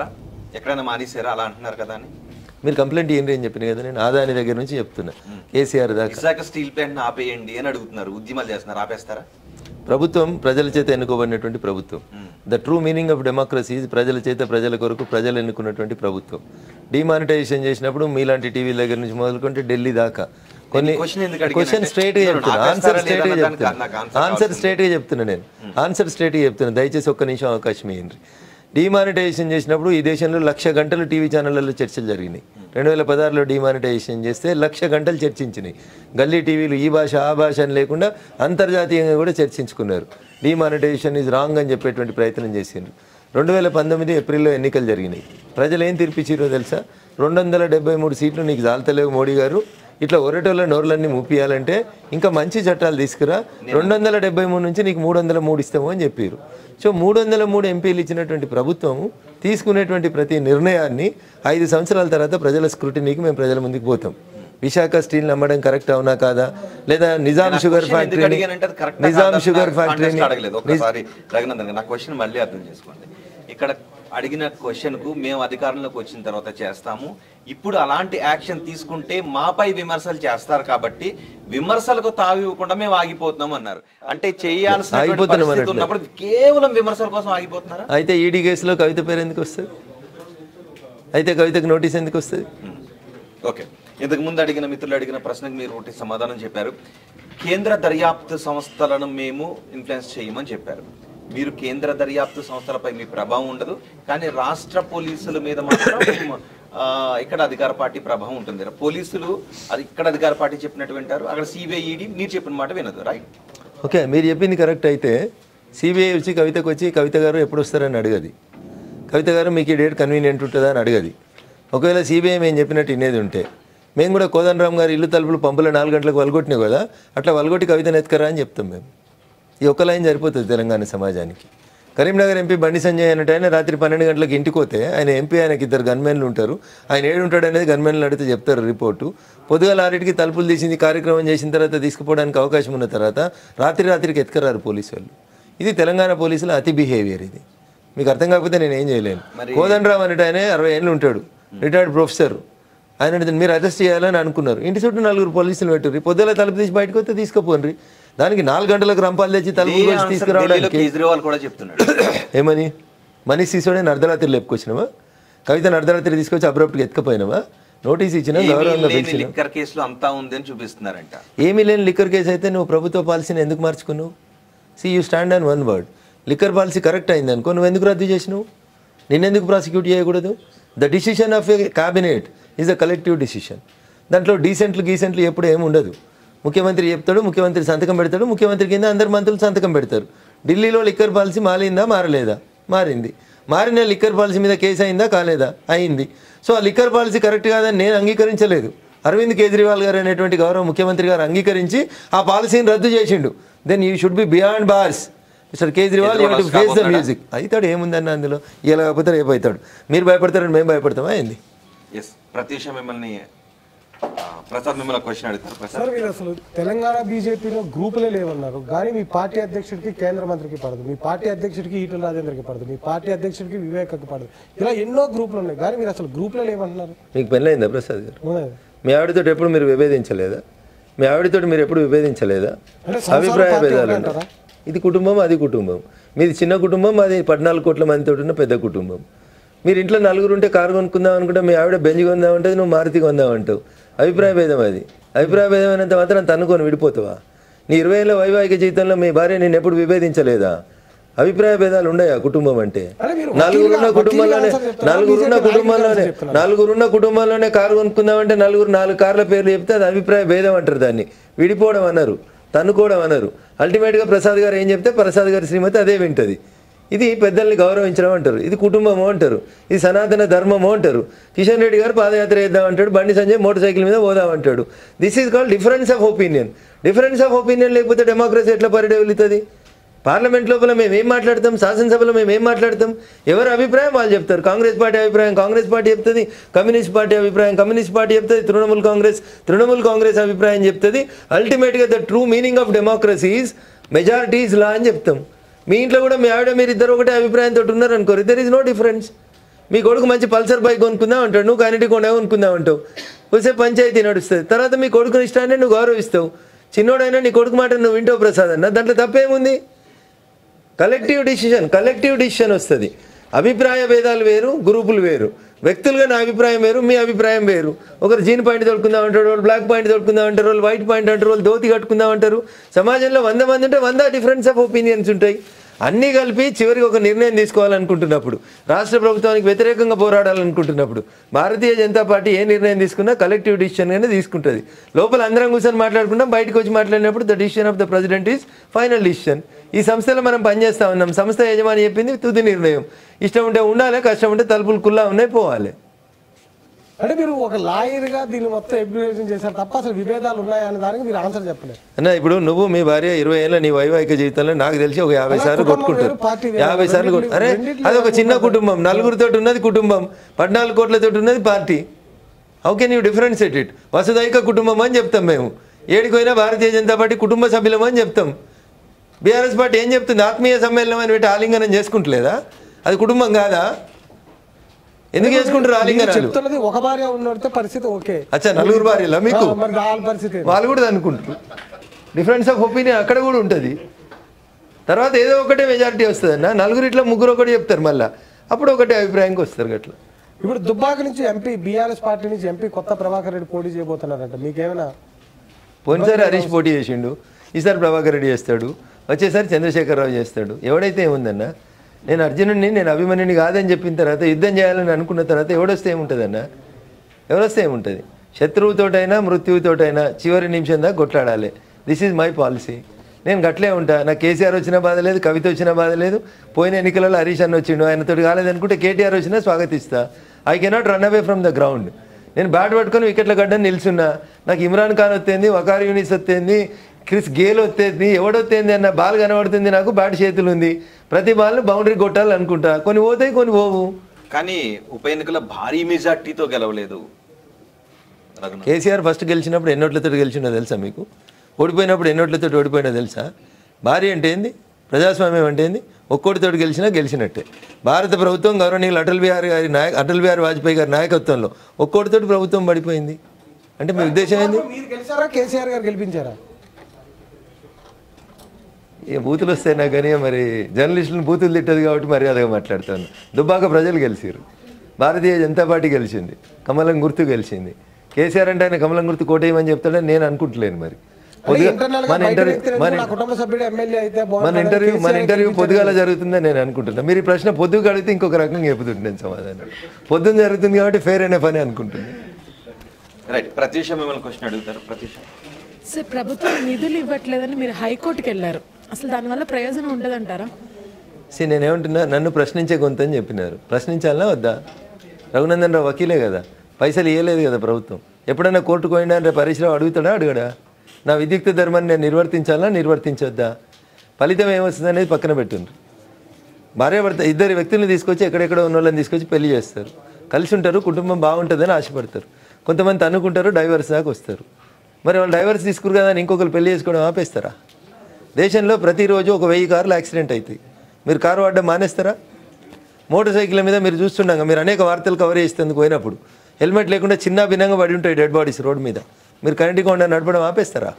ఎక్కడైనా మానేశారా అలా అంటున్నారు కదా అని మీరు కంప్లైంట్ ఏంటి అని చెప్పిన కదా నేను ఆదాని దగ్గర నుంచి చెప్తున్నా కేసీఆర్ దాకా విశాఖ స్టీల్ ప్లాంట్ ఆపేయండి అని అడుగుతున్నారు ఉద్యమాలు చేస్తున్నారు ఆపేస్తారా ప్రభుత్వం ప్రజల చేత ఎన్నుకోబడినటువంటి ప్రభుత్వం the true meaning of democracy ప్రజల చేత ప్రజల కొరకు ప్రజలు ఎన్నుకున్నటువంటి ప్రభుత్వం డిమానిటైజేషన్ చేసినప్పుడు మీలాంటి టీవీ దగ్గర నుంచి మొదలుకుంటే ఢిల్లీ దాకా కొన్ని question ఎందుకు అడిగానంటే, క్వశ్చన్ స్ట్రైట్ గా నేను చెప్తున్నా ఆపేస్తారా ఆన్సర్ స్ట్రైట్ గా లేదా అన్న చెప్తున్నా దానికి నాకు answer ఆన్సర్ స్ట్రైట్ గా చెప్తున్నా నేను ఆన్సర్ స్ట్రైట్ గా చెప్తున్నా దయచేసి ఒక్క నిమిషం అవకాశం ఇవ్వండి డిమానిటైజేషన్ చేసినప్పుడు ఈ దేశంలో లక్ష గంటలు టీవీ ఛానళ్లలో చర్చలు జరిగినాయి రెండు వేల పదహారులో డిమానిటైజేషన్ చేస్తే లక్ష గంటలు చర్చించినాయి గల్లీ టీవీలు ఈ భాష ఆ భాష అని లేకుండా అంతర్జాతీయంగా కూడా చర్చించుకున్నారు డిమానిటైజేషన్ ఈజ్ రాంగ్ అని చెప్పేటువంటి ప్రయత్నం చేసిండ్రు రెండు వేల పంతొమ్మిది ఏప్రిల్లో ఎన్నికలు జరిగినాయి ప్రజలు ఏం తీర్పిచ్చిరో తెలుసా రెండు వందల డెబ్బై మూడు సీట్లు నీకు జాలతలేవు మోడీ గారు ఇట్లా ఒరటోళ్ళ నోర్లన్నీ మూపియాలంటే ఇంకా మంచి చట్టాలు తీసుకురా రెండు వందల డెబ్బై మూడు నుంచి నీకు మూడు వందల మూడు ఇస్తాము అని చెప్పారు సో మూడు వందల మూడు ఎంపీలు ఇచ్చినటువంటి ప్రభుత్వం తీసుకునేటువంటి ప్రతి నిర్ణయాన్ని ఐదు సంవత్సరాల తర్వాత ప్రజల స్క్రూటినీకి మేము ప్రజల ముందుకు పోతాం విశాఖ స్టీల్ నమ్మడం కరెక్ట్ అవునా కాదా లేదా నిజాం నేను ఆ షుగర్ question ఎందుకు ఫ్యాక్టరీని అడిగానంటే అది correct నిజాం కాదా? షుగర్ నాకు ఫ్యాక్టరీని context అడగలేదు ఒక్కసారి రఘునందన్ గారు, నా క్వశ్చన్ మళ్ళీ అర్థం చేసుకోండి ఇక్కడ అడిగిన క్వశ్చన్ కు మేము అధికారంలోకి వచ్చిన తర్వాత చేస్తాము ఇప్పుడు అలాంటి యాక్షన్ తీసుకుంటే మాపై విమర్శలు చేస్తారు కాబట్టి విమర్శలకు తావి ఇవ్వకుండా మేము ఆగిపోతున్నాం అన్నారు అంటే చేయాల్సిన ఆగిపోతున్నాం పరిస్థితి అన్నట్లే. ఉన్నప్పుడు కేవలం విమర్శల కోసం ఆగిపోతున్నారా అయితే ఈడీ కేసులో కవిత పేరు ఎందుకు వస్తుంది అయితే కవితకు నోటీస్ ఎందుకు వస్తుంది ఓకే ఇంతకు ముందు అడిగిన మిత్రులు అడిగిన ప్రశ్నకు మీరు ఒకటి సమాధానం చెప్పారు కేంద్ర దర్యాప్తు సంస్థలను మేము ఇన్ఫ్లుయెన్స్ చేయమని చెప్పారు మీరు కేంద్ర దర్యాప్తు సంస్థలపై మీ ప్రభావం ఉండదు కానీ రాష్ట్ర పోలీసుల మీద మాత్రం ఆ, ఇక్కడ అధికార పార్టీ ప్రభావం ఉంటుంది పోలీసులు అది ఇక్కడ అధికార పార్టీ చెప్పినట్టు వింటారు అక్కడ సిబిఐ ఈడీ మీరు చెప్పిన మాట వినదు రైట్ ఓకే మీరు చెప్పింది కరెక్ట్ అయితే సిబిఐ వచ్చి కవితకు వచ్చి కవిత గారు ఎప్పుడు వస్తారని అడగది కవిత గారు మీకు ఈ డేట్ కన్వీనియంట్ ఉంటుందా అని అడగది ఒకవేళ సిబిఐ మేము చెప్పినట్టు ఇనేది ఉంటే మేము కూడా కోదండరామ్ గారు ఇల్లు తలుపులు పంపులు నాలుగు గంటలకు వలగొట్టినాయి కదా అట్లా వలగొట్టి కవితను ఎత్తుకరా అని చెప్తాం మేము ఈ ఒక్క లైన్ సరిపోతుంది తెలంగాణ సమాజానికి కరీంనగర్ ఎంపీ బండి సంజయ్ అన్నట్టు ఆయన రాత్రి పన్నెండు గంటలకు ఇంటికి పోతే ఆయన ఎంపీ ఆయనకి ఇద్దరు గన్మెన్లు ఉంటారు ఆయన ఏడు ఉంటాడు అనేది గన్మెన్లు అడిగితే చెప్తారు రిపోర్టు పొద్దుగాల ఆరింటికి తలుపులు తీసింది కార్యక్రమం చేసిన తర్వాత తీసుకుపోవడానికి అవకాశం ఉన్న తర్వాత రాత్రి రాత్రికి ఎత్తుకరారు పోలీసు వాళ్ళు ఇది తెలంగాణ పోలీసుల అతి బిహేవియర్ ఇది మీకు అర్థం కాకపోతే నేను ఏం చేయలేను కోదండరామ్ అనేట ఆయన అరవై ఏళ్ళు ఉంటాడు రిటైర్డ్ ప్రొఫెసర్ ఆయన అడిగితే మీరు అరెస్ట్ చేయాలని అనుకున్నారు ఇంటి చుట్టూ నలుగురు పోలీసులు పెట్టారు పొద్దుల తలుపు తీసి బయటకు వస్తే తీసుకుపోండి దానికి నాలుగు గంటలకు రంపాలు తెచ్చి తలుపు ఇదే కోసి answer ఢిల్లీలో తీసుకురావడానికి కేజ్రీవాల్ కూడా చెప్తున్నాడు ఏమని మనీష్ సిసోడే అర్ధరాత్రి లేపుకొచ్చినావా కవితను అర్ధరాత్రి తీసుకొచ్చి అబ్రప్ట్గా ఎత్తుకపోయినావా నోటీస్ ఇచ్చినా గౌరవంగా పిలిచిన లిక్కర్ కేసులో అంతా ఉంది అని చూపిస్తున్నారంట ఏమీ లేని లిక్కర్ కేసు అయితే నువ్వు ప్రభుత్వ పాలసీని ఎందుకు మార్చుకున్నావు see you stand on one word liquor policy correct అయింది అనుకో నువ్వు ఎందుకు రద్దు చేసినావు నిన్నెందుకు ప్రాసిక్యూట్ చేయకూడదు the decision of a cabinet is a collective decision దాంట్లో డీసెంట్లు గీసెంట్లు ఎప్పుడు ఏమి ఉండదు ముఖ్యమంత్రి చెప్తాడు ముఖ్యమంత్రి సంతకం పెడతాడు ముఖ్యమంత్రి కింద అందరు మంత్రులు సంతకం పెడతారు ఢిల్లీలో లిక్కర్ పాలసీ మారిందా మారలేదా మారింది మారిన లిక్కర్ పాలసీ మీద కేసు అయిందా కాలేదా అయింది సో ఆ లిక్కర్ పాలసీ కరెక్ట్ కాదని నేను అంగీకరించలేదు అరవింద్ కేజ్రీవాల్ గారు అనేటువంటి గౌరవ ముఖ్యమంత్రి గారు అంగీకరించి ఆ పాలసీని రద్దు చేసిండు then you should be beyond bars mister Kejriwal you to face the music అవుతాడు ఏముందన్న అందులో ఇలా కాకపోతే రేపు అవుతాడు మీరు భయపడతారని మేము భయపడతామా ఏంది ఎస్ ప్రత్యూష మిమ్మల్ని ఆ, ప్రసాద్ మిమ్మల్ని క్వశ్చన్ అడుగుతారు ప్రసాద్ సార్ మీరు అసలు తెలంగాణ బీజేపీలో గ్రూపులే లేవన్నారు కానీ మీ పార్టీ అధ్యక్షుడికి కేంద్ర మంత్రికి పడదు మీ పార్టీ అధ్యక్షుడికి ఈటల రాజేంద్రకి పడదు మీ పార్టీ అధ్యక్షుడికి వివేకకి పడదు ఇలా ఎన్నో గ్రూపులు ఉన్నాయి కానీ మీరు అసలు గ్రూపులే లేవంటున్నారు మీకు పెళ్ళైందా ప్రసాద్ గారు ఉన్నది. మీ ఆవిడతో ఎప్పుడు మీరు విభేదించలేదా మీ ఆవిడతో మీరు ఎప్పుడు విభేదించలేదా అంటే సంసారం అభిప్రాయ పార్టీ భేదాలు ఒకటే ఉంటాయి. అంటారా? ఇది కుటుంబం అది కుటుంబం మీది చిన్న కుటుంబం అది పద్నాలుగు కోట్ల మందితో ఉన్న పెద్ద కుటుంబం మీరు ఇంట్లో నలుగురు ఉంటే కారు కొనుక్కుందాం అనుకుంటే మీ ఆవిడ బెంజ్ కొందాం అంటే నువ్వు మారుతి కొందాం అంటావు అభిప్రాయ భేదం అది అభిప్రాయ భేదం అయినంత మాత్రం తన్నుకొని విడిపోతావా నీ ఇరవై ఏళ్ళ వైవాహిక జీవితంలో మీ భార్య నేను ఎప్పుడు విభేదించలేదా అభిప్రాయ భేదాలు ఉన్నాయా కుటుంబం అంటే అరే మీరు నలుగురున్న వకీలుగా- కుటుంబంలోనే వకీలుగా ఆన్సర్ చెప్తారా? నలుగురున్న బీజేపీ కుటుంబంలోనే నాయకులు చెప్తున్నారు. నలుగురున్న కుటుంబంలోనే కారు కొనుక్కుందామంటే నలుగురు నాలుగు కార్ల పేర్లు చెప్తే అది అభిప్రాయ భేదం అంటారు దాన్ని విడిపోవడం అన్నారు తన్నుకోవడం అన్నారు అల్టిమేట్గా ప్రసాద్ గారు ఏం చెప్తే ప్రసాద్ గారి శ్రీమతి అదే వింటది ఇది పెద్దల్ని గౌరవించడం అంటారు ఇది కుటుంబము అంటారు ఇది సనాతన ధర్మము అంటారు కిషన్ రెడ్డి గారు పాదయాత్ర చేద్దాం అంటాడు బండి సంజయ్ మోటార్ సైకిల్ మీద పోదాం అంటాడు this is called difference of opinion difference of opinion లేకపోతే డెమోక్రసీ ఎట్లా పరిడవిలుతుంది పార్లమెంట్ లోపల మేము ఏం మాట్లాడతాం శాసనసభలో మేము ఏం మాట్లాడతాం ఎవరి అభిప్రాయం వాళ్ళు చెప్తారు కాంగ్రెస్ పార్టీ అభిప్రాయం కాంగ్రెస్ పార్టీ చెప్తుంది కమ్యూనిస్ట్ పార్టీ అభిప్రాయం కమ్యూనిస్ట్ పార్టీ చెప్తుంది తృణమూల్ కాంగ్రెస్ తృణమూల్ కాంగ్రెస్ అభిప్రాయం చెప్తుంది అల్టిమేట్గా the true meaning of democracy is majority is law అని చెప్తాం మీ ఇంట్లో కూడా మీ ఆవిడ మీరు ఇద్దరు ఒకటే అభిప్రాయంతో ఉన్నారు అనుకోరు దెర్ ఇస్ నో డిఫరెన్స్ మీ కొడుకు మంచి పల్సర్ బైక్ కొనుక్కుందాం అంటాడు నువ్వు కన్నిటి కొండ కొనుక్కుందాం అంటావు వస్తే పంచాయతీ నడుస్తుంది తర్వాత మీ కొడుకుని ఇష్టాన్ని నువ్వు గౌరవిస్తావు చిన్నోడైనా నీ కొడుకు మాట నువ్వు వింటావు ప్రసాద్ అన్న దాంట్లో తప్పేముంది కలెక్టివ్ డిసిషన్ కలెక్టివ్ డిసిషన్ వస్తుంది అభిప్రాయ భేదాలు వేరు గ్రూపులు వేరు వ్యక్తులుగా నా అభిప్రాయం వేరు మీ అభిప్రాయం వేరు ఒకరు జీన్ పాయింట్ తొడుకుందాం అంటారు వాళ్ళు బ్లాక్ పాయింట్ తొడుకుందాం అంటారు వాళ్ళు వైట్ పాయింట్ అంటారు వాళ్ళు ధోతి కట్టుకుందాం అంటారు సమాజంలో వంద మంది ఉంటే వంద డిఫరెన్స్ ఆఫ్ ఒపీనియన్స్ ఉంటాయి అన్నీ కలిపి చివరికి ఒక నిర్ణయం తీసుకోవాలనుకుంటున్నప్పుడు రాష్ట్ర ప్రభుత్వానికి వ్యతిరేకంగా పోరాడాలనుకుంటున్నప్పుడు భారతీయ జనతా పార్టీ ఏ నిర్ణయం తీసుకున్నా కలెక్టివ్ డిసిషన్గానే తీసుకుంటుంది లోపల అందరం కూర్చొని మాట్లాడుకుంటాం బయటకు వచ్చి మాట్లాడినప్పుడు the decision of the president is final decision ఈ సంస్థలో మనం పనిచేస్తా ఉన్నాం సంస్థ యజమాని చెప్పింది తుది నిర్ణయం ఇష్టం ఉంటే ఉండాలి కష్టం ఉంటే తలుపులు కుల్లా ఉన్నాయి పోవాలి అంటే మీరు ఒక లాయర్ గా దీన్ని మొత్తం ఎగ్జిక్యూషన్ చేశారు తప్ప అసలు విభేదాలు ఉన్నాయా అనే దానికి మీరు ఆన్సర్ చెప్పలేదు అన్న ఇప్పుడు నువ్వు మీ భార్య ఇరవై ఏళ్ళ నీ వైవాహిక జీవితంలో నాకు తెలిసి ఒక యాభై అలా సార్లు కుటుంబం కొట్టుకుంటారు వేరు, పార్టీ వేరు. యాభై సార్లు కొట్టు అరే రెండిట్లో అది ఒక చిన్న కుటుంబం నలుగురితో ఉన్నది కుటుంబం పద్నాలుగు కోట్లతో ఉన్నది party how can you differentiate it వసుదైక కుటుంబం అని చెప్తాం మేము ఏడిపోయినా భారతీయ జనతా పార్టీ కుటుంబ సభ్యులం అని చెప్తాం బీఆర్ఎస్ పార్టీ ఏం చెప్తుంది ఆత్మీయ సమ్మేళనం అని పెట్టి ఆలింగనం చేసుకుంటలేదా అది కుటుంబం కాదా ఎందుకు చేసుకుంటారు మీరు ఆలింగనాలు చెప్తున్నది ఒక భార్య ఉన్నడితే పరిస్థితి ఓకే అచ్చా నలుగురు భార్యలా మీకు ఆ, మరి వాళ్ళ పరిస్థితి ఏంటి? వాళ్ళు కూడా అనుకుంటారు డిఫరెన్స్ ఆఫ్ ఒపీనియన్ అక్కడ కూడా ఉంటుంది తర్వాత ఏదో ఒకటే మెజారిటీ వస్తుంది అన్న నలుగురు ఇట్లా ముగ్గురు ఒకటి చెప్తారు మళ్ళీ అప్పుడు ఒకటే అభిప్రాయంకి వస్తారు గట్ల ఇప్పుడు దుబ్బాక నుంచి ఎంపీ బీఆర్ఎస్ పార్టీ నుంచి ఎంపీ కొత్త ప్రభాకర్ రెడ్డి పోటీ చేయబోతున్నారంట మీకేమైనా పోయినసారి హరీష్ పోటీ చేసిండు ఈసారి ప్రభాకర్ రెడ్డి చేస్తాడు వచ్చేసారి చంద్రశేఖరరావు చేస్తాడు ఎవడైతే ఏముందన్న నేను అర్జునుడిని నేను అభిమన్యుని కాదని చెప్పిన తర్వాత యుద్ధం చేయాలని అనుకున్న తర్వాత ఎవడొస్తే ఏముంటుందన్న ఎవరొస్తే ఏముంటుంది శత్రువుతోటైనా మృత్యువుతోటైనా చివరి నిమిషం దాకా కొట్లాడాలి దిస్ ఈజ్ మై పాలసీ నేను గట్లే ఉంటా నాకు కేసీఆర్ వచ్చిన బాధ లేదు కవిత వచ్చిన బాధ లేదు పోయిన ఎన్నికలలో హరీష్ అన్న వచ్చిండు ఆయనతోటి కాలేదనుకుంటే కేటీఆర్ వచ్చినా స్వాగతిస్తా I cannot run away from the ground నేను బ్యాట్ పట్టుకొని వికెట్ల గడ్డని నిల్చున్నా నాకు ఇమ్రాన్ ఖాన్ వస్తేంది వకార్ యూనిస్ వస్తేంది క్రిస్ గేల్ వస్తేంది ఎవడొస్తేంది అన్న బాల్ కనబడుతుంది నాకు బ్యాట్ చేతులు ఉంది ప్రతి బాల్ను బౌండరీ కొట్టాలనుకుంటా కొన్ని పోతాయి కొన్ని పోవు కానీ ఉప ఎన్నికల భారీ మెజార్టీతో గెలవలేదు రఘునాథ్ కేసీఆర్ ఫస్ట్ గెలిచినప్పుడు ఎన్నోట్లతో గెలిచిండో తెలుసా మీకు ఓడిపోయినప్పుడు ఎన్నోట్లతో ఓడిపోయినా తెలుసా భార్య అంటే ఏంది ప్రజాస్వామ్యం అంటే ఏంది ఒక్కోటితో గెలిచినా గెలిచినట్టే భారత ప్రభుత్వం గౌరవనీయులు అటల్ బిహారీ గారి నాయక అటల్ బిహారీ వాజ్పేయి గారి నాయకత్వంలో ఒక్కోటితో ప్రభుత్వం పడిపోయింది అంటే మీ ఉద్దేశం ఏంది మీరు గెలిచారా కేసీఆర్ గారు గెలిపించారా ఏ బూతులు వస్తాయి నాకు కానీ మరి జర్నలిస్టులను బూతులు తిట్టదు కాబట్టి మర్యాదగా మాట్లాడుతాను దుబ్బాక ప్రజలు గెలిచారు భారతీయ జనతా పార్టీ గెలిచింది కమలం గుర్తు గెలిచింది కేసీఆర్ అంటే ఆయన కమలం గుర్తు కోటేయమని చెప్తాడని నేను అనుకుంటలేను మరి పొద్దుగా- ఇంటర్నల్ గా మన బయట ఇంటర్వ్యూ వ్యక్తులు మన ఎందుకు నా కుటుంబ సభ్యుడు ఎమ్మెల్యే అయితే మన బాగుంటుందని ఇంటర్వ్యూ మన కేసీఆర్ ఇంటర్వ్యూ గెలిపించారు. పొద్దుగాల జరుగుతుందని నేను అనుకుంటున్నా మీరు ఈ ప్రశ్న పొద్దుగా అడిగితే ఇంకొక రకంగా చెబుతుంటాను సమాధానం పొద్దున్న జరుగుతుంది కాబట్టి ఫేర్ అనే పని అనుకుంటున్నాను రైట్ ప్రత్యూష మిమ్మల్ని క్వశ్చన్ అడుగుతారు ప్రత్యూష సార్ ప్రభుత్వం నిధులు ఇవ్వట్లేదని మీరు హైకోర్టుకి వెళ్ళారు అసలు దానివల్ల ప్రయోజనం ఉండదంటారా సి నేనేమంటున్నా నన్ను ప్రశ్నించే గొంతు అని చెప్పినారు ప్రశ్నించాలనా వద్దా రఘునందన్ రావు వకీలే కదా పైసలు ఇవ్వలేదు కదా ప్రభుత్వం ఎప్పుడైనా కోర్టుకు పోయినా రేపు హరీష్ రావు అడుగుతాడా అడగడా నా విద్యుక్త ధర్మాన్ని నేను నిర్వర్తించాలా నిర్వర్తించొద్దా ఫలితం ఏమొస్తుంది అనేది పక్కన పెట్టుండ్రు భార్యాభర్త ఇద్దరు వ్యక్తులను తీసుకొచ్చి ఎక్కడెక్కడ ఉన్న వాళ్ళని తీసుకొచ్చి పెళ్లి చేస్తారు కలిసి ఉంటారు కుటుంబం బాగుంటుందని ఆశపడతారు కొంతమంది అనుకుంటారు డైవర్స్ దాకా వస్తారు మరి వాళ్ళు డైవర్స్ తీసుకురు కదా అని ఇంకొకరు పెళ్లి చేసుకోవడం ఆపేస్తారా దేశంలో ప్రతిరోజు ఒక వెయ్యి కార్లు యాక్సిడెంట్ అవుతాయి మీరు కారు వాడడం మానేస్తారా మోటార్ సైకిల్ మీద మీరు చూస్తుండగా మీరు అనేక వార్తలు కవర్ చేసేందుకు పోయినప్పుడు హెల్మెట్ లేకుండా చిన్న భిన్నంగా పడి ఉంటాయి డెడ్ బాడీస్ రోడ్ మీద మీరు కరెంట్ కొండ నడపడం ఆపేస్తారా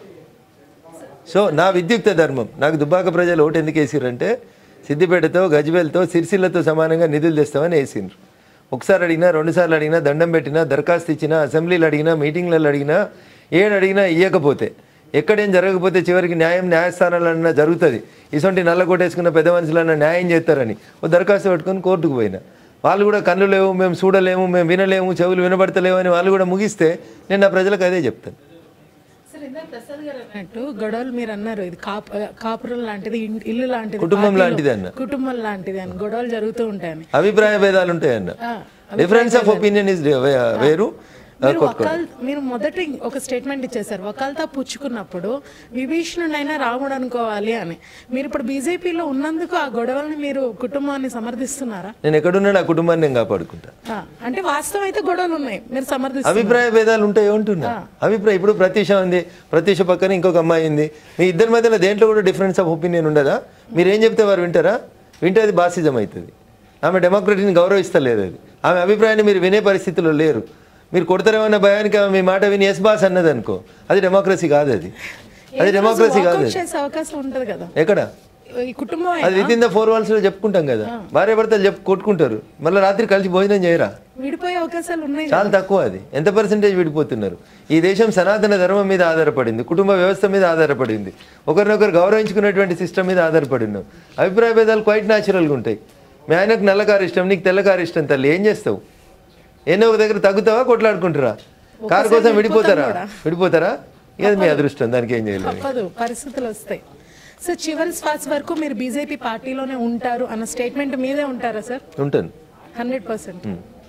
సో నా విద్యుక్త ధర్మం నాకు దుబ్బాక ప్రజలు ఓటు ఎందుకు వేసిర్రంటే సిద్దిపేటతో గజ్వేల్తో సిరిసిల్లతో సమానంగా నిధులు తెస్తామని వేసిండ్రు ఒకసారి అడిగినా రెండుసార్లు అడిగినా దండం పెట్టినా దరఖాస్తు ఇచ్చినా అసెంబ్లీలు అడిగినా మీటింగ్లలో అడిగినా ఏడు అడిగినా ఇవ్వకపోతే ఎక్కడేం జరగకపోతే చివరికి న్యాయం న్యాయస్థానాలన్నా జరుగుతుంది ఇటువంటి నల్ల కొట్టేసుకున్న పెద్ద మనుషులన్నా న్యాయం చేస్తారని ఓ దరఖాస్తు పెట్టుకొని కోర్టుకు పోయినా వాళ్ళు కూడా కళ్ళు లేవు మేము చూడలేము మేము వినలేము చెవులు వినబడతలేవు అని వాళ్ళు కూడా ముగిస్తే నేను నా ప్రజలకు అదే చెప్తాను సార్ ఇందాక ప్రసాద్ గారు అన్నట్టు గొడవలు మీరు అన్నారు ఇది కాపు కాపురం లాంటిది ఇన్- ఇల్లు లాంటిది కుటుంబం పార్టీలో లాంటిది అన్న. కుటుంబం లాంటిది అని గొడవలు జరుగుతూ ఉంటాయని అభిప్రాయ భేదాలు ఉంటాయన్న డిఫరెన్స్ ఆఫ్ ఒపీనియన్ ఇస్ వేరు మీరు వకాల్ మీరు మొదటి ఒక స్టేట్మెంట్ ఇచ్చేసారు వకాల్తా పుచ్చుకున్నప్పుడు విభీషణుడైనా రాముడు అనుకోవాలి అని మీరు ఇప్పుడు బీజేపీలో ఉన్నందుకు ఆ గొడవల్ని మీరు కుటుంబాన్ని సమర్థిస్తున్నారా నేను ఎక్కడున్నా నా కుటుంబాన్ని నేను కాపాడుకుంటా ఆ, అంటే వాస్తవం అయితే గొడవలు ఉన్నాయి మీరు సమర్థిస్తున్నారు అభిప్రాయ భేదాలు ఉంటాయి ఉంటున్నా అభిప్రాయం ఇప్పుడు ప్రత్యూష ఉంది ప్రత్యూష పక్కన ఇంకొక అమ్మాయి ఉంది మీ ఇద్దరి మధ్యలో దేంట్లో కూడా డిఫరెన్స్ ఆఫ్ ఒపీనియన్ ఉండదా మీరు ఏం చెప్తే వారు వింటారా వింటే అది బాసిజం అవుతుంది ఆమె డెమోక్రటీని గౌరవిస్తలేదు అది ఆమె అభిప్రాయాన్ని మీరు వినే పరిస్థితిలో లేరు మీరు కొడతారేమన్న భయానికి ఆమె మీ మాట విని ఎస్ బాస్ అన్నది అనుకో అది డెమోక్రసీ కాదు అది అది డెమోక్రసీ కాదు walkout అది చేసే అవకాశం ఉంటది కదా ఎక్కడ ఈ కుటుంబం అది అయినా with in the four walls లో చెప్పుకుంటాం కదా భార్య భర్తలు చెప్పు కొట్టుకుంటారు మళ్ళీ రాత్రి కలిసి భోజనం చేయరా విడిపోయే అవకాశాలు ఉన్నాయి చాలా తక్కువ అది ఎంత పర్సెంటేజ్ విడిపోతున్నారు ఈ దేశం సనాతన ధర్మం మీద ఆధారపడింది కుటుంబ వ్యవస్థ మీద ఆధారపడింది ఒకరినొకరు గౌరవించుకునేటువంటి సిస్టమ్ మీద ఆధారపడి ఉన్నాం అభిప్రాయ భేదాలు క్వైట్ న్యాచురల్గా ఉంటాయి మీ ఆయనకు నల్ల కారు ఇష్టం నీకు తెల్ల కారు ఇష్టం తల్లి ఏం చేస్తావు ఎన్నో ఒక దగ్గర తగ్గుతావా కొట్లాడుకుంటారా కారు కోసం విడిపోతారా విడిపోతారా ఇది మీ అదృష్టం దానికి ఏం చేయలేదు తప్పదు పరిస్థితులు వస్తాయి సో చివరి శ్వాస వరకు మీరు బీజేపీ పార్టీలోనే ఉంటారు అన్న స్టేట్మెంట్ మీదే ఉంటారా సార్ ఉంటాను హండ్రెడ్ పర్సెంట్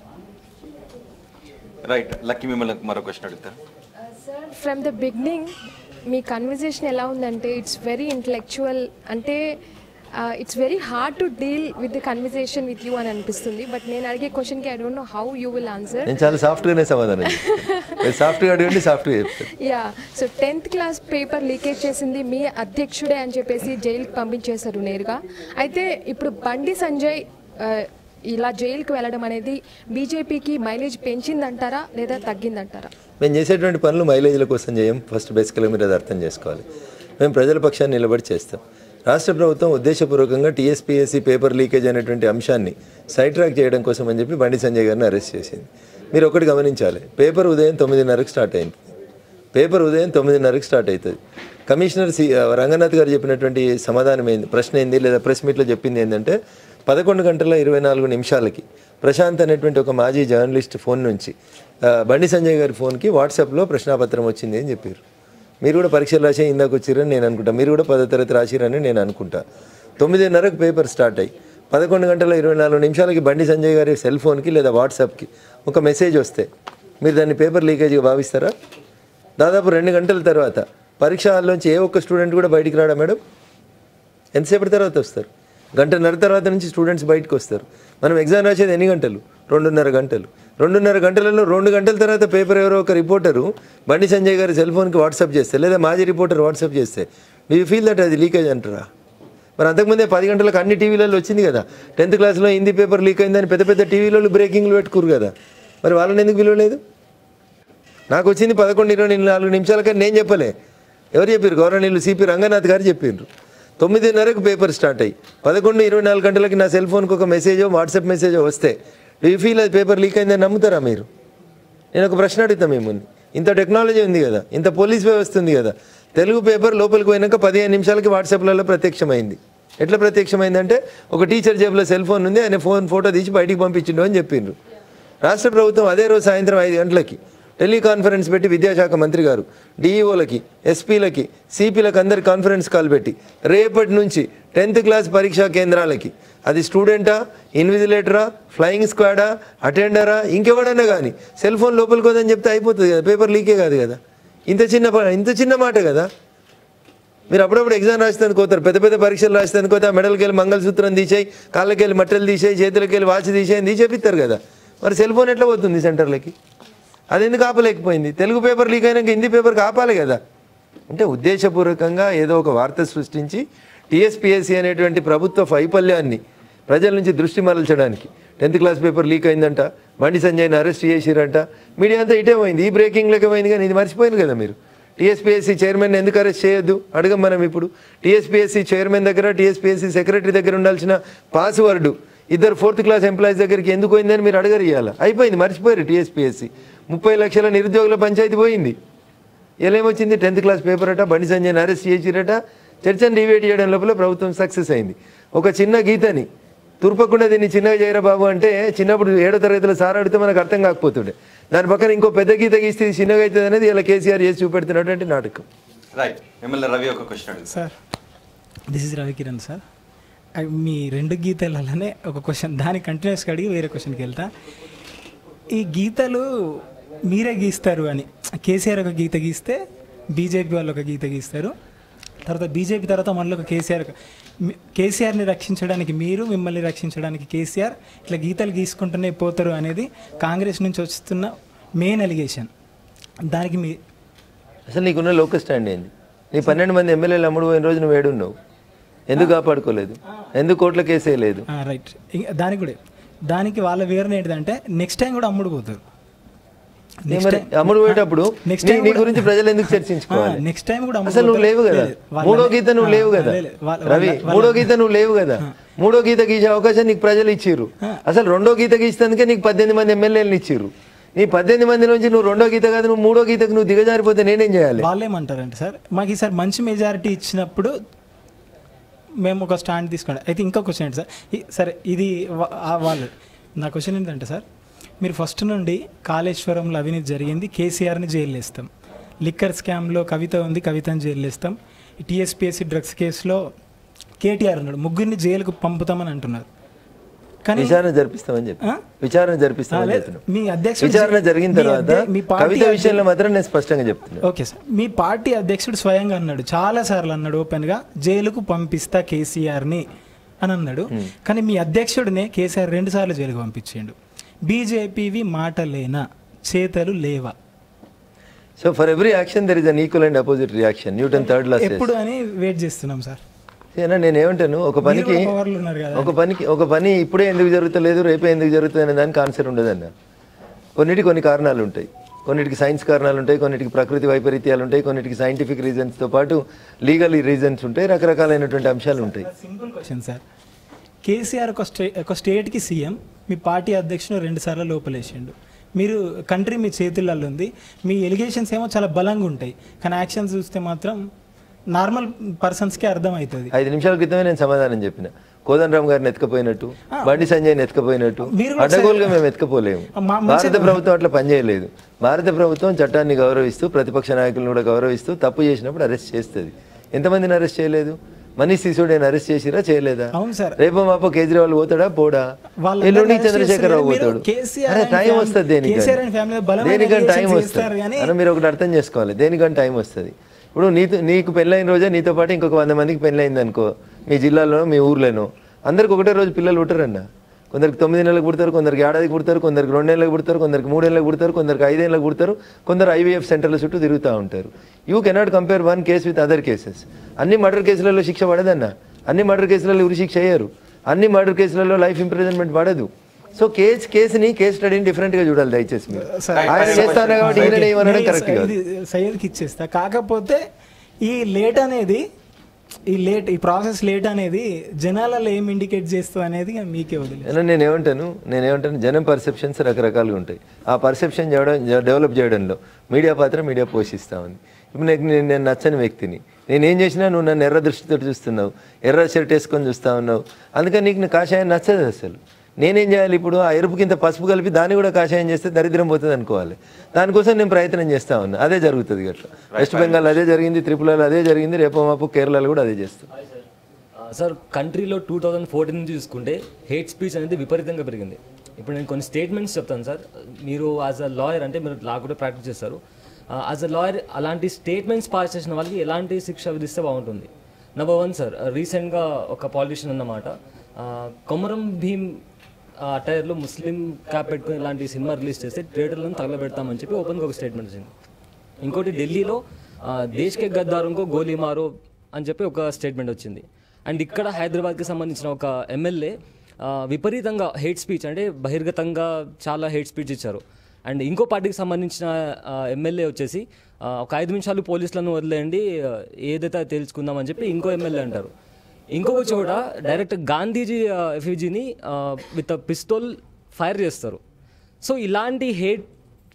రైట్ లక్కీ మిమ్మల్ని మరో క్వశ్చన్ అడుగుతారు సార్ ఫ్రమ్ ద బిగినింగ్ మీ కన్వర్జేషన్ ఎలా ఉందంటే ఇట్స్ వెరీ ఇంటలెక్చువల్ అంటే it's very hard to deal with the conversation with you అని అనిపిస్తుంది బట్ నేను అడిగే క్వశ్చన్కి I don't know how you will answer నేను చాలా సాఫ్ట్గానే సమాధానం చెప్తాను సాఫ్ట్గా అడగండి సాఫ్ట్గా చెప్తాను yeah so tenth class paper leakage చేసింది మీ అధ్యక్షుడే అని చెప్పేసి జైలుకి పంపించేశారు నేరుగా అయితే ఇప్పుడు బండి సంజయ్ ఆ, ఇలా జైలుకి వెళ్ళడం అనేది బీజేపీకి మైలేజ్ పెంచిందంటారా లేదా తగ్గిందంటారా మేము చేసేటువంటి పనులు మైలేజ్ల కోసం చేయం ఫస్ట్ బేసికల్గా మీరు అది అర్థం చేసుకోవాలి మేము ప్రజల పక్షాన్ని నిలబడి చేస్తాం రాష్ట్ర ప్రభుత్వం ఉద్దేశపూర్వకంగా టీఎస్పీఎస్సీ పేపర్ లీకేజ్ అనేటువంటి అంశాన్ని సైడ్ ట్రాక్ చేయడం కోసం అని చెప్పి బండి సంజయ్ గారిని అరెస్ట్ చేసింది మీరు ఒకటి గమనించాలి పేపర్ ఉదయం తొమ్మిదిన్నరకు స్టార్ట్ అయింది పేపర్ ఉదయం తొమ్మిదిన్నరకు స్టార్ట్ అవుతుంది కమిషనర్ సి రంగనాథ్ గారు చెప్పినటువంటి సమాధానం ఏంది ప్రశ్న ఏంది లేదా ప్రెస్ మీట్లో చెప్పింది ఏంటంటే పదకొండు గంటల ఇరవై నాలుగు నిమిషాలకి ప్రశాంత్ అనేటువంటి ఒక మాజీ జర్నలిస్ట్ ఫోన్ నుంచి ఆ, బండి సంజయ్ గారి ఫోన్కి వాట్సాప్లో ప్రశ్నాపత్రం వచ్చింది అని చెప్పారు మీరు కూడా పరీక్షలు రాసే ఇందాక వచ్చిరని నేను అనుకుంటా మీరు కూడా పదో తరగతి రాసిరని నేను అనుకుంటా తొమ్మిదిన్నరకు పేపర్ స్టార్ట్ అయ్యి పదకొండు గంటల ఇరవై నాలుగు నిమిషాలకి బండి సంజయ్ గారి సెల్ ఫోన్కి లేదా వాట్సాప్కి ఒక మెసేజ్ వస్తే మీరు దాన్ని పేపర్ లీకేజ్గా భావిస్తారా దాదాపు రెండు గంటల తర్వాత పరీక్ష హాల్లోంచి ఏ ఒక్క స్టూడెంట్ కూడా బయటికి రాడా మేడం ఎంతసేపటి తర్వాత వస్తారు గంటన్నర తర్వాత నుంచి స్టూడెంట్స్ బయటకు వస్తారు మనం ఎగ్జామ్ రాసేది ఎన్ని గంటలు రెండున్నర గంటలు రెండున్నర గంటలలో రెండు గంటల తర్వాత పేపర్ ఎవరో ఒక రిపోర్టరు బండి సంజయ్ గారి సెల్ ఫోన్కి వాట్సాప్ చేస్తే లేదా మాజీ రిపోర్టర్ వాట్సాప్ చేస్తే డూ యూ ఫీల్ దట్ అది లీకేజ్ అంటారా మరి అంతకుముందే పది గంటలకు అన్ని టీవీలలో వచ్చింది కదా టెన్త్ క్లాస్లో హిందీ పేపర్ లీక్ అయిందని పెద్ద పెద్ద టీవీలలో బ్రేకింగ్లు పెట్టుకురు కదా మరి వాళ్ళని ఎందుకు విలువలేదు నాకు వచ్చింది పదకొండు ఇరవై నాలుగు నిమిషాలకని నేను చెప్పలే ఎవరు చెప్పారు గౌరవనీయులు సిపి రంగనాథ్ గారు చెప్పిండ్రు తొమ్మిదిన్నరకు పేపర్ స్టార్ట్ అయ్యి పదకొండు ఇరవై నాలుగు గంటలకి నా సెల్ ఫోన్కి ఒక మెసేజో వాట్సాప్ మెసేజో వస్తే డూ యూ ఫీల్ అది పేపర్ లీక్ అయిందని నమ్ముతారా మీరు నేను ఒక ప్రశ్న అడుగుతా మిమ్మల్ని ఇంత టెక్నాలజీ ఉంది కదా ఇంత పోలీస్ వ్యవస్థ ఉంది కదా తెలుగు పేపర్ లోపలికి పోయినాక పదిహేను నిమిషాలకి వాట్సాప్లలో ప్రత్యక్షమైంది ఎట్లా ప్రత్యక్షమైందంటే ఒక టీచర్ జేబులో సెల్ ఫోన్ ఉంది ఆయన ఫోన్ ఫోటో తీసి బయటికి పంపించిండు అని చెప్పిండ్రు రాష్ట్ర ప్రభుత్వం అదే రోజు సాయంత్రం ఐదు గంటలకి టెలికాన్ఫరెన్స్ పెట్టి విద్యాశాఖ మంత్రి గారు డిఈఓలకి ఎస్పీలకి సిపిలకు అందరి కాన్ఫరెన్స్ కాల్ పెట్టి రేపటి నుంచి టెన్త్ క్లాస్ పరీక్షా కేంద్రాలకి అది స్టూడెంటా ఇన్విజిలేటరా ఫ్లయింగ్ స్క్వాడా అటెండరా ఇంకెవడన్నా కానీ సెల్ ఫోన్ లోపలికి వద్దని చెప్తే అయిపోతుంది కదా పేపర్ లీకే కాదు కదా ఇంత చిన్న ప- ఇంత చిన్న మాట కదా మీరు అప్పుడప్పుడు ఎగ్జామ్ రాస్తానికి పోతారు పెద్ద పెద్ద పరీక్షలు రాస్తానికి పోతే ఆ మెడలకి వెళ్ళి మంగళసూత్రం తీసేయి కాళ్ళకి వెళ్ళి మట్టలు తీసేయి చేతులకి వెళ్ళి వాచ్ తీసేయి తీసేపిస్తారు కదా మరి సెల్ ఫోన్ ఎట్లా పోతుంది సెంటర్లకి అది ఎందుకు ఆపలేకపోయింది తెలుగు పేపర్ లీక్ అయినాక హిందీ పేపర్కి ఆపాలి కదా అంటే ఉద్దేశపూర్వకంగా ఏదో ఒక వార్త సృష్టించి టీఎస్పీఎస్సీ అనేటువంటి ప్రభుత్వ వైఫల్యాన్ని ప్రజల నుంచి దృష్టి మరల్చడానికి టెన్త్ క్లాస్ పేపర్ లీక్ అయిందంట బండి సంజయ్ని అరెస్ట్ చేసిరంట మీడియా అంతా ఇటే పోయింది ఈ బ్రేకింగ్ లెక్క పోయింది కానీ ఇది మర్చిపోయింది కదా మీరు టీఎస్పీఎస్సీ చైర్మన్ ఎందుకు అరెస్ట్ చేయొద్దు అడగం మనం ఇప్పుడు టీఎస్పీఎస్సీ చైర్మన్ దగ్గర టీఎస్పీఎస్సీ సెక్రటరీ దగ్గర ఉండాల్సిన పాస్వర్డ్ ఇద్దరు ఫోర్త్ క్లాస్ ఎంప్లాయీస్ దగ్గరికి ఎందుకు పోయిందని మీరు అడగరు ఇవ్వాలి అయిపోయింది మర్చిపోయారు టీఎస్పీఎస్సీ ముప్పై లక్షల నిరుద్యోగుల పంచాయతీ పోయింది ఏమొచ్చింది టెన్త్ క్లాస్ పేపర్ అట బండి సంజయ్ని అరెస్ట్ చేసిరట చర్చను డివేట్ చేయడం లోపల ప్రభుత్వం సక్సెస్ అయింది ఒక చిన్న గీతని తుర్పకుండా దీన్ని చిన్నగా చేయరా బాబు అంటే చిన్నప్పుడు ఏడో తరగతిలో సార్ అడిగితే మనకు అర్థం కాకపోతుండే దాని పక్కన ఇంకో పెద్ద గీత గీస్తే ఇది చిన్నగా అవుతుంది అనేది ఇలా కేసీఆర్ చేసి చూపెడుతున్నటువంటి నాటకం రైట్ మిమ్మల్ని రవి ఒక క్వశ్చన్ అడుగుతారు sir this is Ravikiran sir అవి మీ రెండు గీతలలోనే ఒక క్వశ్చన్ దాని కంటిన్యూస్గా అడిగి వేరే క్వశ్చన్కి వెళ్తా ఈ గీతలు మీరే గీస్తారు అని కేసీఆర్ ఒక గీత గీస్తే బీజేపీ వాళ్ళు ఒక గీత గీస్తారు తర్వాత బీజేపీ తర్వాత మళ్ళీ ఒక కేసీఆర్ ఒక- మీ- కేసీఆర్ని రక్షించడానికి మీరు మిమ్మల్ని రక్షించడానికి కేసీఆర్ ఇట్లా గీతలు గీసుకుంటూనే పోతారు అనేది కాంగ్రెస్ నుంచి వస్తున్న మెయిన్ అలిగేషన్ దానికి మీ అసలు నీకున్న లోకల్ స్టాండ్ ఏంది నీ పన్నెండు మంది ఎమ్మెల్యేలు అమ్ముడు పోయిన రోజు నువ్వు ఏడున్నావు ఎందుకు కాపాడుకోలేదు ఎందుకు కోట్ల కేసేయలేదు రైట్ దానికి కూడా దానికి వాళ్ళ వివరణ ఏంటిదంటే నెక్స్ట్ టైం కూడా అమ్ముడు పోతారు నీ మరి అమ్ముడు పోయేటప్పుడు నెక్స్ట్ నీ టైం నీ కూడా- గురించి ప్రజలు ఎందుకు చర్చించుకోవాలి ఆ, నెక్స్ట్ టైం కూడా అమ్ముడు అసలు నువ్వు పోతారు. లేవు కదా లేదు, వాళ్ళ- మూడో గీత నువ్వు ఆ, లేవు కదా లేదు, వాళ్ళ- రవి వాళ్ళ- మూడో గీత నువ్వు లేవు కదా మూడో గీత గీసే అవకాశం నీకు ప్రజలు ఇచ్చిర్రు అసలు రెండో గీత గీసేందుకే నీకు పద్దెనిమిది మంది ఎమ్మెల్యేలు ఇచ్చిర్రు నీ పద్దెనిమిది మంది నుంచి నువ్వు రెండో గీత కాదు నువ్వు మూడో గీతకు నువ్వు దిగజారిపోతే నేనేం చేయాలి వాళ్ళు ఏమంటారంటే సార్ మాకు ఈసారి మంచి మెజారిటీ ఇచ్చినప్పుడు మేము ఒక స్టాండ్ తీసుకోండి అయితే ఇంకో క్వశ్చన్ ఏంటి సార్ ఈ- సరే ఇది వా- ఆ వాళ్ళు నా క్వశ్చన్ ఏంటంటే సార్ మీరు ఫస్ట్ నుండి కాళేశ్వరంలో అవినీతి జరిగింది కేసీఆర్ని జైలు వేస్తాం లిక్కర్ స్కామ్లో కవిత ఉంది కవితని జైలు వేస్తాం టీఎస్పీఎస్సీ డ్రగ్స్ కేసులో కేటీఆర్ ఉన్నాడు ముగ్గురిని జైలుకు పంపుతామని అంటున్నారు కానీ విచారణ జరిపిస్తామని చెప్పి ఆ? విచారణ జరిపిస్తామని ఆ, లేదు. చెప్తున్నాను మీ అధ్యక్షుడు విచారణ జరిగిన మీ తర్వాత అధ్య- మీ పార్టీ కవిత అధ్య- విషయంలో మాత్రం నేను స్పష్టంగా చెప్తున్నాను ఓకే సార్ మీ పార్టీ అధ్యక్షుడు స్వయంగా అన్నాడు చాలా సార్లు అన్నాడు ఓపెన్గా జైలుకు పంపిస్తా కేసీఆర్ని అని అన్నాడు కానీ మీ అధ్యక్షుడినే కేసీఆర్ రెండు సార్లు జైలుకు పంపించిండు బీజేపీవి మాటలేనా చేతలు లేవా so for every action there is an equal and opposite reaction Newton third law ఎప్పుడు అని వెయిట్ చేస్తున్నాం సార్ ఏనా నేను ఏమంటాను ఒక పనికి మీరు కూడా పవర్లో ఉన్నారు కదా. ఒక పనికి ఒక పని ఇప్పుడే ఎందుకు జరుగుతలేదు రేపే ఎందుకు జరుగుతుంది అనే దానికి ఆన్సర్ ఉండదన్న కొన్నిటికి కొన్ని కారణాలు ఉంటాయి కొన్నిటికి సైన్స్ కారణాలు ఉంటాయి కొన్నిటికి ప్రకృతి వైపరీత్యాలు ఉంటాయి కొన్నిటికి సైంటిఫిక్ రీజన్స్తో పాటు లీగల్ రీజన్స్ ఉంటాయి రకరకాలైనటువంటి అంశాలు ఉంటాయి సింపుల్ క్వశ్చన్ సార్ కేసీఆర్ ఒక స్టే ఒక స్టేట్కి సీఎం మీ పార్టీ అధ్యక్షుడు రెండు సార్లు లోపలేసిండు మీరు కంట్రీ మీ చేతులలో ఉంది మీ ఎలిగేషన్స్ ఏమో చాలా బలంగా ఉంటాయి కానీ యాక్షన్స్ చూస్తే మాత్రం నార్మల్ పర్సన్స్కే అర్థమవుతుంది ఐదు నిమిషాల క్రితమే నేను సమాధానం చెప్పిన కోదండరామ్ గారిని ఎత్తుకపోయినట్టు బండి సంజయ్ని ఎత్తుకపోయినట్టు మీరు కూడా అడ్డగోలుగా మేము ఎత్తుకపోలేము మా- భారత ప్రభుత్వం అట్లా పనిచేయలేదు భారత ప్రభుత్వం చట్టాన్ని గౌరవిస్తూ ప్రతిపక్ష నాయకులను కూడా గౌరవిస్తూ తప్పు చేసినప్పుడు అరెస్ట్ చేస్తుంది ఎంతమందిని అరెస్ట్ చేయలేదు మనీష్ సిసోడిని అరెస్ట్ చేసిరా చేయలేదా అవును సార్. రేపో మాపో కేజ్రీవాల్ పోతాడా పోడా వాళ్ళందరినీ ఎల్లుండి arrest చంద్రశేఖరరావు చేస్తారు. పోతాడు మీరు కేసీఆర్ అరే అండ్ టైం ఫ్యామిలీ- వస్తుంది దేనికి కేసీఆర్ అండ్ ఫ్యామిలీ బలమైన దేనికని టైం allegations వస్తుంది చేస్తారు కానీ- అన్న మీరు ఒకటి అర్థం చేసుకోవాలి దేనికని టైం వస్తుంది ఇప్పుడు నీతో నీకు పెళ్ళైన రోజే నీతో పాటు ఇంకొక వంద మందికి పెళ్ళైంది అనుకో మీ జిల్లాలోనో మీ ఊర్లోనో అందరికి ఒకటే రోజు పిల్లలు పుట్టరన్న కొందరికి తొమ్మిది నెలలకు పుడతారు కొందరికి ఏడాదికి పుడతారు కొందరికి రెండు నెలలకు పుడతారు కొందరికి మూడు నెలలకు పుడతారు కొందరికి ఐదేళ్ళకి పుడతారు కొందరు ఐవీఎఫ్ సెంటర్ల చుట్టూ తిరుగుతూ ఉంటారు you cannot compare one case with other cases అన్ని మర్డర్ కేసులలో శిక్ష పడదన్న అన్ని మర్డర్ కేసులలో ఉరి శిక్ష అయ్యారు అన్ని మర్డర్ కేసులలో లైఫ్ ఇంప్రిజన్మెంట్ పడదు సో కేసు కేసుని కేసు స్టడీని డిఫరెంట్ గా చూడాలి దయచేసి మీరు ఆయన చేస్తాను కాబట్టి ఈయన ఏమనడం నేను కరెక్ట్ కాదు ఇది సయ్యద్కి ఇచ్చేస్తా కాకపోతే ఈ లేట్ అనేది ఈ లేట్ ఈ ప్రాసెస్ లేట్ అనేది జనాలలో ఏం ఇండికేట్ చేస్తుంది అనేది ఇక మీకే వదిలేదు అయినా నేను ఏమంటాను నేను ఏమంటాను జనం పర్సెప్షన్స్ రకరకాలుగా ఉంటాయి ఆ పర్సెప్షన్ చేయడం డెవలప్ చేయడంలో మీడియా పాత్ర మీడియా పోషిస్తా ఉంది ఇప్పుడు నాకు నేను నేను నచ్చని వ్యక్తిని నేను ఏం చేసినా నువ్వు నన్ను ఎర్ర దృష్టితో చూస్తున్నావు ఎర్ర షర్ట్ వేసుకొని చూస్తా ఉన్నావు అందుకని నీకు నా కాషాయం నచ్చదు అసలు నేనేం చేయాలి ఇప్పుడు ఆ ఎరుపుకి ఇంత పసుపు కలిపి దాన్ని కూడా కాషాయం చేస్తే దరిద్రం పోతుంది అనుకోవాలి దానికోసం నేను ప్రయత్నం చేస్తా ఉన్నా అదే జరుగుతుంది అట్లా వెస్ట్ బెంగాల్ అదే జరిగింది త్రిపురలో అదే జరిగింది రేపో మాపు కేరళలో కూడా అదే చేస్తాం సార్ కంట్రీలో టూ థౌజండ్ ఫోర్టీన్ నుంచి చూసుకుంటే హేట్ స్పీచ్ అనేది విపరీతంగా పెరిగింది ఇప్పుడు నేను కొన్ని స్టేట్మెంట్స్ చెప్తాను సార్ మీరు యాజ్ అ లాయర్ అంటే మీరు లా కూడా ప్రాక్టీస్ చేస్తారు యాజ్ అ లాయర్ అలాంటి స్టేట్మెంట్స్ పాస్ చేసిన వాళ్ళకి ఎలాంటి శిక్ష విధిస్తే బాగుంటుంది నెంబర్ వన్ సార్ రీసెంట్గా ఒక పాలిటిషియన్ అన్నమాట ఆ, కొమరం భీమ్ అటైర్లో ముస్లిం క్యాప్ పెట్టుకుని ఇలాంటి సినిమా రిలీజ్ చేస్తే థియేటర్లను తగలబెడతామని చెప్పి ఓపెన్గా ఒక స్టేట్మెంట్ వచ్చింది ఇంకోటి ఢిల్లీలో ఆ, దేశ్కే గద్దారుంకో గోలీ మారో అని చెప్పి ఒక స్టేట్మెంట్ వచ్చింది అండ్ ఇక్కడ హైదరాబాద్కి సంబంధించిన ఒక ఎమ్మెల్యే ఆ, విపరీతంగా హేట్ స్పీచ్ అంటే బహిర్గతంగా చాలా హేట్ స్పీచ్ ఇచ్చారు అండ్ ఇంకో పార్టీకి సంబంధించిన ఎమ్మెల్యే వచ్చేసి ఆ, ఒక ఐదు నిమిషాలు పోలీసులను వదిలేయండి ఆ, ఏదైతే అది తేల్చుకుందామని చెప్పి ఇంకో ఎమ్మెల్యే అంటారు ఇంకొక చోట డైరెక్ట్ గాంధీజీ ఎఫ్యూజీని విత్ పిస్తోల్ ఫైర్ చేస్తారు సో ఇలాంటి హేట్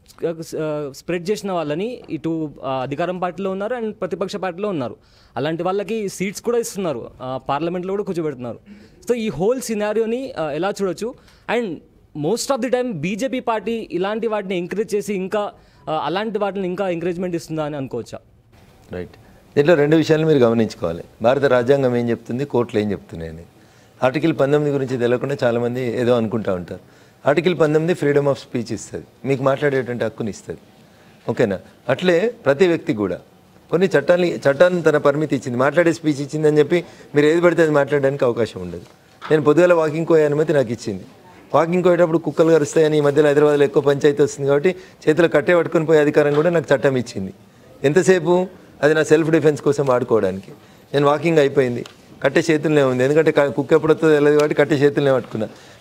స్ప్రెడ్ చేసిన వాళ్ళని ఇటు ఆ, అధికారం పార్టీలో ఉన్నారు అండ్ ప్రతిపక్ష పార్టీలో ఉన్నారు అలాంటి వాళ్ళకి సీట్స్ కూడా ఇస్తున్నారు ఆ, పార్లమెంట్లో కూడా కూర్చోబెడుతున్నారు సో ఈ హోల్ సినారియోని ఎలా చూడొచ్చు and most of the time BJP party ఇలాంటి వాటిని ఎంకరేజ్ చేసి ఇంకా ఆ, అలాంటి వాటిని ఇంకా ఎంకరేజ్మెంట్ ఇస్తుందా అని అనుకోవచ్చా రైట్ దీంట్లో రెండు విషయాలు మీరు గమనించుకోవాలి భారత రాజ్యాంగం ఏం చెప్తుంది కోర్టులు ఏం చెప్తున్నాయి అని ఆర్టికల్ పంతొమ్మిది గురించి తెలియకుండా చాలామంది ఏదో అనుకుంటా ఉంటారు ఆర్టికల్ పంతొమ్మిది ఫ్రీడమ్ ఆఫ్ స్పీచ్ ఇస్తుంది మీకు మాట్లాడేటువంటి హక్కుని ఇస్తుంది ఓకేనా అట్లే ప్రతి వ్యక్తి కూడా కొన్ని చట్టాన్ని చట్టాన్ని తన పరిమితి ఇచ్చింది మాట్లాడే స్పీచ్ ఇచ్చిందని చెప్పి మీరు ఏది పడితే అది మాట్లాడడానికి అవకాశం ఉండదు నేను పొద్దుగాల వాకింగ్ పోయే అనుమతి నాకు ఇచ్చింది వాకింగ్ పోయేటప్పుడు కుక్కలు కరుస్తాయని ఈ మధ్యలో హైదరాబాద్లో ఎక్కువ పంచాయతీ వస్తుంది కాబట్టి చేతిలో కట్టే పట్టుకొని పోయే అధికారం కూడా నాకు చట్టం ఇచ్చింది ఎంతసేపు అది నా సెల్ఫ్ డిఫెన్స్ కోసం వాడుకోవడానికి నేను వాకింగ్ అయిపోయింది కట్టె చేతులనే ఉంది ఎందుకంటే క- కుక్క ఎప్పుడు వస్తుందో తెలియదు కాబట్టి కట్టె చేతులనే పట్టుకున్నా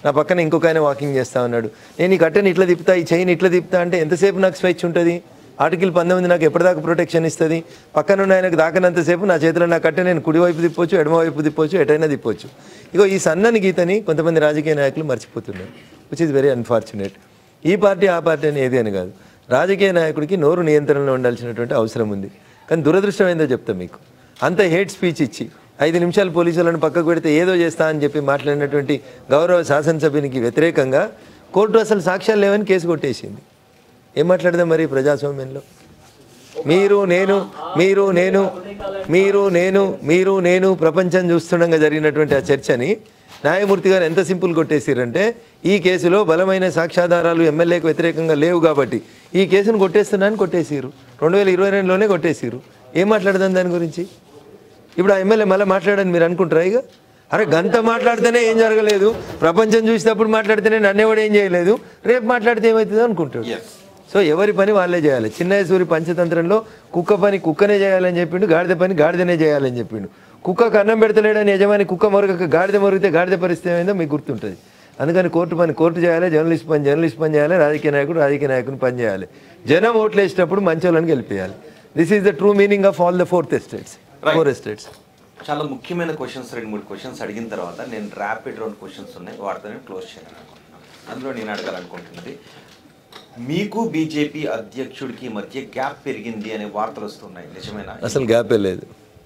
నా పక్కన ఇంకొక ఆయన వాకింగ్ చేస్తా ఉన్నాడు నేను ఈ కట్టెని ఇట్లా తిప్పుతా ఈ చైన్ ఇట్లా తిప్పుతా అంటే ఎంతసేపు నాకు స్వేచ్ఛ ఉంటుంది ఆర్టికల్ పంతొమ్మిది నాకు ఎప్పటిదాకా ప్రొటెక్షన్ ఇస్తుంది పక్కన ఉన్న ఆయనకు దాకనంతసేపు నా చేతిలో నా కట్టె నేను కుడివైపు తిప్పొచ్చు ఎడమవైపు తిప్పొచ్చు ఎటైనా తిప్పొచ్చు ఇగో ఈ సన్నని గీతని కొంతమంది రాజకీయ నాయకులు మర్చిపోతున్నారు విచ్ ఇస్ వెరీ అన్ఫార్చునేట్ ఈ పార్టీ ఆ పార్టీ అని ఏది అని కాదు రాజకీయ నాయకుడికి నోరు నియంత్రణలో ఉండాల్సినటువంటి అవసరం ఉంది కానీ దురదృష్టం ఏందో చెప్తా మీకు అంత హేట్ స్పీచ్ ఇచ్చి ఐదు నిమిషాలు పోలీసులను పక్కకు పెడితే ఏదో చేస్తా అని చెప్పి మాట్లాడినటువంటి గౌరవ శాసనసభ్యునికి వ్యతిరేకంగా కోర్టు అసలు సాక్ష్యాలు లేవని కేసు కొట్టేసింది ఏం మాట్లాడదాం మరి ప్రజాస్వామ్యంలో మీరు నేను మీరు నేను మీరు నేను మీరు నేను ప్రపంచం చూస్తుండగా జరిగినటువంటి ఆ చర్చని న్యాయమూర్తి గారు ఎంత సింపుల్ కొట్టేసిరంటే ఈ కేసులో బలమైన సాక్ష్యాధారాలు ఎమ్మెల్యేకు వ్యతిరేకంగా లేవు కాబట్టి ఈ కేసును కొట్టేస్తున్నాను కొట్టేసిరు రెండు వేల ఇరవై రెండులోనే కొట్టేసిరు ఏం మాట్లాడదాం దాని గురించి ఇప్పుడు ఆ ఎమ్మెల్యే మళ్ళీ మాట్లాడని మీరు అనుకుంటారా ఇక అరే గంట మాట్లాడితేనే ఏం జరగలేదు ప్రపంచం చూసేటప్పుడు మాట్లాడితేనే నన్నేవాడు ఏం చేయలేదు రేపు మాట్లాడితే ఏమవుతుందో అనుకుంటాడు సో ఎవరి పని వాళ్ళే చేయాలి చిన్నయ్య సూరి పంచతంత్రంలో కుక్క పని కుక్కనే చేయాలని చెప్పిండు గాడిద పని గాడిదనే చేయాలని చెప్పిండు కుక్కకు అన్నం పెడతలేడని యజమాని కుక్క మొరగక గాడిద మొరిగితే గాడిద పరిస్థితి ఏమైందో మీకు గుర్తుంటుంది అందుకని కోర్టు పని కోర్టు చేయాలి జర్నలిస్ట్ పని జర్నలిస్ట్ పని చేయాలి రాజకీయ నాయకుడు రాజకీయ నాయకుని పని చేయాలి జనం ఓట్లు వేసేటప్పుడు మంచి వాళ్ళని గెలిపేయాలి this is the true meaning of all the fourth estates four estates చాలా ముఖ్యమైన క్వశ్చన్స్ రెండు మూడు క్వశ్చన్స్ అడిగిన తర్వాత నేను ర్యాపిడ్ రౌండ్ క్వశ్చన్స్ ఉన్నాయి వాటితో నేను క్లోజ్ చేయాలనుకుంటున్నాను అందులో నేను అడగాలనుకుంటున్నది మీకు బీజేపీ అధ్యక్షుడికి మధ్య గ్యాప్ పెరిగింది అనే వార్తలు వస్తున్నాయి నిజమేనా అసలు గ్యాపే లేదు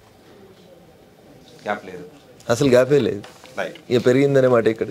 గ్యాప్ లేదు అసలు గ్యాపే లేదు రైట్ ఇక పెరిగిందనే మాట ఇక్కడ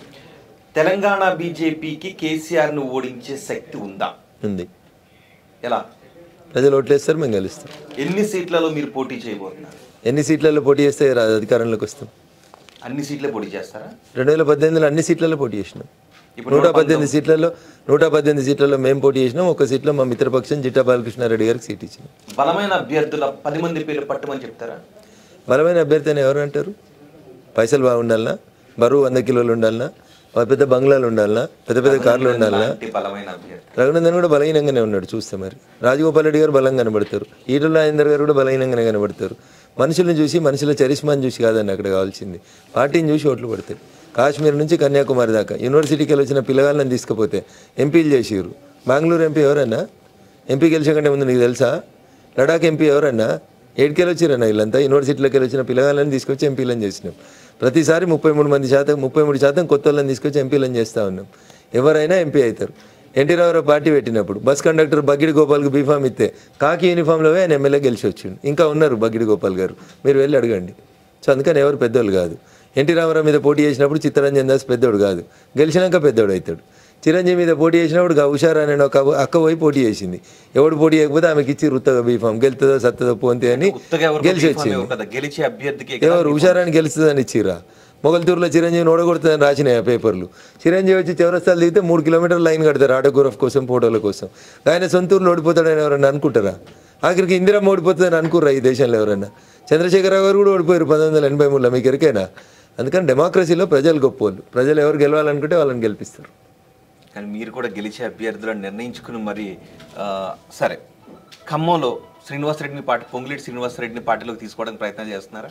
తెలంగాణ బీజేపీకి కేసీఆర్ ను ఓడించే శక్తి ఉందా ఉంది ఎలా ప్రజలు ఓట్లేస్తారు మేము గెలుస్తాం ఎన్ని సీట్లలో మీరు పోటీ చేయబోతున్నారు ఎన్ని సీట్లలో పోటీ చేస్తే రా- అధికారంలోకి వస్తాం అన్ని సీట్లే పోటీ చేస్తారా రెండు వేల పద్దెనిమిదిలో అన్ని సీట్లలో పోటీ చేసినాం ఇప్పుడు నూట నూట పద్దెనిమిది సీట్లలో నూట పద్దెనిమిది సీట్లలో మేము పోటీ చేసినాం ఒక సీట్లో మా మిత్రపక్షం జిట్టా బాలకృష్ణారెడ్డి గారికి సీట్ ఇచ్చినాం బలమైన అభ్యర్థుల పది మంది పేర్లు పట్టమని చెప్తారా బలమైన అభ్యర్థి అని ఎవరు అంటారు పైసలు బాగుండాలనా బరువు వంద కిలోలు ఉండాలనా ఒక పెద్ద బంగ్లాలు ఉండాలనా పెద్ద పెద్ద కార్లు ఉండాలనా లాంటి బలమైన అభ్యర్థి రఘునందన్ కూడా బలహీనంగానే ఉన్నాడు చూస్తే మరి రాజగోపాల్ రెడ్డి గారు బలంగా కనబడతారు ఈటల రాజేందర్ గారు కూడా బలహీనంగానే కనబడతారు మనుషులను చూసి మనుషుల చరిస్మాని చూసి కాదండి అక్కడ కావాల్సింది పార్టీని చూసి ఓట్లు పడతాయి కాశ్మీర్ నుంచి కన్యాకుమారి దాకా యూనివర్సిటీకి వెళ్ళి వచ్చిన పిల్లగాళ్ళని తీసుకుపోతే ఎంపీలు చేసిరు బెంగళూరు ఎంపీ ఎవరన్నా ఎంపీ గెలిచే కంటే ముందు నీకు తెలుసా లడాక్ ఎంపీ ఎవరన్నా ఏడుకెళ్ళి వచ్చిరన్నా వీళ్ళంతా యూనివర్సిటీలోకి వెళ్ళి వచ్చిన పిల్లగాళ్ళని తీసుకొచ్చి ఎంపీలను చేసినాం ప్రతిసారి ముప్పై మూడు మంది శాతం ముప్పై మూడు శాతం కొత్త వాళ్ళని తీసుకొచ్చి ఎంపీలను చేస్తూ ఉన్నాం ఎవరైనా ఎంపీ అవుతారు ఎన్టీ రామారావు పార్టీ పెట్టినప్పుడు బస్ కండక్టర్ బగ్గిడి గోపాల్కి బీఫామ్ ఇస్తే కాకి యూనిఫామ్లో ఆయన ఎమ్మెల్యే గెలిచి వచ్చిండు ఇంకా ఉన్నారు బగ్గిడి గోపాల్ గారు మీరు వెళ్ళి అడగండి సో అందుకని ఎవరు పెద్దోళ్ళు కాదు ఎన్టీ రామారావు మీద పోటీ చేసినప్పుడు చిత్తరంజన్ దాస్ పెద్దోడు కాదు గెలిచినాక పెద్దోడు అవుతాడు చిరంజీవి మీద పోటీ చేసినప్పుడు గా ఉషారా అనే ఒక అక్క పోయి పోటీ చేసింది ఎవడు పోటీ చేయకపోతే ఆమెకి ఇచ్చి రుత్తగా బీఫామ్ గెలుతుందో సత్తదో పోంతే అని కొత్తగా ఎవరు గెలిచి బీఫామ్ వచ్చింది ఇవ్వవు కదా గెలిచే అభ్యర్థికి ఎవరు హుషారాన్ని గెలుస్తుందని ఇచ్చిరా మొగల్తూరులో చిరంజీవిని ఓడగొడుతుందని రాసినాయి ఆ పేపర్లు చిరంజీవి వచ్చి చౌరస్తాలు దిగితే మూడు కిలోమీటర్ల లైన్ కడతారు ఆటోగ్రాఫ్ కోసం ఫోటోల కోసం ఆయన సొంత ఊర్లో ఓడిపోతాడని ఎవరన్నా అనుకుంటారా ఆఖరికి ఇందిరమ్మ ఓడిపోతుందని అనుకుర్రా ఈ దేశంలో ఎవరన్నా చంద్రశేఖరరావు గారు కూడా ఓడిపోయారు పంతొమ్మిది వందల ఎనభై మూడులో మీకు ఎరికేనా అందుకని డెమోక్రసీలో ప్రజలు గొప్పవాళ్ళు ప్రజలు ఎవరు గెలవాలనుకుంటే వాళ్ళని గెలిపిస్తారు కానీ మీరు కూడా గెలిచే అభ్యర్థులను నిర్ణయించుకుని మరి ఆ, సరే ఖమ్మంలో శ్రీనివాసరెడ్డిని పార్టీ పొంగులేటి శ్రీనివాసరెడ్డిని పార్టీలోకి తీసుకోవడానికి ప్రయత్నం చేస్తున్నారా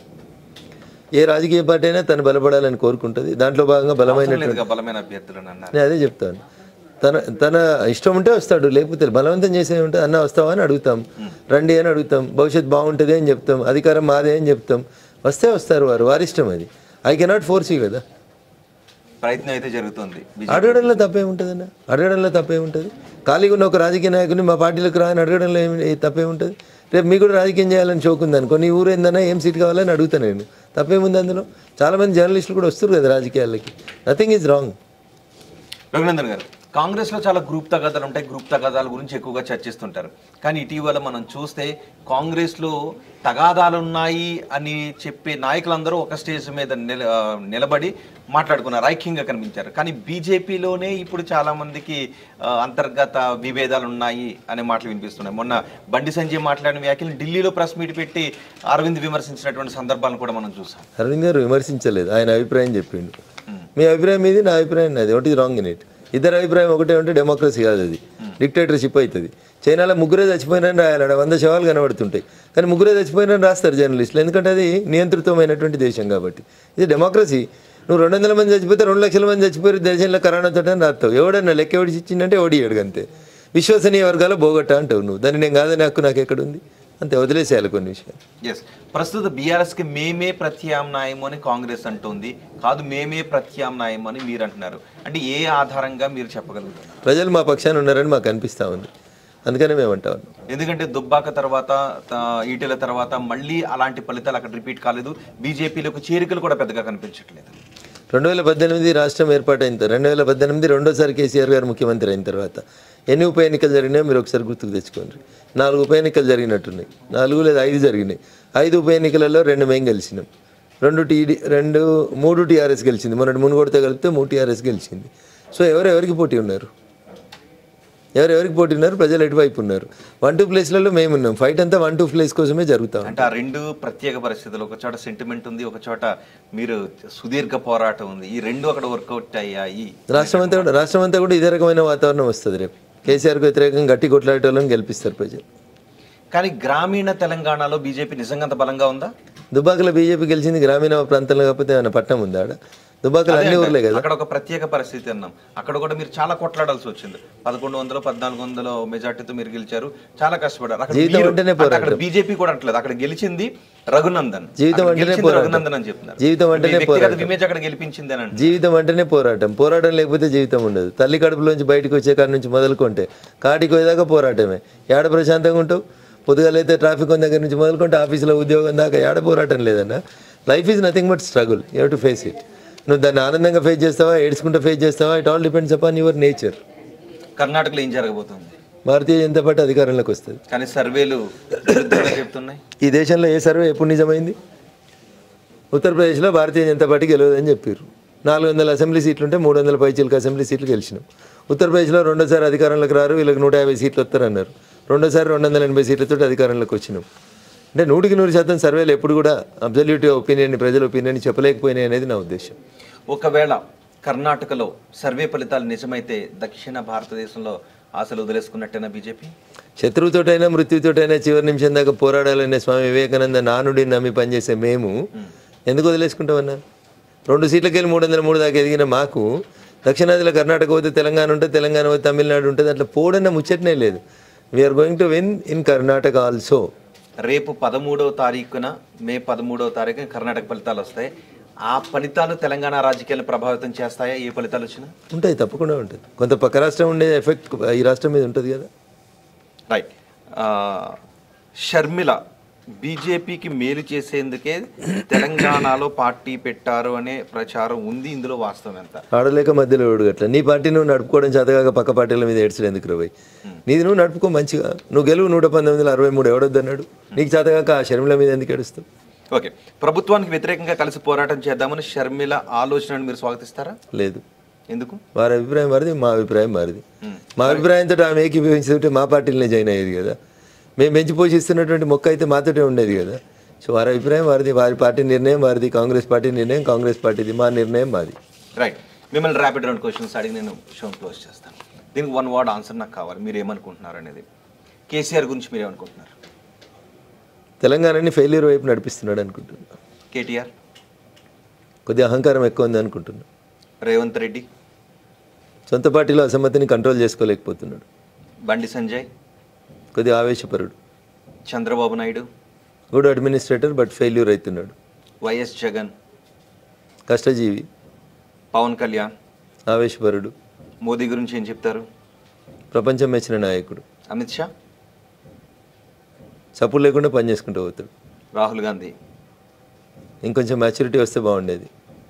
ఏ రాజకీయ పార్టీ అయినా తను బలపడాలని కోరుకుంటుంది దాంట్లో భాగంగా అవసరం బలమైనటువంటి లేదుగా బలమైన అభ్యర్థులను అన్నారు నేను అదే చెప్తాను తన తన ఇష్టం ఉంటే వస్తాడు లేకపోతే బలవంతం చేసే ఉంటే అన్న వస్తావా అని అడుగుతాం రండి అని అడుగుతాం భవిష్యత్ బాగుంటుంది అని చెప్తాం అధికారం మాదే అని చెప్తాం వస్తే వస్తారు వారు వారి ఇష్టం అది ఐ కెనాట్ ఫోర్స్ యూ కదా ప్రయత్నం అయితే జరుగుతుంది అడగడంలో తప్పే ఉంటుందన్న అడగడంలో తప్పే ఉంటుంది ఖాళీగా ఉన్న ఒక రాజకీయ నాయకుని మా పార్టీలోకి రాని అడగడంలో ఏమి ఏ తప్పే ఉంటుంది రేపు మీకు కూడా రాజకీయం చేయాలని చోకుంది అనుకో నీ ఊరు ఏందన్నా ఏం సీట్ కావాలని అడుగుతాను నేను తప్పేముంది అందులో చాలామంది జర్నలిస్టులు కూడా వస్తారు కదా రాజకీయాలకి నథింగ్ ఈజ్ రాంగ్ రఘునందన్ గారు కాంగ్రెస్లో చాలా గ్రూప్ తగాదాలు ఉంటాయి గ్రూప్ తగాదాల గురించి ఎక్కువగా చర్చిస్తుంటారు కానీ ఇటీవల మనం చూస్తే కాంగ్రెస్లో తగాదాలు ఉన్నాయి అని చెప్పే నాయకులందరూ ఒక స్టేజ్ మీద నిల ఆ, నిలబడి మాట్లాడుకున్నారు ఐక్యంగా కనిపించారు కానీ బీజేపీలోనే ఇప్పుడు చాలా మందికి ఆ, అంతర్గత విభేదాలు ఉన్నాయి అనే మాటలు వినిపిస్తున్నాయి మొన్న బండి సంజయ్ మాట్లాడిన వ్యాఖ్యలు ఢిల్లీలో ప్రెస్ మీట్ పెట్టి అరవింద్ విమర్శించినటువంటి సందర్భాలను కూడా మనం చూసాం అరవింద్ గారు విమర్శించలేదు ఆయన అభిప్రాయం చెప్పిండు మీ అభిప్రాయం ఇది నా అభిప్రాయం నాది ఒకటి రాంగ్ ఇన్ ఇట్ ఇద్దరు అభిప్రాయం ఒకటే ఉంటే డెమోక్రసీ కాదు అది డిక్టేటర్షిప్ అవుతుంది చైనాలో ముగ్గురే చచ్చిపోయినని రాయాలి ఆడ వంద శవాలు కనబడుతుంటాయి కానీ ముగ్గురే చచ్చిపోయినని రాస్తారు జర్నలిస్టులు ఎందుకంటే అది నియంత్రితమైనటువంటి దేశం కాబట్టి ఇది డెమోక్రసీ నువ్వు రెండు వందల మంది చచ్చిపోతే రెండు లక్షల మంది చచ్చిపోయారు దేశంలో కరోనా తోటని రాస్తావు ఎవడన్నా లెక్క ఎవడి ఇచ్చిందంటే ఓడి అంతే విశ్వసనీయ వర్గాల బోగట్ట అంటావు నువ్వు దాన్ని నేను కాదని హక్కు నాకు ఎక్కడుంది అంతే వదిలేసేయాలి కొన్ని విషయాలు ఎస్ ప్రస్తుత బీఆర్ఎస్ కి మేమే ప్రత్యామ్నాయం అని కాంగ్రెస్ అంటుంది కాదు మేమే ప్రత్యామ్నాయం అని మీరు అంటున్నారు అంటే ఏ ఆధారంగా మీరు చెప్పగలుగుతారు ప్రజలు మా పక్షాన ఉన్నారని మాకు అనిపిస్తూ ఉంది అందుకనే మేము అంటా ఉన్నాం ఎందుకంటే దుబ్బాక తర్వాత త- ఈటెల తర్వాత మళ్ళీ అలాంటి ఫలితాలు అక్కడ రిపీట్ కాలేదు బీజేపీలోకి చేరికలు కూడా పెద్దగా కనిపించట్లేదు రెండు వేల పద్దెనిమిది రాష్ట్రం ఏర్పాటైన తర్వాత రెండు వేల పద్దెనిమిది రెండోసారి కేసీఆర్ గారు ముఖ్యమంత్రి అయిన తర్వాత ఎన్ని ఉప ఎన్నికలు జరిగినాయో మీరు ఒకసారి గుర్తుకు తెచ్చుకోండి నాలుగు ఉప ఎన్నికలు జరిగినట్టున్నాయి నాలుగు లేదా ఐదు జరిగినాయి ఐదు ఉప ఎన్నికలలో రెండు మేము గెలిచినాం రెండు టీడీ రెండు మూడు టీఆర్ఎస్ గెలిచింది మొన్నటి మునుగోడుతో కలిపితే మూడు టీఆర్ఎస్ గెలిచింది సో ఎవరు ఎవరికి పోటీ ఉన్నారు ఎవరు ఎవరికి పోటీ ఉన్నారు ప్రజలు ఎటువైపు ఉన్నారు వన్ టూ ప్లేస్లలో మేము ఉన్నాం ఫైట్ అంతా వన్ టూ ప్లేస్ కోసమే జరుగుతా ఉంది. అంటే ఆ రెండు ప్రత్యేక పరిస్థితులు ఒక చోట సెంటిమెంట్ ఉంది ఒక చోట మీరు సుదీర్ఘ పోరాటం ఉంది ఈ రెండు అక్కడ వర్కౌట్ అయ్యాయి రాష్ట్రం అంతా కూడా రాష్ట్రం అంతా కూడా ఇదే రకమైన వాతావరణం వస్తుంది రేపు కేసీఆర్కి వ్యతిరేకంగా గట్టి కొట్లాడేటోళ్ళని గెలిపిస్తారు ప్రజలు కానీ గ్రామీణ తెలంగాణలో బీజేపీ నిజంగా అంత బలంగా ఉందా దుబాకలో బీజేపీ గెలిచింది గ్రామీణ ప్రాంతంలో కాకపోతే ఏమైనా పట్టణం ఉందా ఆడ దుబాకలు అదే అన్ని అంటే ఊర్లే కదా అక్కడ ఒక ప్రత్యేక పరిస్థితి అన్నాం అక్కడ కూడా మీరు చాలా కొట్లాడాల్సి వచ్చింది పదకొండు వందలు పద్నాలుగు వందలు మెజార్టీతో మీరు గెలిచారు చాలా కష్టపడ్డారు అక్కడ జీవితం మీరు- అంటేనే అంటే అక్కడ పోరాటం. బీజేపీ కూడా అంటలేదు అక్కడ గెలిచింది రఘునందన్ జీవితం అక్కడ అంటేనే గెలిచింది పోరాటం. రఘునందన్ అని చెప్తున్నారు జీవితం మీ అంటేనే వ్యక్తిగత పోరాటం. ఇమేజ్ అక్కడ గెలిపించింది అని అంటున్నారు. జీవితం అంటేనే పోరాటం పోరాటం లేకపోతే జీవితం ఉండదు తల్లి కడుపులోంచి బయటకు వచ్చే కాడి నుంచి మొదలుకుంటే కాటికి పోయేదాకా పోరాటమే ఏడ ప్రశాంతంగా ఉంటావు పొద్దుగాలైతే ట్రాఫిక్ ఉన్న దగ్గర నుంచి మొదలుకుంటే ఆఫీసులో ఉద్యోగం దాకా ఏడ పోరాటం లేదన్న life is nothing but struggle you to face it నువ్వు దాన్ని ఆనందంగా ఫేస్ చేస్తావా ఏడ్చుకుంటూ ఫేస్ చేస్తావా it all depends upon your nature కర్ణాటకలో ఏం జరగబోతుంది భారతీయ జనతా పార్టీ అధికారంలోకి వస్తుంది కానీ సర్వేలు విరుద్ధంగా చెప్తున్నాయి ఈ దేశంలో ఏ సర్వే ఎప్పుడు నిజమైంది ఉత్తరప్రదేశ్లో భారతీయ జనతా పార్టీ గెలవదని చెప్పారు నాలుగు వందల అసెంబ్లీ సీట్లు ఉంటే మూడు వందల పైచీలకు అసెంబ్లీ సీట్లు గెలిచినాం ఉత్తరప్రదేశ్లో రెండోసారి అధికారంలోకి రారు వీళ్ళకి నూట యాభై సీట్లు వస్తారన్నారు రెండోసారి రెండు వందల ఎనభై సీట్లతో అధికారంలోకి వచ్చినాం అంటే నూటికి నూరు శాతం సర్వేలు ఎప్పుడు కూడా అబ్జల్యూట్ ఒపీనియన్ ప్రజల ఒపీనియన్ చెప్పలేకపోయినాయి అనేది నా ఉద్దేశం ఒకవేళ కర్ణాటకలో సర్వే ఫలితాలు నిజమైతే దక్షిణ భారతదేశంలో ఆశలు వదిలేసుకున్నట్టేనా బీజేపీ శత్రువుతోటైనా మృత్యుతోటైనా చివరి నిమిషం దాకా పోరాడాలనే స్వామి వివేకానంద నానుడిని నమ్మి పనిచేసే మేము ఎందుకు వదిలేసుకుంటామన్నా రెండు సీట్లకి వెళ్ళి మూడు వందల మూడు దాకా ఎదిగిన మాకు దక్షిణాదిలో కర్ణాటక పోతే తెలంగాణ ఉంటుంది తెలంగాణ పోతే తమిళనాడు ఉంటుంది అట్లా పోడన్న ముచ్చటనే లేదు we're going to win in Karnataka also రేపు పదమూడవ తారీఖున మే పదమూడవ తారీఖున కర్ణాటక ఫలితాలు వస్తాయి ఆ ఫలితాలు తెలంగాణ రాజకీయాలను ప్రభావితం చేస్తాయా ఏ ఫలితాలు వచ్చినా ఉంటాయి తప్పకుండా ఉంటుంది కొంత పక్క రాష్ట్రం ఉండే ఎఫెక్ట్ ఈ రాష్ట్రం మీద ఉంటుంది కదా రైట్ షర్మిల బీజేపీకి మేలు చేసేందుకే తెలంగాణలో పార్టీ పెట్టారు అనే ప్రచారం ఉంది ఇందులో వాస్తవం ఎంత ఆడలేక మధ్యలో ఓడుగట్ల నీ పార్టీ నువ్వు నడుపుకోవడం చేతగాక పక్క పార్టీల మీద ఏడ్చడం ఎందుకు రవి నీది నువ్వు నడుపుకో మంచిగా నువ్వు గెలువు నూట పంతొమ్మిది వందల అరవై మూడు ఎవడొద్దన్నాడు నీకు చేతగాక ఆ షర్మిల మీద ఎందుకు ఏడుస్తావు ఓకే ప్రభుత్వానికి వ్యతిరేకంగా కలిసి పోరాటం చేద్దామని షర్మిల ఆలోచనను మీరు స్వాగతిస్తారా లేదు ఎందుకు వారి అభిప్రాయం వారిది మా అభిప్రాయం మారిది మా అభిప్రాయంతో ఆమె ఏకీభవించుంటే మా పార్టీలనే జాయిన్ అయ్యేది కదా మేము పెంచి పోషిస్తున్నటువంటి మొక్క అయితే మాతోటే ఉండేది కదా సో వారి అభిప్రాయం వారిది వారి పార్టీ నిర్ణయం వారిది కాంగ్రెస్ పార్టీ నిర్ణయం కాంగ్రెస్ పార్టీది మా నిర్ణయం మాది రైట్ మిమ్మల్ని ర్యాపిడ్ రౌండ్ క్వశ్చన్స్ అడిగి నేను షోన్ క్లోజ్ చేస్తాను దీనికి వన్ వర్డ్ ఆన్సర్ నాకు కావాలి మీరు ఏమనుకుంటున్నారు అనేది కేసీఆర్ గురించి మీరు ఏమనుకుంటున్నారు తెలంగాణని ఫెయిల్యూర్ వైపు నడిపిస్తున్నాడు అనుకుంటున్నా కేటీఆర్ కొద్దిగా అహంకారం ఎక్కువ ఉంది అనుకుంటున్నా రేవంత్ రెడ్డి సొంత పార్టీలో అసమ్మతిని కంట్రోల్ చేసుకోలేకపోతున్నాడు బండి సంజయ్ కొద్దిగా ఆవేశపరుడు Chandrababu Naidu good administrator but failure అవుతున్నాడు వైఎస్ జగన్ కష్టజీవి పవన్ కళ్యాణ్ ఆవేశపరుడు మోదీ గురించి ఏం చెప్తారు ప్రపంచం మెచ్చిన నాయకుడు అమిత్ షా సపోర్ట్ లేకుండా పని చేసుకుంటూ పోతాడు రాహుల్ గాంధీ ఇంకొంచెం మ్యాచ్యూరిటీ వస్తే బాగుండేది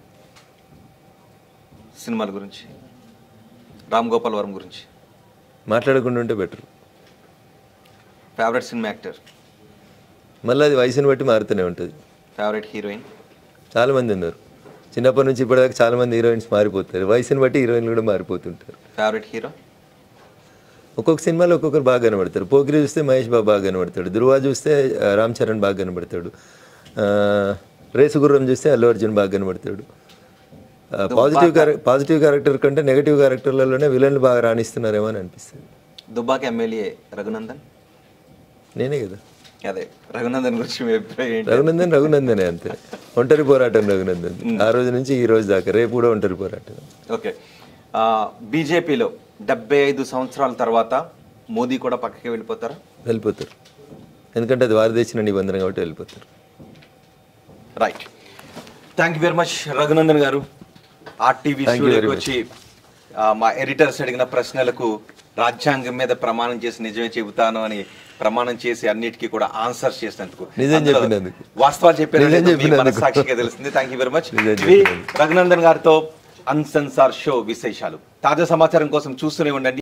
సినిమాల గురించి రామ్ గోపాల్ వర్మ గురించి మాట్లాడకుండా ఉంటే బెటర్ ఫేవరెట్ సినిమా యాక్టర్ మళ్ళీ అది వయసుని బట్టి మారుతూనే ఉంటుంది ఫేవరెట్ హీరోయిన్ చాలామంది ఉన్నారు చిన్నప్పటి నుంచి ఇప్పటిదాకా చాలామంది హీరోయిన్స్ మారిపోతారు వయసుని బట్టి హీరోయిన్లు కూడా మారిపోతుంటారు ఫేవరెట్ హీరో ఒక్కొక్క సినిమాలో ఒక్కొక్కరు బాగా కనబడతారు పోకిరి చూస్తే మహేష్ బాబు బాగా కనబడతాడు ధృవ చూస్తే ఆ, రామ్ చరణ్ బాగా కనబడతాడు ఆ, రేసు గుర్రం చూస్తే అల్లు అర్జున్ బాగా కనబడతాడు ఆ, పాజిటివ్ క్యారె పాజిటివ్ క్యారెక్టర్ కంటే నెగటివ్ క్యారెక్టర్లలోనే విలన్లు బాగా రాణిస్తున్నారేమో అని అనిపిస్తుంది దుబ్బాక ఎమ్మెల్యే రఘునందన్ నేనే కదా అదే రఘునందన్ గురించి మీ అభిప్రాయం ఏంటి రఘునందన్ రఘునందనే అంతే ఒంటరి పోరాటం రఘునందన్ ఆ రోజు నుంచి ఈ రోజు దాకా రేపు కూడా ఒంటరి పోరాటం ఓకే ఆ, బీజేపీలో డెబ్బై ఐదు సంవత్సరాల తర్వాత మోదీ కూడా పక్కకి వెళ్ళిపోతారా వెళ్ళిపోతారు ఎందుకంటే అది వారు తెచ్చిన నిబంధన కాబట్టి వెళ్ళిపోతారు right thank you very much Raghunandan గారు ఆర్టీవీ Thank you very స్టూడియోకి వచ్చి ఆ, మా ఎడిటర్స్ అడిగిన ప్రశ్నలకు రాజ్యాంగం మీద ప్రమాణం చేసి నిజమే చెబుతాను అని ప్రమాణం చేసి అన్నిటికీ కూడా ఆన్సర్స్ చేసినందుకు నిజం అందులో చెప్పినందుకు. వాస్తవాలు చెప్పిన నిజం చెప్పినందుకు. సాక్షిగా తెలిసింది థ్యాంక్ యూ వెరీ మచ్ నిజం ఇవి చెప్పినందుకు. రఘునందన్ గారితో అన్సెన్సార్ షో విశేషాలు తాజా సమాచారం కోసం చూస్తూనే ఉండండి